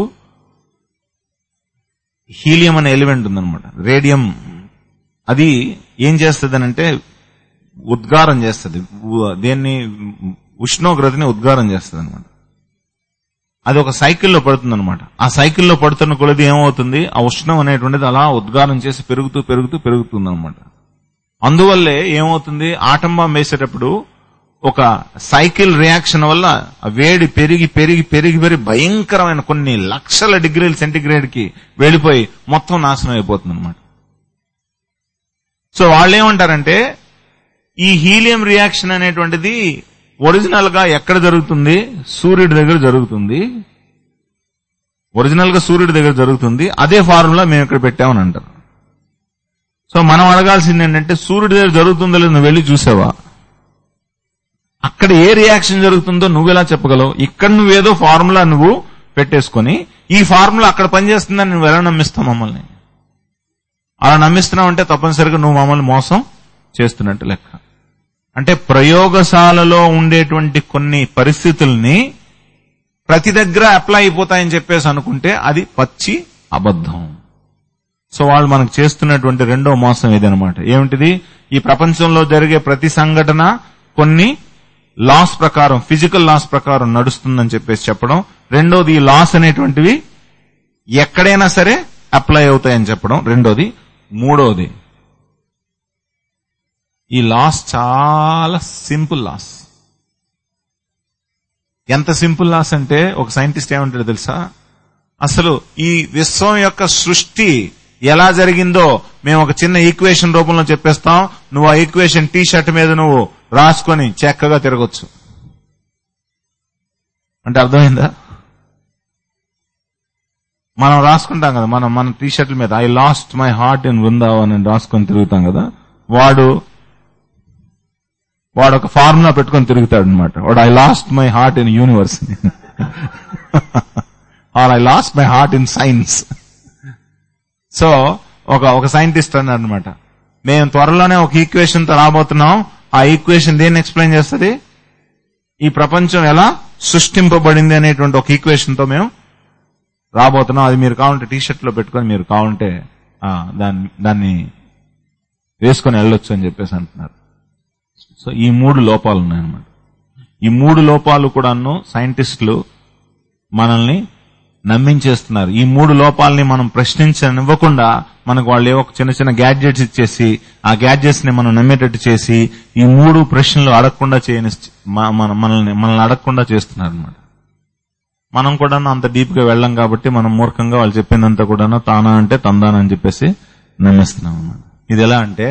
Speaker 1: హీలియం అనే ఎలిమెంట్ ఉందన్నమాట రేడియం అది ఏం చేస్తుంది అంటే ఉద్గారం చేస్తుంది ఉ- దేన్ని ఉష్ణోగ్రతని ఉద్గారం చేస్తుంది అనమాట అది ఒక సైకిల్లో పడుతుంది అనమాట ఆ సైకిల్లో పడుతున్న కొలది ఏమవుతుంది ఆ ఉష్ణం అనేటువంటిది అలా ఉద్గారం చేసి పెరుగుతూ పెరుగుతూ పెరుగుతుంది అనమాట అందువల్లే ఏమవుతుంది ఆటం బాంబ్ వేసేటప్పుడు ఒక సైకిల్ రియాక్షన్ వల్ల ఆ వేడి పెరిగి పెరిగి పెరిగి పెరిగి భయంకరమైన కొన్ని లక్షల డిగ్రీల సెంటిగ్రేడ్ కి వెళ్ళిపోయి మొత్తం నాశనం అయిపోతుంది అనమాట సో వాళ్ళు ఏమంటారంటే ఈ హీలియం రియాక్షన్ అనేటువంటిది ఒరిజినల్ గా ఎక్కడ జరుగుతుంది సూర్యుడి దగ్గర జరుగుతుంది ఒరిజినల్ గా సూర్యుడి దగ్గర జరుగుతుంది అదే ఫార్ములా మేము ఇక్కడ పెట్టామని అంటారు సో మనం అడగాల్సింది ఏంటంటే సూర్యుడి దగ్గర జరుగుతుందో లేదో నువ్వు వెళ్ళి చూసావా అక్కడ ఏ రియాక్షన్ జరుగుతుందో నువ్వు ఎలా చెప్పగలవు ఇక్కడ నువ్వేదో ఫార్ములా నువ్వు పెట్టేసుకొని ఈ ఫార్ములా అక్కడ పనిచేస్తుందని నువ్వు ఎలా నమ్మిస్తావు మమ్మల్ని అలా నమ్మిస్తున్నావు అంటే తప్పనిసరిగా నువ్వు మమ్మల్ని మోసం చేస్తున్నట్టు లెక్క అంటే ప్రయోగశాలలో ఉండేటువంటి కొన్ని పరిస్థితుల్ని ప్రతి దగ్గర అప్లై అయిపోతాయని చెప్పేసి అనుకుంటే అది పచ్చి అబద్ధం సో వాళ్ళు మనకు చేస్తున్నటువంటి రెండో మోసం ఇదనమాట ఏమిటిది ఈ ప్రపంచంలో జరిగే ప్రతి సంఘటన కొన్ని లాస్ ప్రకారం ఫిజికల్ లాస్ ప్రకారం నడుస్తుందని చెప్పేసి చెప్పడం రెండోది ఈ లాస్ అనేటువంటివి ఎక్కడైనా సరే అప్లై అవుతాయని చెప్పడం రెండోది మూడోది ఈ లాస్ చాలా సింపుల్ లాస్ ఎంత సింపుల్ లాస్ అంటే ఒక సైంటిస్ట్ ఏమంటాడు తెలుసా అసలు ఈ విశ్వం యొక్క సృష్టి ఎలా జరిగిందో మేము ఒక చిన్న ఈక్వేషన్ రూపంలో చెప్పేస్తాం నువ్వు ఆ ఈక్వేషన్ టీ షర్ట్ మీద నువ్వు రాసుకొని చక్కగా తిరగొచ్చు అంటే అర్థమైందా మనం రాసుకుంటాం కదా మనం మన టీ షర్ట్ల మీద I lost my heart in Vrindavan అని రాసుకొని తిరుగుతాం కదా వాడు వాడు ఒక ఫార్ములా పెట్టుకొని తిరుగుతాడు అనమాట వాడు I lost my heart in universe or I lost my heart in science so ఒక ఒక సైంటిస్ట్ అన్నాడు అనమాట మేము త్వరలోనే ఒక ఈక్వేషన్ తో రాబోతున్నాం ఆ ఈక్వేషన్ దేన్ని ఎక్స్ప్లెయిన్ చేస్తుంది ఈ ప్రపంచం ఎలా సృష్టింపబడింది అనేటువంటి ఒక ఈక్వేషన్ తో మేము రాబోతున్నాం అది మీరు కావాలంటే టీ షర్ట్ లో పెట్టుకొని మీరు కావాలంటే ఆ, దాన్ని దాన్ని వేసుకొని వెళ్ళొచ్చు అని చెప్పేసి అంటున్నారు సో ఈ మూడు లోపాలు ఉన్నాయన్నమాట ఈ మూడు లోపాలు కూడాను సైంటిస్టులు మనల్ని నమ్మించేస్తున్నారు ఈ మూడు లోపాలని మనం ప్రశ్నించనివ్వకుండా మనకు వాళ్ళు ఏవో ఒక చిన్న చిన్న గ్యాడ్జెట్స్ ఇచ్చేసి ఆ గ్యాడ్జెట్స్ ని మనం నమ్మేటట్టు చేసి ఈ మూడు ప్రశ్నలు అడగకుండా చేయని మ- మన- మనల్ని మనల్ని అడగకుండా చేస్తున్నారు అనమాట మనం కూడా అంత డీప్ గా వెళ్ళం కాబట్టి మనం మూర్ఖంగా వాళ్ళు చెప్పిందంతా కూడా తానా అంటే తందానా అని చెప్పేసి నమ్మిస్తున్నాం అన్నమాట ఇది ఎలా అంటే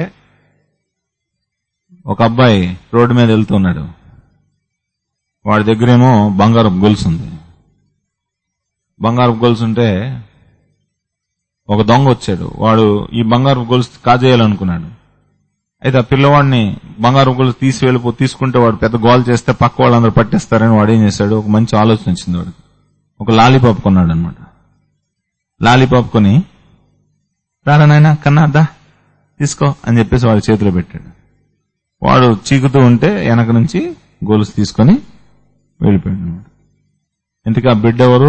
Speaker 1: ఒక అబ్బాయి రోడ్డు మీద వెళ్తున్నాడు వాడి దగ్గరేమో బంగారపు గొలుసు ఉంది బంగారపు గొలుసు ఉంటే ఒక దొంగ వచ్చాడు వాడు ఈ బంగారపు గొలుసు కాజేయాలనుకున్నాడు అయితే ఆ పిల్లవాడిని బంగారపు గొలుసు తీసి వెళ్ళిపో తీసుకుంటే వాడు పెద్ద గోల్ చేస్తే పక్క వాళ్ళందరూ పట్టేస్తారని వాడు ఏం చేశాడు ఒక మంచి ఆలోచన వచ్చింది వాడికి ఒక లాలీపాప్ కొన్నాడు అనమాట లాలీపాప్ కొని రారా నాయనా కన్నా దా తీసుకో అని చెప్పేసి వాడి చేతిలో పెట్టాడు వాడు చీకుతూ ఉంటే వెనక నుంచి గొలుసు తీసుకొని వెళ్ళిపోయాడు అనమాట ఇంతకీ ఆ బిడ్డ ఎవరు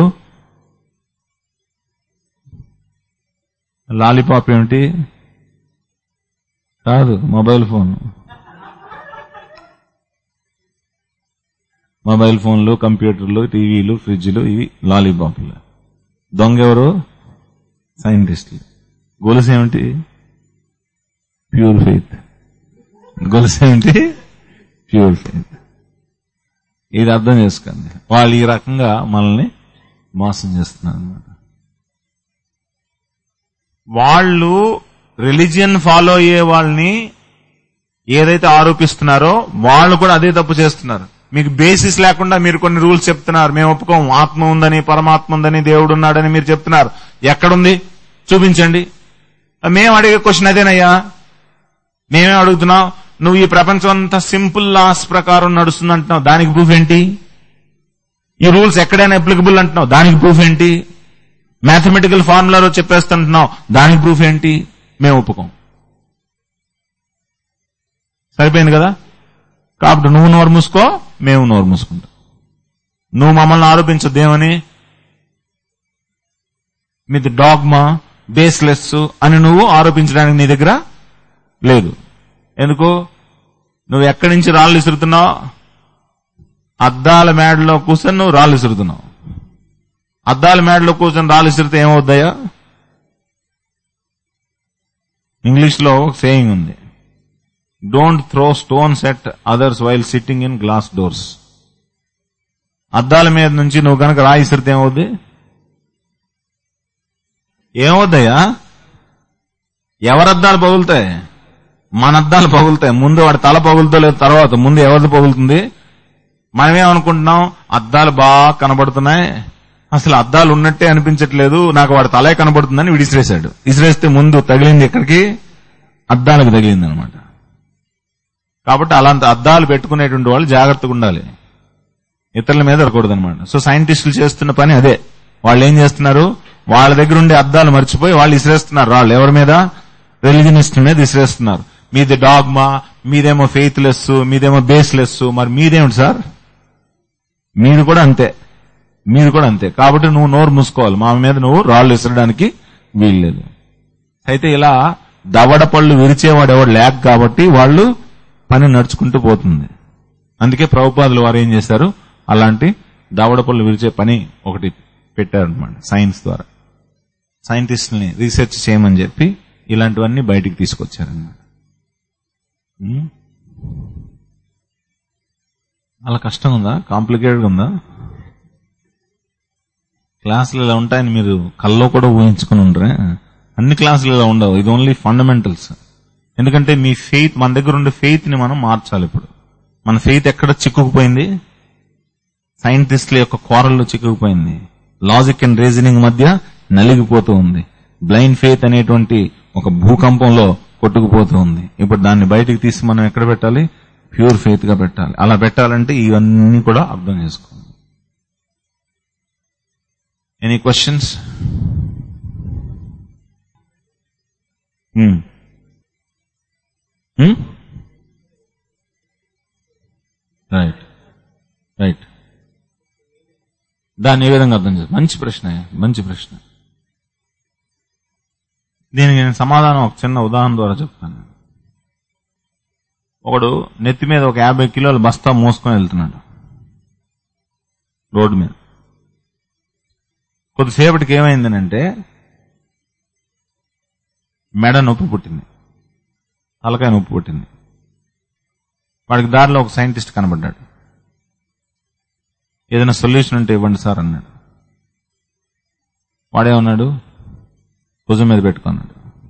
Speaker 1: లాలీపాప్ ఏమిటి కాదు మొబైల్ ఫోన్ మొబైల్ ఫోన్లు కంప్యూటర్లు టీవీలు ఫ్రిడ్జ్లు ఇవి లాలీపాప్లు దొంగ ఎవరు సైంటిస్టులు గొలుసు ఏమిటి ప్యూర్ ఫెయిత్ గొలుసు ఏమిటి ప్యూర్ ఫెయిత్ ఇది అర్థం చేసుకోండి వాళ్ళు ఈ రకంగా మనల్ని మోసం చేస్తున్నారు అనమాట వాళ్ళు రిలీజియన్ ఫాలో అయ్యే వాళ్ళని ఏదైతే ఆరోపిస్తున్నారో వాళ్ళు కూడా అదే తప్పు చేస్తున్నారు మీకు బేసిస్ లేకుండా మీరు కొన్ని రూల్స్ చెప్తున్నారు మేము ఒప్పుకోం ఆత్మ ఉందని పరమాత్మ ఉందని దేవుడు ఉన్నాడని మీరు చెప్తున్నారు ఎక్కడుంది చూపించండి మేము అడిగే క్వశ్చన్ అదేనయ్యా మేమే అడుగుతున్నాం నువ్వు ఈ ప్రపంచం అంతా సింపుల్ లాస్ ప్రకారం నడుస్తుంది అంటున్నావు దానికి ప్రూఫ్ ఏంటి ఈ రూల్స్ ఎక్కడైనా అప్లికబుల్ అంటున్నావు దానికి ప్రూఫ్ ఏంటి మ్యాథమెటికల్ ఫార్ములాలో చెప్పేస్తుంటున్నావు దానికి ప్రూఫ్ ఏంటి మేము ఒప్పుకోం సరిపోయింది కదా కాబట్టి నువ్వు నోరు మూసుకో మేము నోరు మూసుకుంటాం నువ్వు మమ్మల్ని ఆరోపించొద్దేమని మీది డాగ్మా బేస్లెస్ అని నువ్వు ఆరోపించడానికి నీ దగ్గర లేదు ఎందుకు నువ్వు ఎక్కడి నుంచి రాళ్ళు విసురుతున్నావు అద్దాల మేడలో కూర్చొని నువ్వు రాళ్ళు విసురుతున్నావు అద్దాల మేడలో కూర్చొని రాళ్ళు విసిరితే ఏమవుద్దయ్యా ఇంగ్లీష్ లో సేయింగ్ ఉంది don't throw stones at others while sitting in glass doors అద్దాల మీద నుంచి నువ్వు కనుక రాయి విసిరితే ఏమవుద్ది ఏమవుద్దయ్యా ఎవరి అద్దాలు పగులుతాయి మన అద్దాలు పగులుతాయి ముందు వాడి తల పగులుతో లేదు తర్వాత ముందు ఎవరిది పగులుతుంది మనమేమనుకుంటున్నాం అద్దాలు బాగా కనబడుతున్నాయి అసలు అద్దాలు ఉన్నట్టే అనిపించట్లేదు నాకు వాడి తలే కనబడుతుందని వీడు ఇసిరేశాడు ఇసిరేస్తే ముందు తగిలింది ఎక్కడికి అద్దాలకు తగిలింది అనమాట కాబట్టి అలాంటి అద్దాలు పెట్టుకునేటువంటి వాళ్ళు జాగ్రత్తగా ఉండాలి ఇతరుల మీద పడకూడదు అనమాట సో సైంటిస్టులు చేస్తున్న పని అదే వాళ్ళు ఏం చేస్తున్నారు వాళ్ళ దగ్గర ఉండే అద్దాలు మర్చిపోయి వాళ్ళు ఇసిరేస్తున్నారు వాళ్ళు ఎవరి మీద రిలీజనిస్ట్ మీద ఇసిరేస్తున్నారు మీది డాగ్మా మీదేమో ఫెయిత్లెస్ మీదేమో బేస్లెస్ మరి మీదేమిటి సార్ మీది కూడా అంతే మీది కూడా అంతే కాబట్టి నువ్వు నోరు మూసుకోవాలి మా మీద నువ్వు రాళ్ళు విసరడానికి వీల్లేదు అయితే ఇలా దవడ పళ్ళు విరిచేవాడు ఎవడు లేక కాబట్టి వాళ్ళు పని నడుచుకుంటూ పోతుంది అందుకే ప్రభుపాదులు వారు ఏం చేశారు అలాంటి దవడ పళ్ళు విరిచే పని ఒకటి పెట్టారనమాట సైన్స్ ద్వారా సైంటిస్టుల్ని రీసెర్చ్ చేయమని చెప్పి ఇలాంటివన్నీ బయటికి తీసుకొచ్చారనమాట ఉమ్. అలా కష్టం ఉందా కాంప్లికేటెడ్ ఉందా క్లాసులు ఇలా ఉంటాయని మీరు కల్లో కూడా ఊహించుకుని ఉండరే అన్ని క్లాసులు ఇలా ఉండవు ఇది ఓన్లీ ఫండమెంటల్స్ ఎందుకంటే మీ ఫెయిత్ మన దగ్గర ఉండే ఫెయిత్ ని మనం మార్చాలి ఇప్పుడు మన ఫెయిత్ ఎక్కడ చిక్కుకుపోయింది సైంటిస్టుల యొక్క కోరల్లో చిక్కుకుపోయింది లాజిక్ అండ్ రీజనింగ్ మధ్య నలిగిపోతూ ఉంది బ్లైండ్ ఫెయిత్ అనేటువంటి ఒక భూకంపంలో కొట్టుకుపోతూ ఉంది ఇప్పుడు దాన్ని బయటికి తీసి మనం ఎక్కడ పెట్టాలి ప్యూర్ ఫెయిత్ గా పెట్టాలి అలా పెట్టాలంటే ఇవన్నీ కూడా అర్థం చేసుకోవాలి ఎనీ క్వశ్చన్స్ రైట్ రైట్ దాన్ని ఏ విధంగా అర్థం చేస్తారు మంచి ప్రశ్న మంచి ప్రశ్న దీనికి నేను సమాధానం ఒక చిన్న ఉదాహరణ ద్వారా చెప్తాను ఒకడు నెత్తి మీద ఒక యాభై కిలోల బస్తా మోసుకొని వెళ్తున్నాడు రోడ్డు మీద కొద్దిసేపటికి ఏమైందనంటే మెడ నొప్పి పుట్టింది తలకాయ నొప్పి పుట్టింది వాడికి దారిలో ఒక సైంటిస్ట్ కనబడ్డాడు ఏదైనా సొల్యూషన్ ఉంటే ఇవ్వండి సార్ అన్నాడు వాడేమన్నాడు భుజం మీద పెట్టుకున్నాడు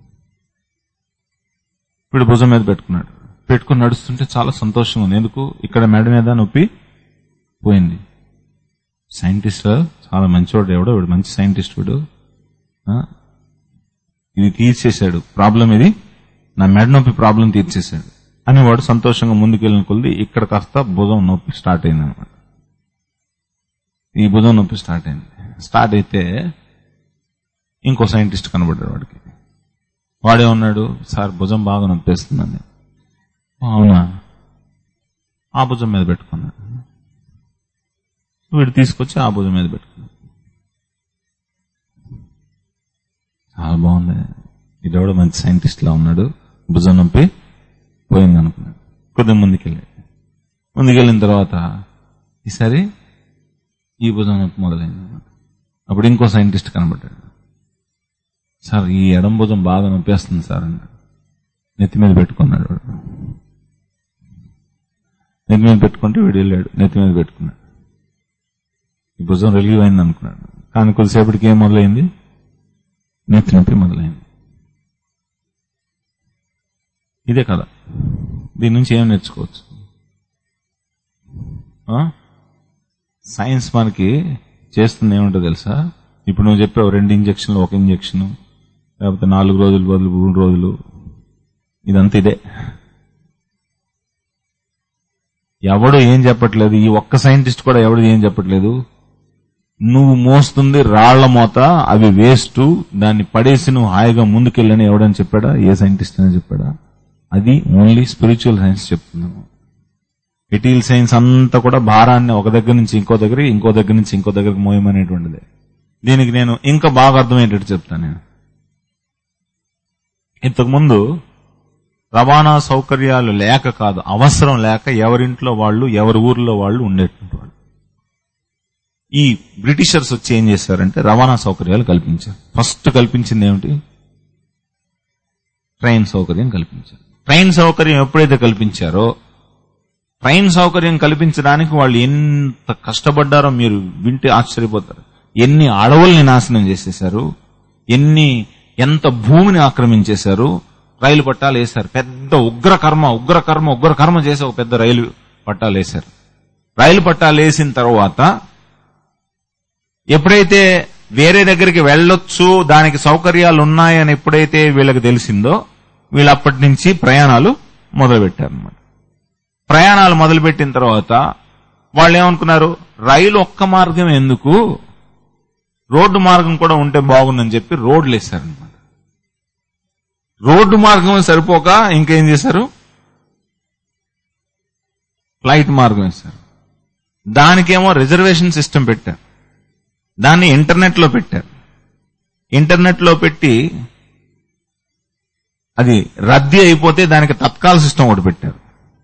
Speaker 1: ఇప్పుడు భుజం మీద పెట్టుకున్నాడు పెట్టుకుని నడుస్తుంటే చాలా సంతోషంగా ఉంది ఎందుకు ఇక్కడ మెడ మీద నొప్పి పోయింది సైంటిస్ట్ చాలా మంచివాడు ఎవడో వీడు మంచి సైంటిస్ట్ వీడు ఆ? ఇది తీర్చేశాడు ప్రాబ్లం ఇది నా మెడ నొప్పి ప్రాబ్లం తీర్చేశాడు అని వాడు సంతోషంగా ముందుకెళ్ళిన కొద్ది ఇక్కడ కాస్త భుజం నొప్పి స్టార్ట్ అయింది అనమాట ఈ భుజం నొప్పి స్టార్ట్ అయింది స్టార్ట్ అయితే ఇంకో సైంటిస్ట్ కనబడ్డాడు వాడికి వాడే ఉన్నాడు సార్ భుజం బాగా నొప్పేస్తుందని అవునా ఆ భుజం మీద పెట్టుకున్నాడు వీడు తీసుకొచ్చి ఆ భుజం మీద పెట్టుకున్నాడు చాలా బాగుంది ఇదెవడో మంచి సైంటిస్ట్ లా ఉన్నాడు భుజం నొప్పి పోయింది అనుకున్నాడు కొద్దిగా ముందుకెళ్ళాడు ముందుకెళ్ళిన తర్వాత ఈసారి ఈ భుజం నొప్పి మొదలైంది అన్నమాట అప్పుడు ఇంకో సైంటిస్ట్ కనబడ్డాడు సార్ ఈ ఎడం భుజం బాగా నొప్పేస్తుంది సార్ అన్నాడు నెత్తి మీద పెట్టుకున్నాడు వాడు నెత్తి మీద పెట్టుకుంటే వీడు వెళ్ళాడు నెత్తి మీద పెట్టుకున్నాడు ఈ భుజం రిలీవ్ అయింది అనుకున్నాడు కానీ కొద్దిసేపటికి ఏం మొదలైంది నెత్తి నొప్పి మొదలైంది ఇదే కదా దీని నుంచి ఏం నేర్చుకోవచ్చు ఆ? సైన్స్ మనకి చేస్తుంది ఏముంటో తెలుసా ఇప్పుడు నువ్వు చెప్పావు రెండు ఇంజక్షన్లు ఒక ఇంజక్షన్ లేకపోతే నాలుగు రోజులు బదులు మూడు రోజులు ఇదంతా ఇదే ఎవడు ఏం చెప్పట్లేదు ఈ ఒక్క సైంటిస్ట్ కూడా ఎవడు ఏం చెప్పట్లేదు నువ్వు మోస్తుంది రాళ్ల మోత అవి వేస్ట్ దాన్ని పడేసి నువ్వు హాయిగా ముందుకెళ్ళని ఎవడని చెప్పాడా ఏ సైంటిస్ట్ అని చెప్పాడా అది ఓన్లీ స్పిరిచువల్ సైన్స్ చెప్తున్నాను ఎటీల్ సైన్స్ అంతా కూడా భారాన్ని ఒక దగ్గర నుంచి ఇంకో దగ్గర ఇంకో దగ్గర నుంచి ఇంకో దగ్గరకు మోయమనేటువంటిది దీనికి నేను ఇంకా బాగా అర్థమయ్యేటట్టు చెప్తాను నేను ఇంతకుముందు రవాణా సౌకర్యాలు లేక కాదు అవసరం లేక ఎవరింట్లో వాళ్ళు ఎవరి ఊర్లో వాళ్ళు ఉండేటువంటి వాళ్ళు ఈ బ్రిటిషర్స్ వచ్చి ఏం చేశారంటే రవాణా సౌకర్యాలు కల్పించారు ఫస్ట్ కల్పించింది ఏమిటి ట్రైన్ సౌకర్యం కల్పించారు ట్రైన్ సౌకర్యం ఎప్పుడైతే కల్పించారో ట్రైన్ సౌకర్యం కల్పించడానికి వాళ్ళు ఎంత కష్టపడ్డారో మీరు వింటే ఆశ్చర్యపోతారు ఎన్ని అడవుల్ని నాశనం చేసేశారు ఎన్ని ఎంత భూమిని ఆక్రమించేశారు రైలు పట్టాలు వేశారు పెద్ద ఉగ్ర కర్మ ఉగ్ర కర్మ ఉగ్ర కర్మ చేసి ఒక పెద్ద రైలు పట్టాలు వేశారు రైలు పట్టాలు వేసిన తర్వాత ఎప్పుడైతే వేరే దగ్గరికి వెళ్ళొచ్చు దానికి సౌకర్యాలు ఉన్నాయని ఎప్పుడైతే వీళ్ళకి తెలిసిందో వీళ్ళు అప్పటి నుంచి ప్రయాణాలు మొదలుపెట్టారన్నమాట ప్రయాణాలు మొదలుపెట్టిన తర్వాత వాళ్ళు ఏమనుకున్నారు రైలు ఒక్క మార్గం ఎందుకు రోడ్డు మార్గం కూడా ఉంటే బాగుందని చెప్పి రోడ్లు వేశారనమాట రోడ్డు మార్గం సరిపోక ఇంకేం చేశారు ఫ్లైట్ మార్గం వేశారు దానికేమో రిజర్వేషన్ సిస్టమ్ పెట్టారు దాన్ని ఇంటర్నెట్ లో పెట్టారు ఇంటర్నెట్ లో పెట్టి అది రద్దీ అయిపోతే దానికి తత్కాల సిస్టమ్ ఒకటి పెట్టారు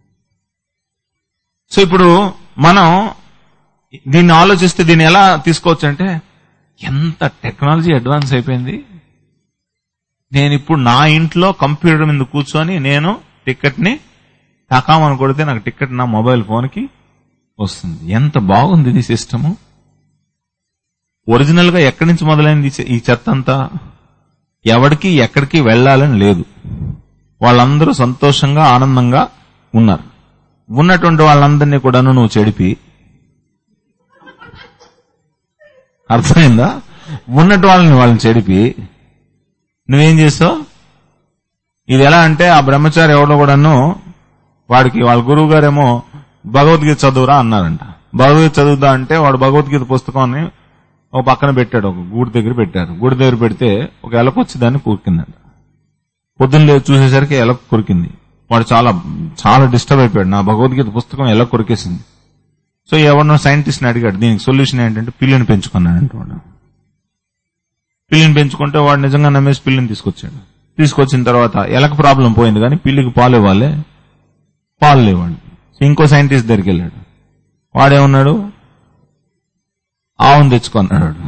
Speaker 1: సో ఇప్పుడు మనం దీన్ని ఆలోచిస్తే దీన్ని ఎలా తీసుకోవచ్చు అంటే ఎంత టెక్నాలజీ అడ్వాన్స్ అయిపోయింది నేను ఇప్పుడు నా ఇంట్లో కంప్యూటర్ మీద కూర్చొని నేను టికెట్ ని టకామని కొడితే నాకు టికెట్ నా మొబైల్ ఫోన్ కి వస్తుంది ఎంత బాగుంది ఇది సిస్టము ఒరిజినల్ గా ఎక్కడి నుంచి మొదలైంది ఈ చె- ఈ చెత్త అంతా ఎవరికి ఎక్కడికి వెళ్ళాలని లేదు వాళ్ళందరూ సంతోషంగా ఆనందంగా ఉన్నారు ఉన్నటువంటి వాళ్ళందరినీ కూడాను నువ్వు చెడిపి అర్థమైందా ఉన్నట్టు వాళ్ళని వాళ్ళని చెడిపి నువ్వేం చేస్తావు ఇది ఎలా అంటే ఆ బ్రహ్మచారి ఎవడో కూడాను వాడికి వాళ్ళ గురువు గారేమో భగవద్గీత చదువురా అన్నారంట భగవద్గీత చదువుదా అంటే వాడు భగవద్గీత పుస్తకాన్ని ఒక పక్కన పెట్టాడు ఒక గూడి దగ్గర పెట్టారు గూడి దగ్గర పెడితే ఒక ఎలక వచ్చి దాన్ని కూరికిందంట పొద్దున్న లేచి చూసేసరికి ఎలక కొరికింది వాడు చాలా చాలా డిస్టర్బ్ అయిపోయాడు నా భగవద్గీత పుస్తకం ఎలక కొరికేసింది సో ఎవరినో సైంటిస్ట్ ని అడిగాడు దీనికి సొల్యూషన్ ఏంటంటే పిల్లిని పెంచుకున్నాడంట వాడు పిల్లిని పెంచుకుంటే వాడు నిజంగా నమ్మేసి పిల్లిని తీసుకొచ్చాడు తీసుకొచ్చిన తర్వాత ఎలక ప్రాబ్లం పోయింది కానీ పిల్లికి పాలు ఇవ్వాలి పాలు లేవాడు ఇంకో సైంటిస్ట్ దగ్గరికి వెళ్ళాడు వాడేమన్నాడు ఆవును తెచ్చుకున్నాడు వాడు.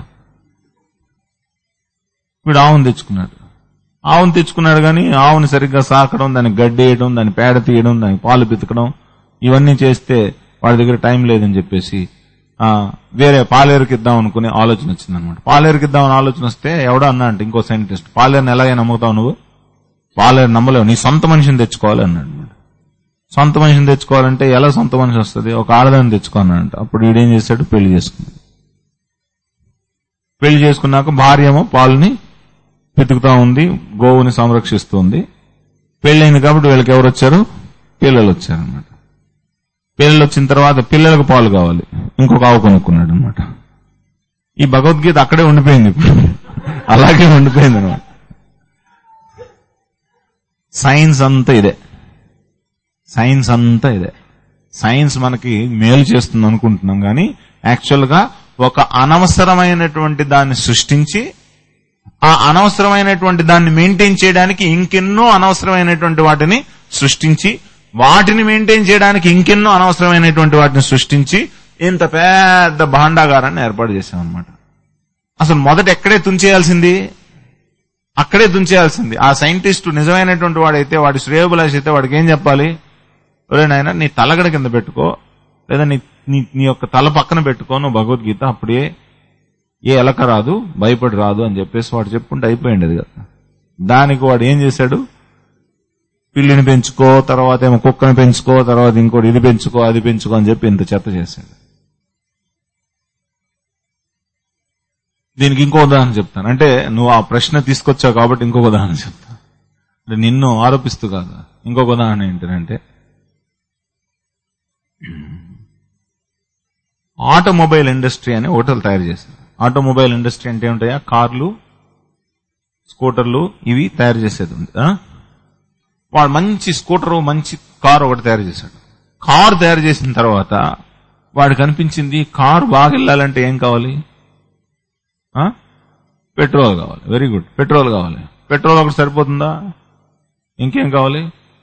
Speaker 1: వీడు ఆవును తెచ్చుకున్నాడు ఆవును తెచ్చుకున్నాడు కానీ ఆవుని సరిగ్గా సాకడం దానికి గడ్డి వేయడం దాని పేడ తీయడం దానికి పాలు పితకడం ఇవన్నీ చేస్తే వాడి దగ్గర టైం లేదని చెప్పేసి ఆ వేరే పాలేరుకి ఇద్దాం అనుకునే ఆలోచన వచ్చింది అనమాట పాలేరుకి ఇద్దామని ఆలోచన వస్తే ఎవడో అన్నా అంటే ఇంకో సైంటిస్ట్ పాలేరుని ఎలాగే నమ్ముతావు నువ్వు పాలేరు నమ్మలేవు నీ సొంత మనిషిని తెచ్చుకోవాలి అన్నాడు అన్నమాట. సొంత మనిషిని తెచ్చుకోవాలంటే ఎలా సొంత మనిషి వస్తుంది ఒక ఆడదాన్ని తెచ్చుకోనంట అప్పుడు వీడేం చేశాడు పెళ్లి చేసుకున్నాడు పెళ్లి చేసుకున్నాక భార్య ఏమో పాలని పితుకుతా ఉంది గోవుని సంరక్షిస్తుంది పెళ్ళైంది కాబట్టి వీళ్ళకి ఎవరు వచ్చారు పిల్లలు వచ్చారనమాట పిల్లలు వచ్చిన తర్వాత పిల్లలకు పాలు కావాలి ఇంకొక ఆవు కొనుక్కున్నాడు అనమాట ఈ భగవద్గీత అక్కడే ఉండిపోయింది ఇప్పుడు అలాగే ఉండిపోయింది అనమాట సైన్స్ అంతా ఇదే సైన్స్ అంతా ఇదే సైన్స్ మనకి మేలు చేస్తుంది అనుకుంటున్నాం కానీ యాక్చువల్ గా ఒక అనవసరమైనటువంటి దాన్ని సృష్టించి ఆ అనవసరమైనటువంటి దాన్ని మెయింటైన్ చేయడానికి ఇంకెన్నో అనవసరమైనటువంటి వాటిని సృష్టించి వాటిని మెయింటైన్ చేయడానికి ఇంకెన్నో అనవసరమైనటువంటి వాటిని సృష్టించి ఇంత పెద్ద భాండాగారాన్ని ఏర్పాటు చేశామన్నమాట అసలు మొదట ఎక్కడే తుంచేయాల్సింది అక్కడే తుంచేయాల్సింది ఆ సైంటిస్ట్ నిజమైనటువంటి వాడైతే వాడి శ్రేయోభిలాష్ అయితే వాడికి ఏం చెప్పాలి ఒరే నాయన నీ తలగడ కింద పెట్టుకో లేదా నీ నీ నీ యొక్క తల పక్కన పెట్టుకో నువ్వు భగవద్గీత అప్పుడే ఏ ఎలక రాదు భయపడి రాదు అని చెప్పేసి వాడు చెప్పుకుంటే అయిపోయింది అది కదా దానికి వాడు ఏం చేశాడు పిల్లిని పెంచుకో తర్వాత ఏమో కుక్కని పెంచుకో తర్వాత ఇంకోటి ఇది పెంచుకో అది పెంచుకో అని చెప్పి ఇంత చెత్త చేశాడు దీనికి ఇంకో ఉదాహరణ చెప్తాను అంటే నువ్వు ఆ ప్రశ్న తీసుకొచ్చావు కాబట్టి ఇంకొక ఉదాహరణ చెప్తా అంటే నిన్ను ఆరోపిస్తూ కాదు ఇంకొక ఉదాహరణ ఏంటంటే ఆటోమొబైల్ ఇండస్ట్రీ అనే హోటల్ తయారు చేశారు ఆటోమొబైల్ ఇండస్ట్రీ అంటే ఏమిటాయా కార్లు స్కూటర్లు ఇవి తయారు చేసేది ఉంది ఆ? వాడు మంచి స్కూటర్ మంచి కార్ ఒకటి తయారు చేశాడు కారు తయారు చేసిన తర్వాత వాడికి అనిపించింది కారు బాగా వెళ్ళాలంటే ఏం కావాలి ఆ? పెట్రోల్ కావాలి వెరీ గుడ్ పెట్రోల్ కావాలి పెట్రోల్ ఒకటి సరిపోతుందా ఇంకేం కావాలి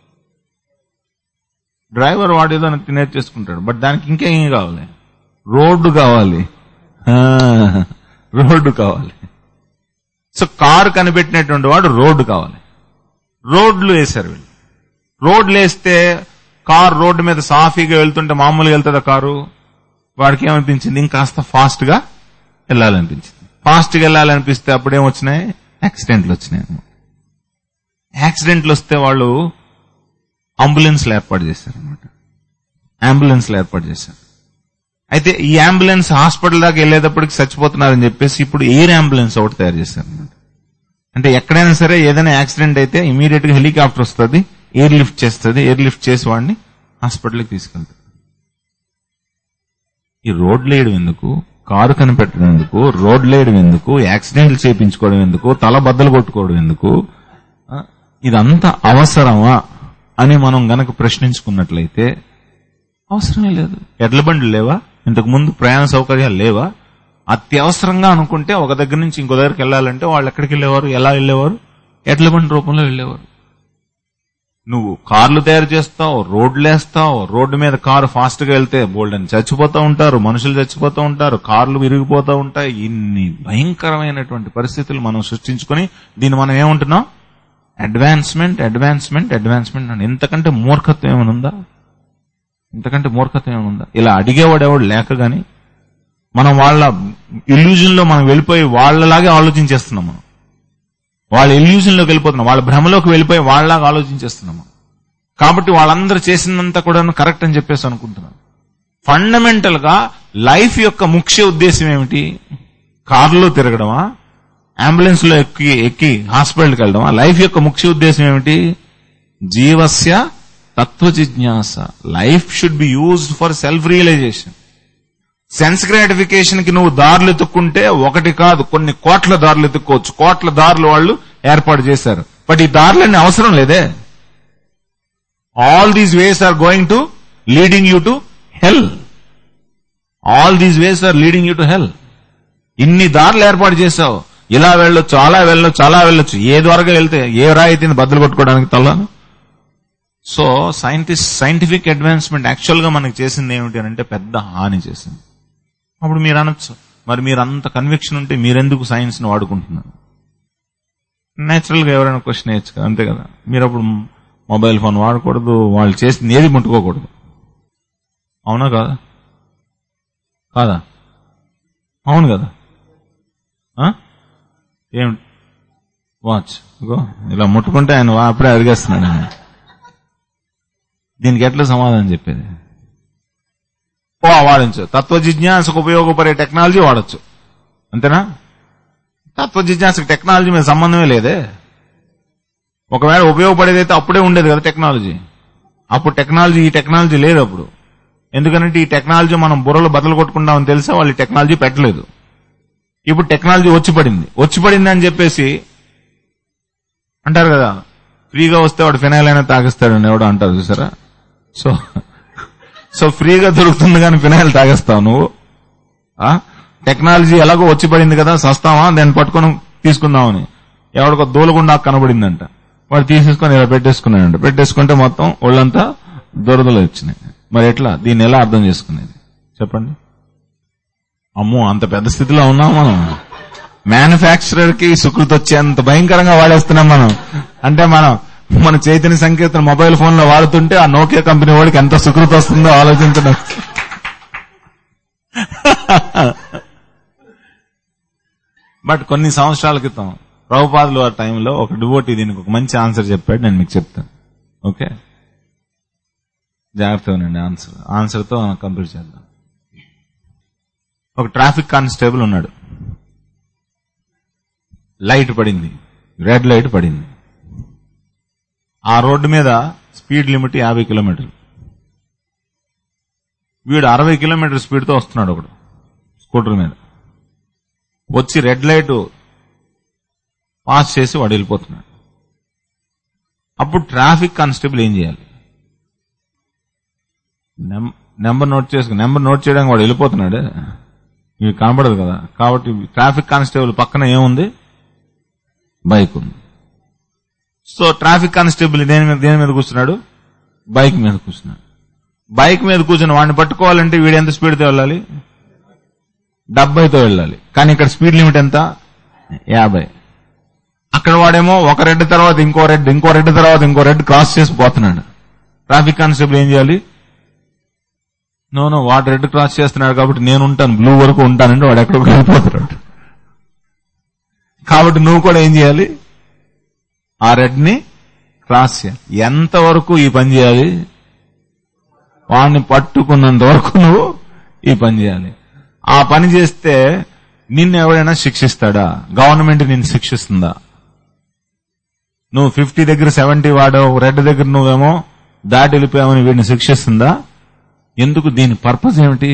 Speaker 1: డ్రైవర్ వాడేదో నేర్చేసుకుంటాడు బట్ దానికి ఇంకేం కావాలి రోడ్డు కావాలి ఆ, రోడ్డు కావాలి సో కారు కనిపెట్టినటువంటి వాడు రోడ్డు కావాలి రోడ్లు వేశారు వీళ్ళు రోడ్లు వేస్తే కారు రోడ్డు మీద సాఫీగా వెళ్తుంటే మామూలుగా వెళ్తుందా కారు వాడికి ఏమనిపించింది ఇంకాస్త ఫాస్ట్ గా వెళ్ళాలనిపించింది ఫాస్ట్ గా వెళ్ళాలనిపిస్తే అప్పుడేం వచ్చినాయి యాక్సిడెంట్లు వచ్చినాయి యాక్సిడెంట్లు వస్తే వాళ్ళు అంబులెన్స్లు ఏర్పాటు చేశారు అనమాట అంబులెన్స్లు ఏర్పాటు చేశారు అయితే ఈ అంబులెన్స్ హాస్పిటల్ దాకా వెళ్ళేటప్పటికి చచ్చిపోతున్నారని చెప్పేసి ఇప్పుడు ఎయిర్ అంబులెన్స్ ఒకటి తయారు చేశారు అనమాట అంటే ఎక్కడైనా సరే ఏదైనా యాక్సిడెంట్ అయితే ఇమీడియట్ గా హెలికాప్టర్ వస్తుంది ఎయిర్ లిఫ్ట్ చేస్తుంది ఎయిర్ లిఫ్ట్ చేసి వాడిని హాస్పిటల్కి తీసుకెళ్తారు ఈ రోడ్లు వేయడం ఎందుకు కారు కనిపెట్టడం ఎందుకు రోడ్లు వేయడం ఎందుకు యాక్సిడెంట్లు చేయించుకోవడం ఎందుకు తల బద్దలు కొట్టుకోవడం ఎందుకు ఆ, ఇదంతా అవసరమా అని మనం గనక ప్రశ్నించుకున్నట్లయితే అవసరమే లేదు ఎడ్ల బండ్లు లేవా ఇంతకు ముందు ప్రయాణ సౌకర్యాలు లేవా అత్యవసరంగా అనుకుంటే ఒక దగ్గర నుంచి ఇంకో దగ్గరికి వెళ్ళాలంటే వాళ్ళు ఎక్కడికి వెళ్ళేవారు ఎలా వెళ్ళేవారు ఎడ్ల బండి రూపంలో వెళ్ళేవారు నువ్వు కార్లు తయారు చేస్తావు రోడ్లు వేస్తావు రోడ్డు మీద కారు ఫాస్ట్ గా వెళ్తే బోల్డ్ అని చచ్చిపోతూ ఉంటారు మనుషులు చచ్చిపోతూ ఉంటారు కార్లు విరిగిపోతూ ఉంటాయి ఇన్ని భయంకరమైనటువంటి పరిస్థితులు మనం సృష్టించుకొని దీన్ని మనం ఏమంటున్నాం అడ్వాన్స్మెంట్ అడ్వాన్స్మెంట్ అడ్వాన్స్మెంట్ అని ఇంతకంటే మూర్ఖత్వం ఏమైనా ఉందా ఇంతకంటే మూర్ఖత్వం ఏమైనా ఉందా ఇలా అడిగేవాడు ఎవడు లేక గాని మనం వాళ్ళ ఇల్యూజన్ లో మనం వెళ్ళిపోయి వాళ్ళలాగే ఆలోచించేస్తున్నాం మనం వాళ్ళ ఇల్యూజన్ లోకి వెళ్ళిపోతున్నాం వాళ్ళ భ్రమలోకి వెళ్ళిపోయి వాళ్ళలాగా ఆలోచించేస్తున్నాము కాబట్టి వాళ్ళందరూ చేసినంత కూడా కరెక్ట్ అని చెప్పేసి అనుకుంటున్నాను ఫండమెంటల్ గా లైఫ్ యొక్క ముఖ్య ఉద్దేశం ఏమిటి కారులో తిరగడమా అంబులెన్స్ లో ఎక్కి ఎక్కి హాస్పిటల్కి వెళ్ళడమా లైఫ్ యొక్క ముఖ్య ఉద్దేశం ఏమిటి జీవస్య తత్వ జిజ్ఞాస life should be used for self realization sense gratification కి నువ్వు దారులు ఎత్తుక్కుంటే ఒకటి కాదు కొన్ని కోట్ల దారులు ఎత్తుక్కోవచ్చు కోట్ల దారులు వాళ్ళు ఏర్పాటు చేశారు బట్ ఈ దారులన్నీ అవసరం లేదే all these ways are going to leading you to hell all these ways are leading you to hell ఇన్ని దారులు ఏర్పాటు చేశావు ఇలా వెళ్ళొచ్చు అలా వెళ్ళొచ్చు అలా వెళ్ళొచ్చు ఏ ద్వారాగా వెళ్తే ఏ రాయి అయితే బద్దలు కొట్టుకోవడానికి తల్లాను so scientist scientific advancement actual గా మనకి చేసింది ఏమిటి అని అంటే పెద్ద హాని చేసింది అప్పుడు మీరు అనొచ్చు మరి మీరు అంత కన్విక్షన్ ఉంటే మీరెందుకు సైన్స్ ని వాడుకుంటున్నారు నేచురల్ గా ఎవరైనా క్వశ్చన్ వేయచ్చు కదా అంతే కదా మీరు అప్పుడు మొబైల్ ఫోన్ వాడకూడదు వాళ్ళు చేసింది ఏది ముట్టుకోకూడదు అవునా కాదా కాదా అవును కదా ఆ? ఏమిటి వాచ్ ఇగో ఇలా ముట్టుకుంటే ఆయన వా- అప్పుడే అడిగేస్తున్నాడు ఆయన దీనికి ఎట్లా సమాధానం చెప్పేది ఓ వాడచ్చు తత్వ జిజ్ఞాసకు ఉపయోగపడే టెక్నాలజీ వాడచ్చు అంతేనా తత్వ జిజ్ఞాసకు టెక్నాలజీ మీద సంబంధమే లేదే ఒకవేళ ఉపయోగపడేదైతే అప్పుడే ఉండేది కదా టెక్నాలజీ అప్పుడు టెక్నాలజీ ఈ టెక్నాలజీ లేదు అప్పుడు ఎందుకంటే ఈ టెక్నాలజీ మనం బుర్రలు బద్దలు కొట్టుకుంటామని తెలిసే వాళ్ళు ఈ టెక్నాలజీ పెట్టలేదు ఇప్పుడు టెక్నాలజీ వచ్చి పడింది వచ్చి పడింది అని చెప్పేసి అంటారు కదా ఫ్రీగా వస్తే వాడు ఫినాయిల్ అయినా తాగిస్తాడని ఎవడో అంటారు చూసారా సో సో ఫ్రీగా దొరుకుతుంది కానీ ఫినాయిల్ తాగేస్తావు నువ్వు ఆ? టెక్నాలజీ ఎలాగో వచ్చి పడింది కదా సస్తావా దాన్ని పట్టుకొని తీసుకుందామని ఎవడికో దూలకుండా కనబడిందంట వాడు తీసేసుకొని ఇలా పెట్టేసుకున్నాడంట పెట్టేసుకుంటే మొత్తం ఒళ్ళంతా దురదలు వచ్చినాయి మరి ఎట్లా దీన్ని ఎలా అర్థం చేసుకునేది చెప్పండి అమ్మో అంత పెద్ద స్థితిలో ఉన్నాం మనం మ్యానుఫ్యాక్చరర్ కి సుకృతి వచ్చేంత భయంకరంగా వాడేస్తున్నాం మనం అంటే మనం మన చైతన్య సంకేతం మొబైల్ ఫోన్ లో వాడుతుంటే ఆ నోకియా కంపెనీ వాడికి ఎంత సుకృతి వస్తుందో ఆలోచించడం బట్ కొన్ని సంవత్సరాల క్రితం ప్రభుపాదులు ఆ టైంలో ఒక డివోటీ దీనికి ఒక మంచి ఆన్సర్ చెప్పాడు నేను మీకు చెప్తాను ఓకే జాగ్రత్తగా ఉండండి ఆన్సర్ ఆన్సర్ తో కంప్లీట్ చేద్దాం ఒక ట్రాఫిక్ కానిస్టేబుల్ ఉన్నాడు లైట్ పడింది రెడ్ లైట్ పడింది ఆ రోడ్డు మీద స్పీడ్ లిమిట్ యాభై కిలోమీటర్లు వీడు అరవై కిలోమీటర్ స్పీడ్ తో వస్తున్నాడు ఒకడు స్కూటర్ మీద వచ్చి రెడ్ లైట్ పాస్ చేసి వాడు వెళ్ళిపోతున్నాడు అప్పుడు ట్రాఫిక్ కానిస్టేబుల్ ఏం చేయాలి నెం- నెంబర్ నోట్ చేసుకుని నెంబర్ నోట్ చేయడానికి వాడు వెళ్ళిపోతున్నాడు ఇవి కనబడదు కదా కాబట్టి ట్రాఫిక్ కానిస్టేబుల్ పక్కన ఏముంది బైక్ ఉంది సో ట్రాఫిక్ కానిస్టేబుల్ దేని మీద దేని మీద కూర్చున్నాడు బైక్ మీద కూర్చున్నాడు బైక్ మీద కూర్చుని వాడిని పట్టుకోవాలంటే వీడు ఎంత స్పీడ్తో వెళ్ళాలి డెబ్బైతో వెళ్ళాలి కానీ ఇక్కడ స్పీడ్ లిమిట్ ఎంత యాభై అక్కడ వాడేమో ఒక రెడ్ తర్వాత ఇంకో రెడ్ ఇంకో రెడ్ తర్వాత ఇంకో రెడ్ క్రాస్ చేసి పోతున్నాడు ట్రాఫిక్ కానిస్టేబుల్ ఏం చేయాలి నో నో వాడు రెడ్ క్రాస్ చేస్తున్నాడు కాబట్టి నేను ఉంటాను బ్లూ వరకు ఉంటానంటే వాడు ఎక్కడికి వెళ్ళిపోతున్నాడు కాబట్టి నువ్వు కూడా ఏం చేయాలి ఆ రెడ్ ని క్రాస్ చేయాలి ఎంతవరకు ఈ పని చేయాలి వాడిని పట్టుకున్నంత వరకు నువ్వు ఈ పని చేయాలి ఆ పని చేస్తే నిన్ను ఎవరైనా శిక్షిస్తాడా గవర్నమెంట్ నిన్ను శిక్షిస్తుందా నువ్వు ఫిఫ్టీ దగ్గర సెవెంటీ వాడావు రెడ్ దగ్గర నువ్వేమో దాటి వెళ్ళిపోయావని వీడిని శిక్షిస్తుందా ఎందుకు దీని పర్పస్ ఏమిటి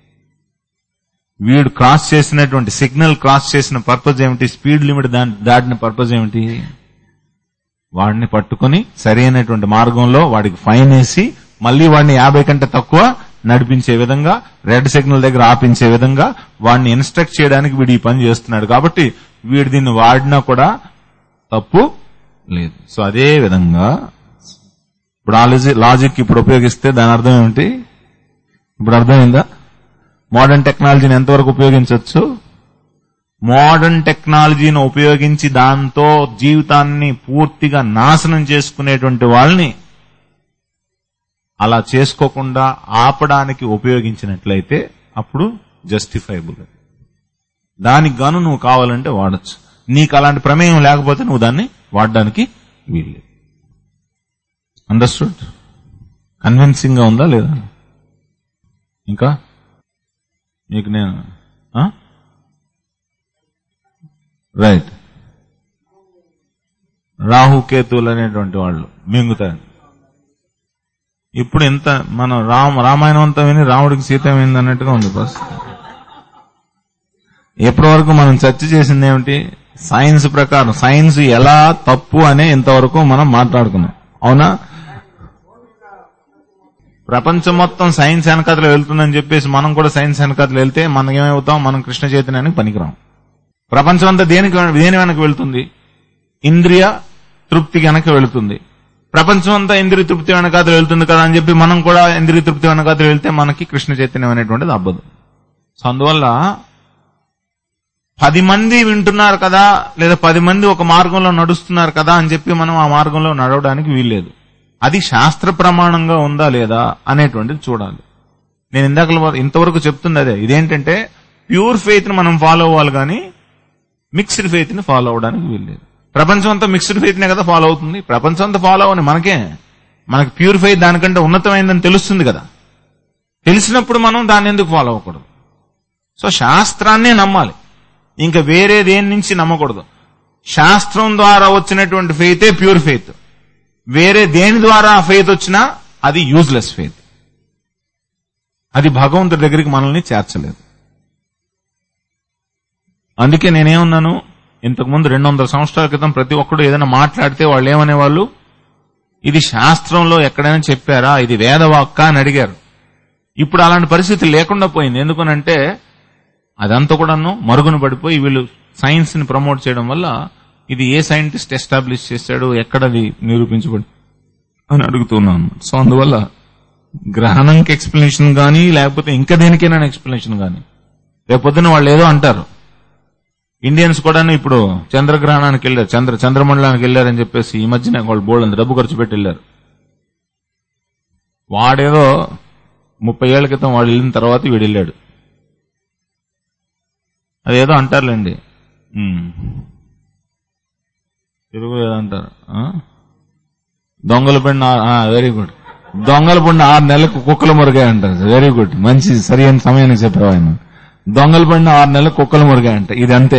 Speaker 1: వీడు క్రాస్ చేసినటువంటి సిగ్నల్ క్రాస్ చేసిన పర్పస్ ఏమిటి స్పీడ్ లిమిట్ దాని- దాటిన పర్పస్ ఏమిటి వాడిని పట్టుకొని సరైనటువంటి మార్గంలో వాడికి ఫైన్ వేసి మళ్ళీ వాడిని యాభై కంటే తక్కువ నడిపించే విధంగా రెడ్ సిగ్నల్ దగ్గర ఆపించే విధంగా వాడిని ఇన్స్ట్రక్ట్ చేయడానికి వీడు ఈ పని చేస్తున్నాడు కాబట్టి వీడు దీన్ని వాడినా కూడా తప్పు లేదు సో అదే విధంగా ఇప్పుడు ఆ లాజిక్ ఇప్పుడు ఉపయోగిస్తే దాని అర్థం ఏమిటి ఇప్పుడు అర్థమైందా మోడర్న్ టెక్నాలజీని ఎంతవరకు ఉపయోగించవచ్చు మోడర్న్ టెక్నాలజీని ఉపయోగించి దాంతో జీవితాన్ని పూర్తిగా నాశనం చేసుకునేటువంటి వాళ్ళని అలా చేసుకోకుండా ఆపడానికి ఉపయోగించినట్లయితే అప్పుడు జస్టిఫైబుల్ దానికి గాను నువ్వు కావాలంటే వాడచ్చు నీకు అలాంటి ప్రమేయం లేకపోతే నువ్వు దాన్ని వాడడానికి వీల్లేదు అండర్స్టూడ్ కన్విన్సింగ్ గా ఉందా లేదా ఇంకా మీకు నేను రైట్ రాహుకేతువులు అనేటువంటి వాళ్ళు మింగుతారు ఇప్పుడు ఎంత మనం రామ రామాయణం అంతా విని రాముడికి సీత ఏమైంది అన్నట్టుగా ఉంది పరిస్థితి ఎప్పటి వరకు మనం చర్చ చేసింది ఏమిటి సైన్స్ ప్రకారం సైన్స్ ఎలా తప్పు అనే ఇంతవరకు మనం మాట్లాడుకున్నాం అవునా ప్రపంచం మొత్తం సైన్స్ వెనకతలు వెళ్తుందని చెప్పేసి మనం కూడా సైన్స్ వెనకతలు వెళ్తే మనం ఏమవుతాం మనం కృష్ణ చైతన్యానికి పనికిరాం ప్రపంచం అంతా దేనికి దేని వెనక వెళ్తుంది ఇంద్రియ తృప్తి వెనక వెళుతుంది ప్రపంచం అంతా ఇంద్రియ తృప్తి వెనకాతలు వెళ్తుంది కదా అని చెప్పి మనం కూడా ఇంద్రియ తృప్తి వెనకాతలు వెళ్తే మనకి కృష్ణ చైతన్యం అనేటువంటిది అబ్బదు సో అందువల్ల పది మంది వింటున్నారు కదా లేదా పది మంది ఒక మార్గంలో నడుస్తున్నారు కదా అని చెప్పి మనం ఆ మార్గంలో నడవడానికి వీల్లేదు అది శాస్త్ర ప్రమాణంగా ఉందా లేదా అనేటువంటిది చూడాలి నేను ఇందాక ఇంతవరకు చెప్తుంది అదే ఇదేంటంటే ప్యూర్ ఫెయిత్ ని మనం ఫాలో అవ్వాలి కానీ మిక్స్డ్ ఫెయిత్ ని ఫాలో అవడానికి వీల్లేదు ప్రపంచం అంతా మిక్స్డ్ ఫెయిత్ నే కదా ఫాలో అవుతుంది ప్రపంచం అంతా ఫాలో అవని మనకే మనకి ప్యూర్ ఫెయిత్ దానికంటే ఉన్నతమైందని తెలుస్తుంది కదా తెలిసినప్పుడు మనం దాన్ని ఎందుకు ఫాలో అవ్వకూడదు సో శాస్త్రాన్నే నమ్మాలి ఇంకా వేరే దేని నుంచి నమ్మకూడదు శాస్త్రం ద్వారా వచ్చినటువంటి ఫెయితే ప్యూర్ ఫెయిత్ వేరే దేని ద్వారా ఫెయిత్ వచ్చినా అది యూజ్లెస్ ఫెయిత్ అది భగవంతుడి దగ్గరికి మనల్ని చేర్చలేదు అందుకే నేనేమన్నాను ఇంతకుముందు రెండు వందల సంవత్సరాల క్రితం ప్రతి ఒక్కడు ఏదైనా మాట్లాడితే వాళ్ళు ఏమనేవాళ్ళు ఇది శాస్త్రంలో ఎక్కడైనా చెప్పారా ఇది వేదవాక్క అని అడిగారు ఇప్పుడు అలాంటి పరిస్థితి లేకుండా పోయింది ఎందుకనంటే అదంతా కూడాను మరుగున పడిపోయి వీళ్ళు సైన్స్ ని ప్రమోట్ చేయడం వల్ల ఇది ఏ సైంటిస్ట్ ఎస్టాబ్లిష్ చేశాడు ఎక్కడది నిరూపించబడి అని అడుగుతున్నాను సో అందువల్ల గ్రహణంకి ఎక్స్ప్లెనేషన్ గానీ లేకపోతే ఇంకా దేనికైనా ఎక్స్ప్లెనేషన్ గానీ రేపొద్దున వాళ్ళు ఏదో అంటారు ఇండియన్స్ కూడా ఇప్పుడు చంద్రగ్రహణానికి వెళ్ళారు చంద్ర చంద్రమండలానికి వెళ్ళారని చెప్పేసి ఈ మధ్యన వాళ్ళు బోల్డ్ డబ్బు ఖర్చు పెట్టి వెళ్ళారు వాడేదో ముప్పై ఏళ్ల క్రితం వాడు వెళ్ళిన తర్వాత వీడు వెళ్ళాడు అదేదో అంటారులేండి ఉమ్. తెలుగు ఏదో అంటారు ఆ? దొంగల పడిన వెరీ గుడ్ దొంగల పడిన ఆరు నెలలకు కుక్కల మురిగాయి అంటారు వెరీ గుడ్ మంచి సరి అయిన సమయానికి చెప్పావు ఆయన దొంగలు పడిన ఆరు నెలలకు కుక్కలు మురిగాయి అంట ఇది అంతే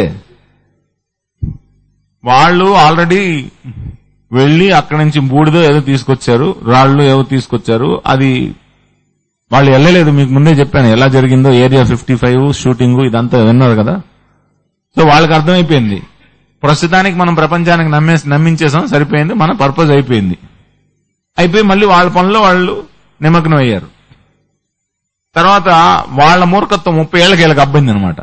Speaker 1: వాళ్ళు ఆల్రెడీ వెళ్లి అక్కడి నుంచి బూడిదో ఏదో తీసుకొచ్చారు రాళ్లు ఏవో తీసుకొచ్చారు అది వాళ్ళు వెళ్ళలేదు మీకు ముందే చెప్పాను ఎలా జరిగిందో ఏరియా ఫిఫ్టీ ఫైవ్ షూటింగ్ ఇదంతా విన్నారు కదా సో వాళ్ళకి అర్థమైపోయింది ప్రస్తుతానికి మనం ప్రపంచానికి నమ్మేసి నమ్మించేసాం సరిపోయింది మన పర్పస్ అయిపోయింది అయిపోయి మళ్ళీ వాళ్ళ పనిలో వాళ్ళు నిమగ్నం అయ్యారు తర్వాత వాళ్ళ మూర్ఖత్వం ముప్పై ఏళ్ళకి వీళ్ళకి అబ్బింది అనమాట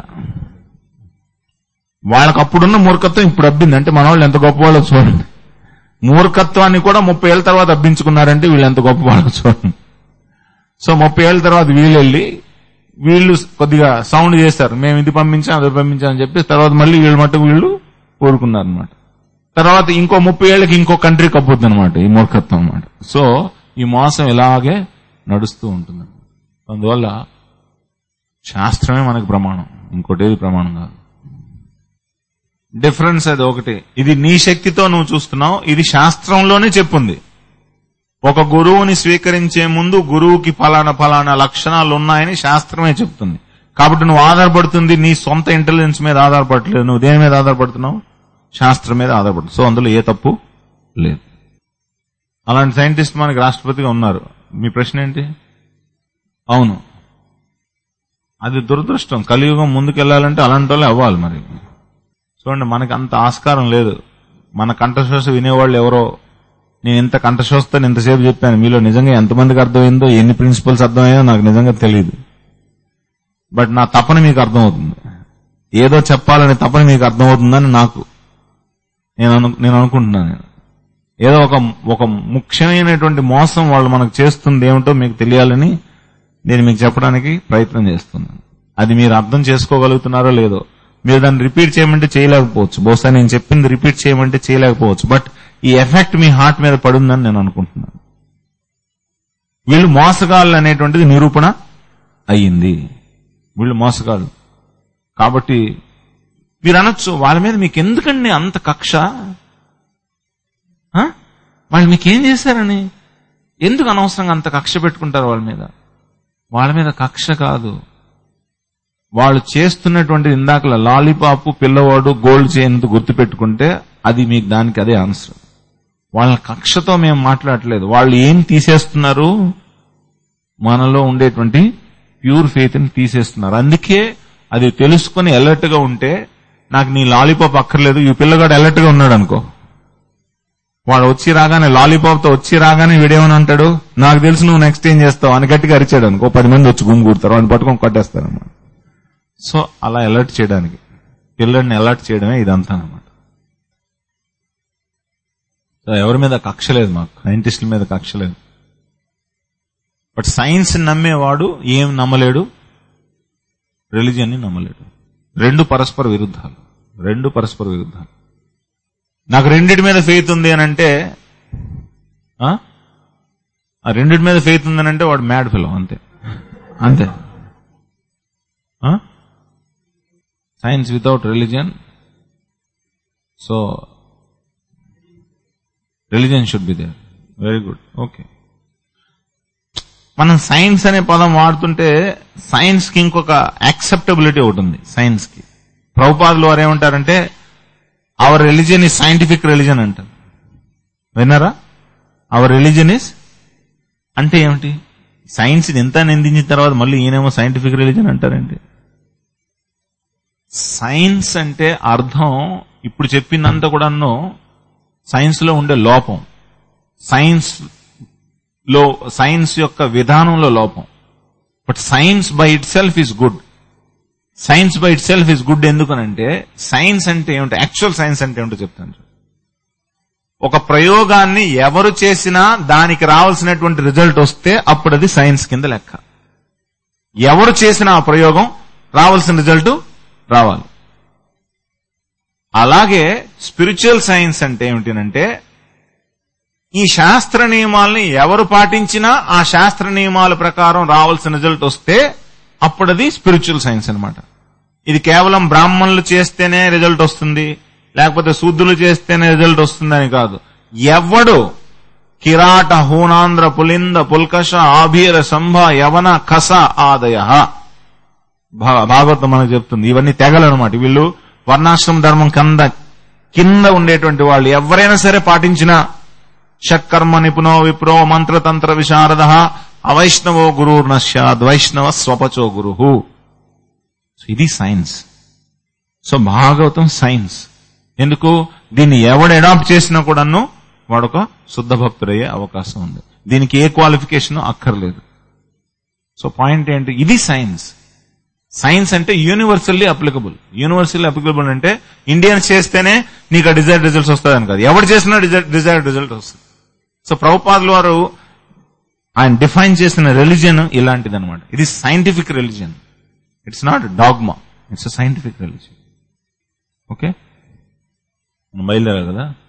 Speaker 1: వాళ్ళకి అప్పుడున్న మూర్ఖత్వం ఇప్పుడు అబ్బింది అంటే మన వాళ్ళు ఎంత గొప్ప వాళ్ళో చూడండి మూర్ఖత్వాన్ని కూడా ముప్పై ఏళ్ళ తర్వాత అబ్బించుకున్నారంటే వీళ్ళు ఎంత గొప్ప వాళ్ళో చూడండి సో ముప్పై ఏళ్ళ తర్వాత వీళ్ళు వెళ్ళి వీళ్ళు కొద్దిగా సౌండ్ చేస్తారు మేము ఇది పంపించాం అది పంపించాం అని చెప్పి తర్వాత మళ్ళీ వీళ్ళు మట్టుకు వీళ్ళు కోరుకున్నారు అనమాట తర్వాత ఇంకో ముప్పై ఏళ్ళకి ఇంకో కంట్రీ కప్పుద్ది అనమాట ఈ మూర్ఖత్వం అనమాట సో ఈ మోసం ఇలాగే నడుస్తూ ఉంటుంది అందువల్ల శాస్త్రమే మనకు ప్రమాణం ఇంకోటి ఏది ప్రమాణం కాదు డిఫరెన్స్ అది ఒకటి ఇది నీ శక్తితో నువ్వు చూస్తున్నావు ఇది శాస్త్రంలోనే చెప్పుంది ఒక గురువుని స్వీకరించే ముందు గురువుకి ఫలానా ఫలానా లక్షణాలు ఉన్నాయని శాస్త్రమే చెప్తుంది కాబట్టి నువ్వు ఆధారపడుతుంది నీ సొంత ఇంటెలిజెన్స్ మీద ఆధారపడలేదు నువ్వు దేని మీద ఆధారపడుతున్నావు శాస్త్రం మీద ఆధారపడుతుంది సో అందులో ఏ తప్పు లేదు అలాంటి సైంటిస్ట్ మనకి రాష్ట్రపతిగా ఉన్నారు మీ ప్రశ్న ఏంటి అవును అది దురదృష్టం కలియుగం ముందుకెళ్లాలంటే అలాంటి వాళ్ళే అవ్వాలి మరి చూడండి మనకి అంత ఆస్కారం లేదు మన కంఠశోష వినేవాళ్ళు ఎవరో నేను ఇంత కంఠశోషతో ఇంతసేపు చెప్పాను మీలో నిజంగా ఎంతమందికి అర్థమైందో ఎన్ని ప్రిన్సిపల్స్ అర్థమయ్యో నాకు నిజంగా తెలియదు బట్ నా తపన మీకు అర్థమవుతుంది ఏదో చెప్పాలనే తపన మీకు అర్థమవుతుందని నాకు నేను అను నేను అనుకుంటున్నాను నేను. ఏదో ఒక ఒక ముఖ్యమైనటువంటి మోసం వాళ్ళు మనకు చేస్తుంది ఏమిటో మీకు తెలియాలని నేను మీకు చెప్పడానికి ప్రయత్నం చేస్తున్నాను అది మీరు అర్థం చేసుకోగలుగుతున్నారో లేదో మీరు దాన్ని రిపీట్ చేయమంటే చేయలేకపోవచ్చు బహుశా నేను చెప్పింది రిపీట్ చేయమంటే చేయలేకపోవచ్చు బట్ ఈ ఎఫెక్ట్ మీ హార్ట్ మీద పడుందని నేను అనుకుంటున్నాను వీళ్ళు మోసగాళ్ళు అనేటువంటిది నిరూపణ అయ్యింది వీళ్ళు మోసగాళ్ళు కాబట్టి మీరు అనొచ్చు వాళ్ళ మీద మీకు ఎందుకండి అంత కక్ష ఆ? వాళ్ళు మీకేం చేశారని ఎందుకు అనవసరంగా అంత కక్ష పెట్టుకుంటారు వాళ్ళ మీద వాళ్ళ మీద కక్ష కాదు వాళ్ళు చేస్తున్నటువంటి ఇందాకల లాలీపాపు పిల్లవాడు గోల్డ్ చేయనంత గుర్తు పెట్టుకుంటే అది మీకు దానికి అదే ఆన్సర్ వాళ్ళ కక్షతో మేము మాట్లాడట్లేదు వాళ్ళు ఏం తీసేస్తున్నారు మనలో ఉండేటువంటి ప్యూర్ ఫెయిత్ ని తీసేస్తున్నారు అందుకే అది తెలుసుకొని అలర్ట్ గా ఉంటే నాకు నీ లాలీపాప్ అక్కర్లేదు ఈ పిల్లగాడు అలర్ట్ గా ఉన్నాడు అనుకో వాడు వచ్చి రాగానే లాలీపాప్ తో వచ్చి రాగానే వీడేమని అంటాడు నాకు తెలుసు నువ్వు నెక్స్ట్ ఏం చేస్తావు అని గట్టిగా అరిచాడు అనుకో పది మంది వచ్చి గుమ్మి కూడతారు వాడిని పట్టుకొని కొట్టేస్తారు అన్నమాట సో అలా అలర్ట్ చేయడానికి పిల్లడిని అలర్ట్ చేయడమే ఇదంతా అన్నమాట సో ఎవరి మీద కక్ష లేదు మాకు సైంటిస్టుల మీద కక్ష లేదు బట్ సైన్స్ నమ్మేవాడు ఏం నమ్మలేడు రిలీజియన్ ని నమ్మలేడు రెండు పరస్పర విరుద్ధాలు రెండు పరస్పర విరుద్ధాలు నాకు రెండిటి మీద ఫెయిత్ ఉంది అని అంటే ఆ? ఆ రెండిటి మీద ఫెయిత్ ఉందని అంటే వాడు మ్యాడ్ ఫిలో అంతే అంతే science without religion so religion should be there very good okay మనం సైన్స్ అనే పదం వాడుతుంటే సైన్స్ కి ఇంకొక యాక్సెప్టబిలిటీ ఒకటి ఉంది సైన్స్ కి ప్రభుపాదులు వారు ఏమంటారంటే our religion is scientific religion అంటారు విన్నారా అవర్ రిలీజన్ ఇస్ అంటే ఏమిటి సైన్స్ ఎంత నిందించిన తర్వాత మళ్ళీ ఈయనేమో సైంటిఫిక్ రిలీజన్ అంటారండి సైన్స్ అంటే అర్థం ఇప్పుడు చెప్పిందంతా కూడాను సైన్స్ లో ఉండే లోపం సైన్స్ లో సైన్స్ యొక్క విధానంలో లోపం but science by itself is good science by itself is good ఎందుకనంటే సైన్స్ అంటే ఏమిటో యాక్చువల్ సైన్స్ అంటే ఏమిటో చెప్తాను ఒక ప్రయోగాన్ని ఎవరు చేసినా దానికి రావాల్సినటువంటి రిజల్ట్ వస్తే అప్పుడు అది సైన్స్ కింద లెక్క ఎవరు చేసిన ఆ ప్రయోగం రావాల్సిన రిజల్ట్ రావాలి అలాగే స్పిరిచువల్ సైన్స్ అంటే ఏమిటంటే ఈ శాస్త్ర నియమాల్ని ఎవరు పాటించినా ఆ శాస్త్ర నియమాల ప్రకారం రావాల్సిన రిజల్ట్ వస్తే అప్పుడు అది స్పిరిచువల్ సైన్స్ అన్నమాట ఇది కేవలం బ్రాహ్మణులు చేస్తేనే రిజల్ట్ వస్తుంది లేకపోతే శూద్రులు చేస్తేనే రిజల్ట్ వస్తుందని కాదు ఎవడు కిరాట హూనాంధ్ర పులింద పుల్కష ఆభీర సంభ యవన కస ఆదయ భా- భాగవతం మనకు చెప్తుంది ఇవన్నీ తెగలు అనమాట వీళ్ళు వర్ణాశ్రమ ధర్మం కింద కింద ఉండేటువంటి వాళ్ళు ఎవరైనా సరే పాటించినా షట్కర్మ నిపుణో విప్రో మంత్రతంత్ర విశారద అవైష్ణవో గురుర్నశ్యాద్ వైష్ణవ స్వపచో గురు ఇది సైన్స్ సో భాగవతం సైన్స్ ఎందుకు దీన్ని ఎవడు అడాప్ట్ చేసినా కూడాను వాడొక శుద్ధ భక్తుడయ్యే అవకాశం ఉంది దీనికి ఏ క్వాలిఫికేషన్ అక్కర్లేదు సో పాయింట్ ఏంటి ఇది సైన్స్ సైన్స్ అంటే యూనివర్సల్లీ అప్లికబుల్ యూనివర్సల్లీ అప్లికబుల్ అంటే ఇండియన్స్ చేస్తేనే నీకు ఆ డిజైర్డ్ రిజల్ట్స్ వస్తాయని కాదు ఎవరు చేసినా డిజైర్డ్ రిజల్ట్ వస్తుంది సో ప్రభుపాదుల వారు ఆయన డిఫైన్ చేసిన రిలీజియన్ ఇలాంటిది అనమాట ఇది scientific religion it's not dogma it's scientific religion okay మనం బయలుదేరాలి కదా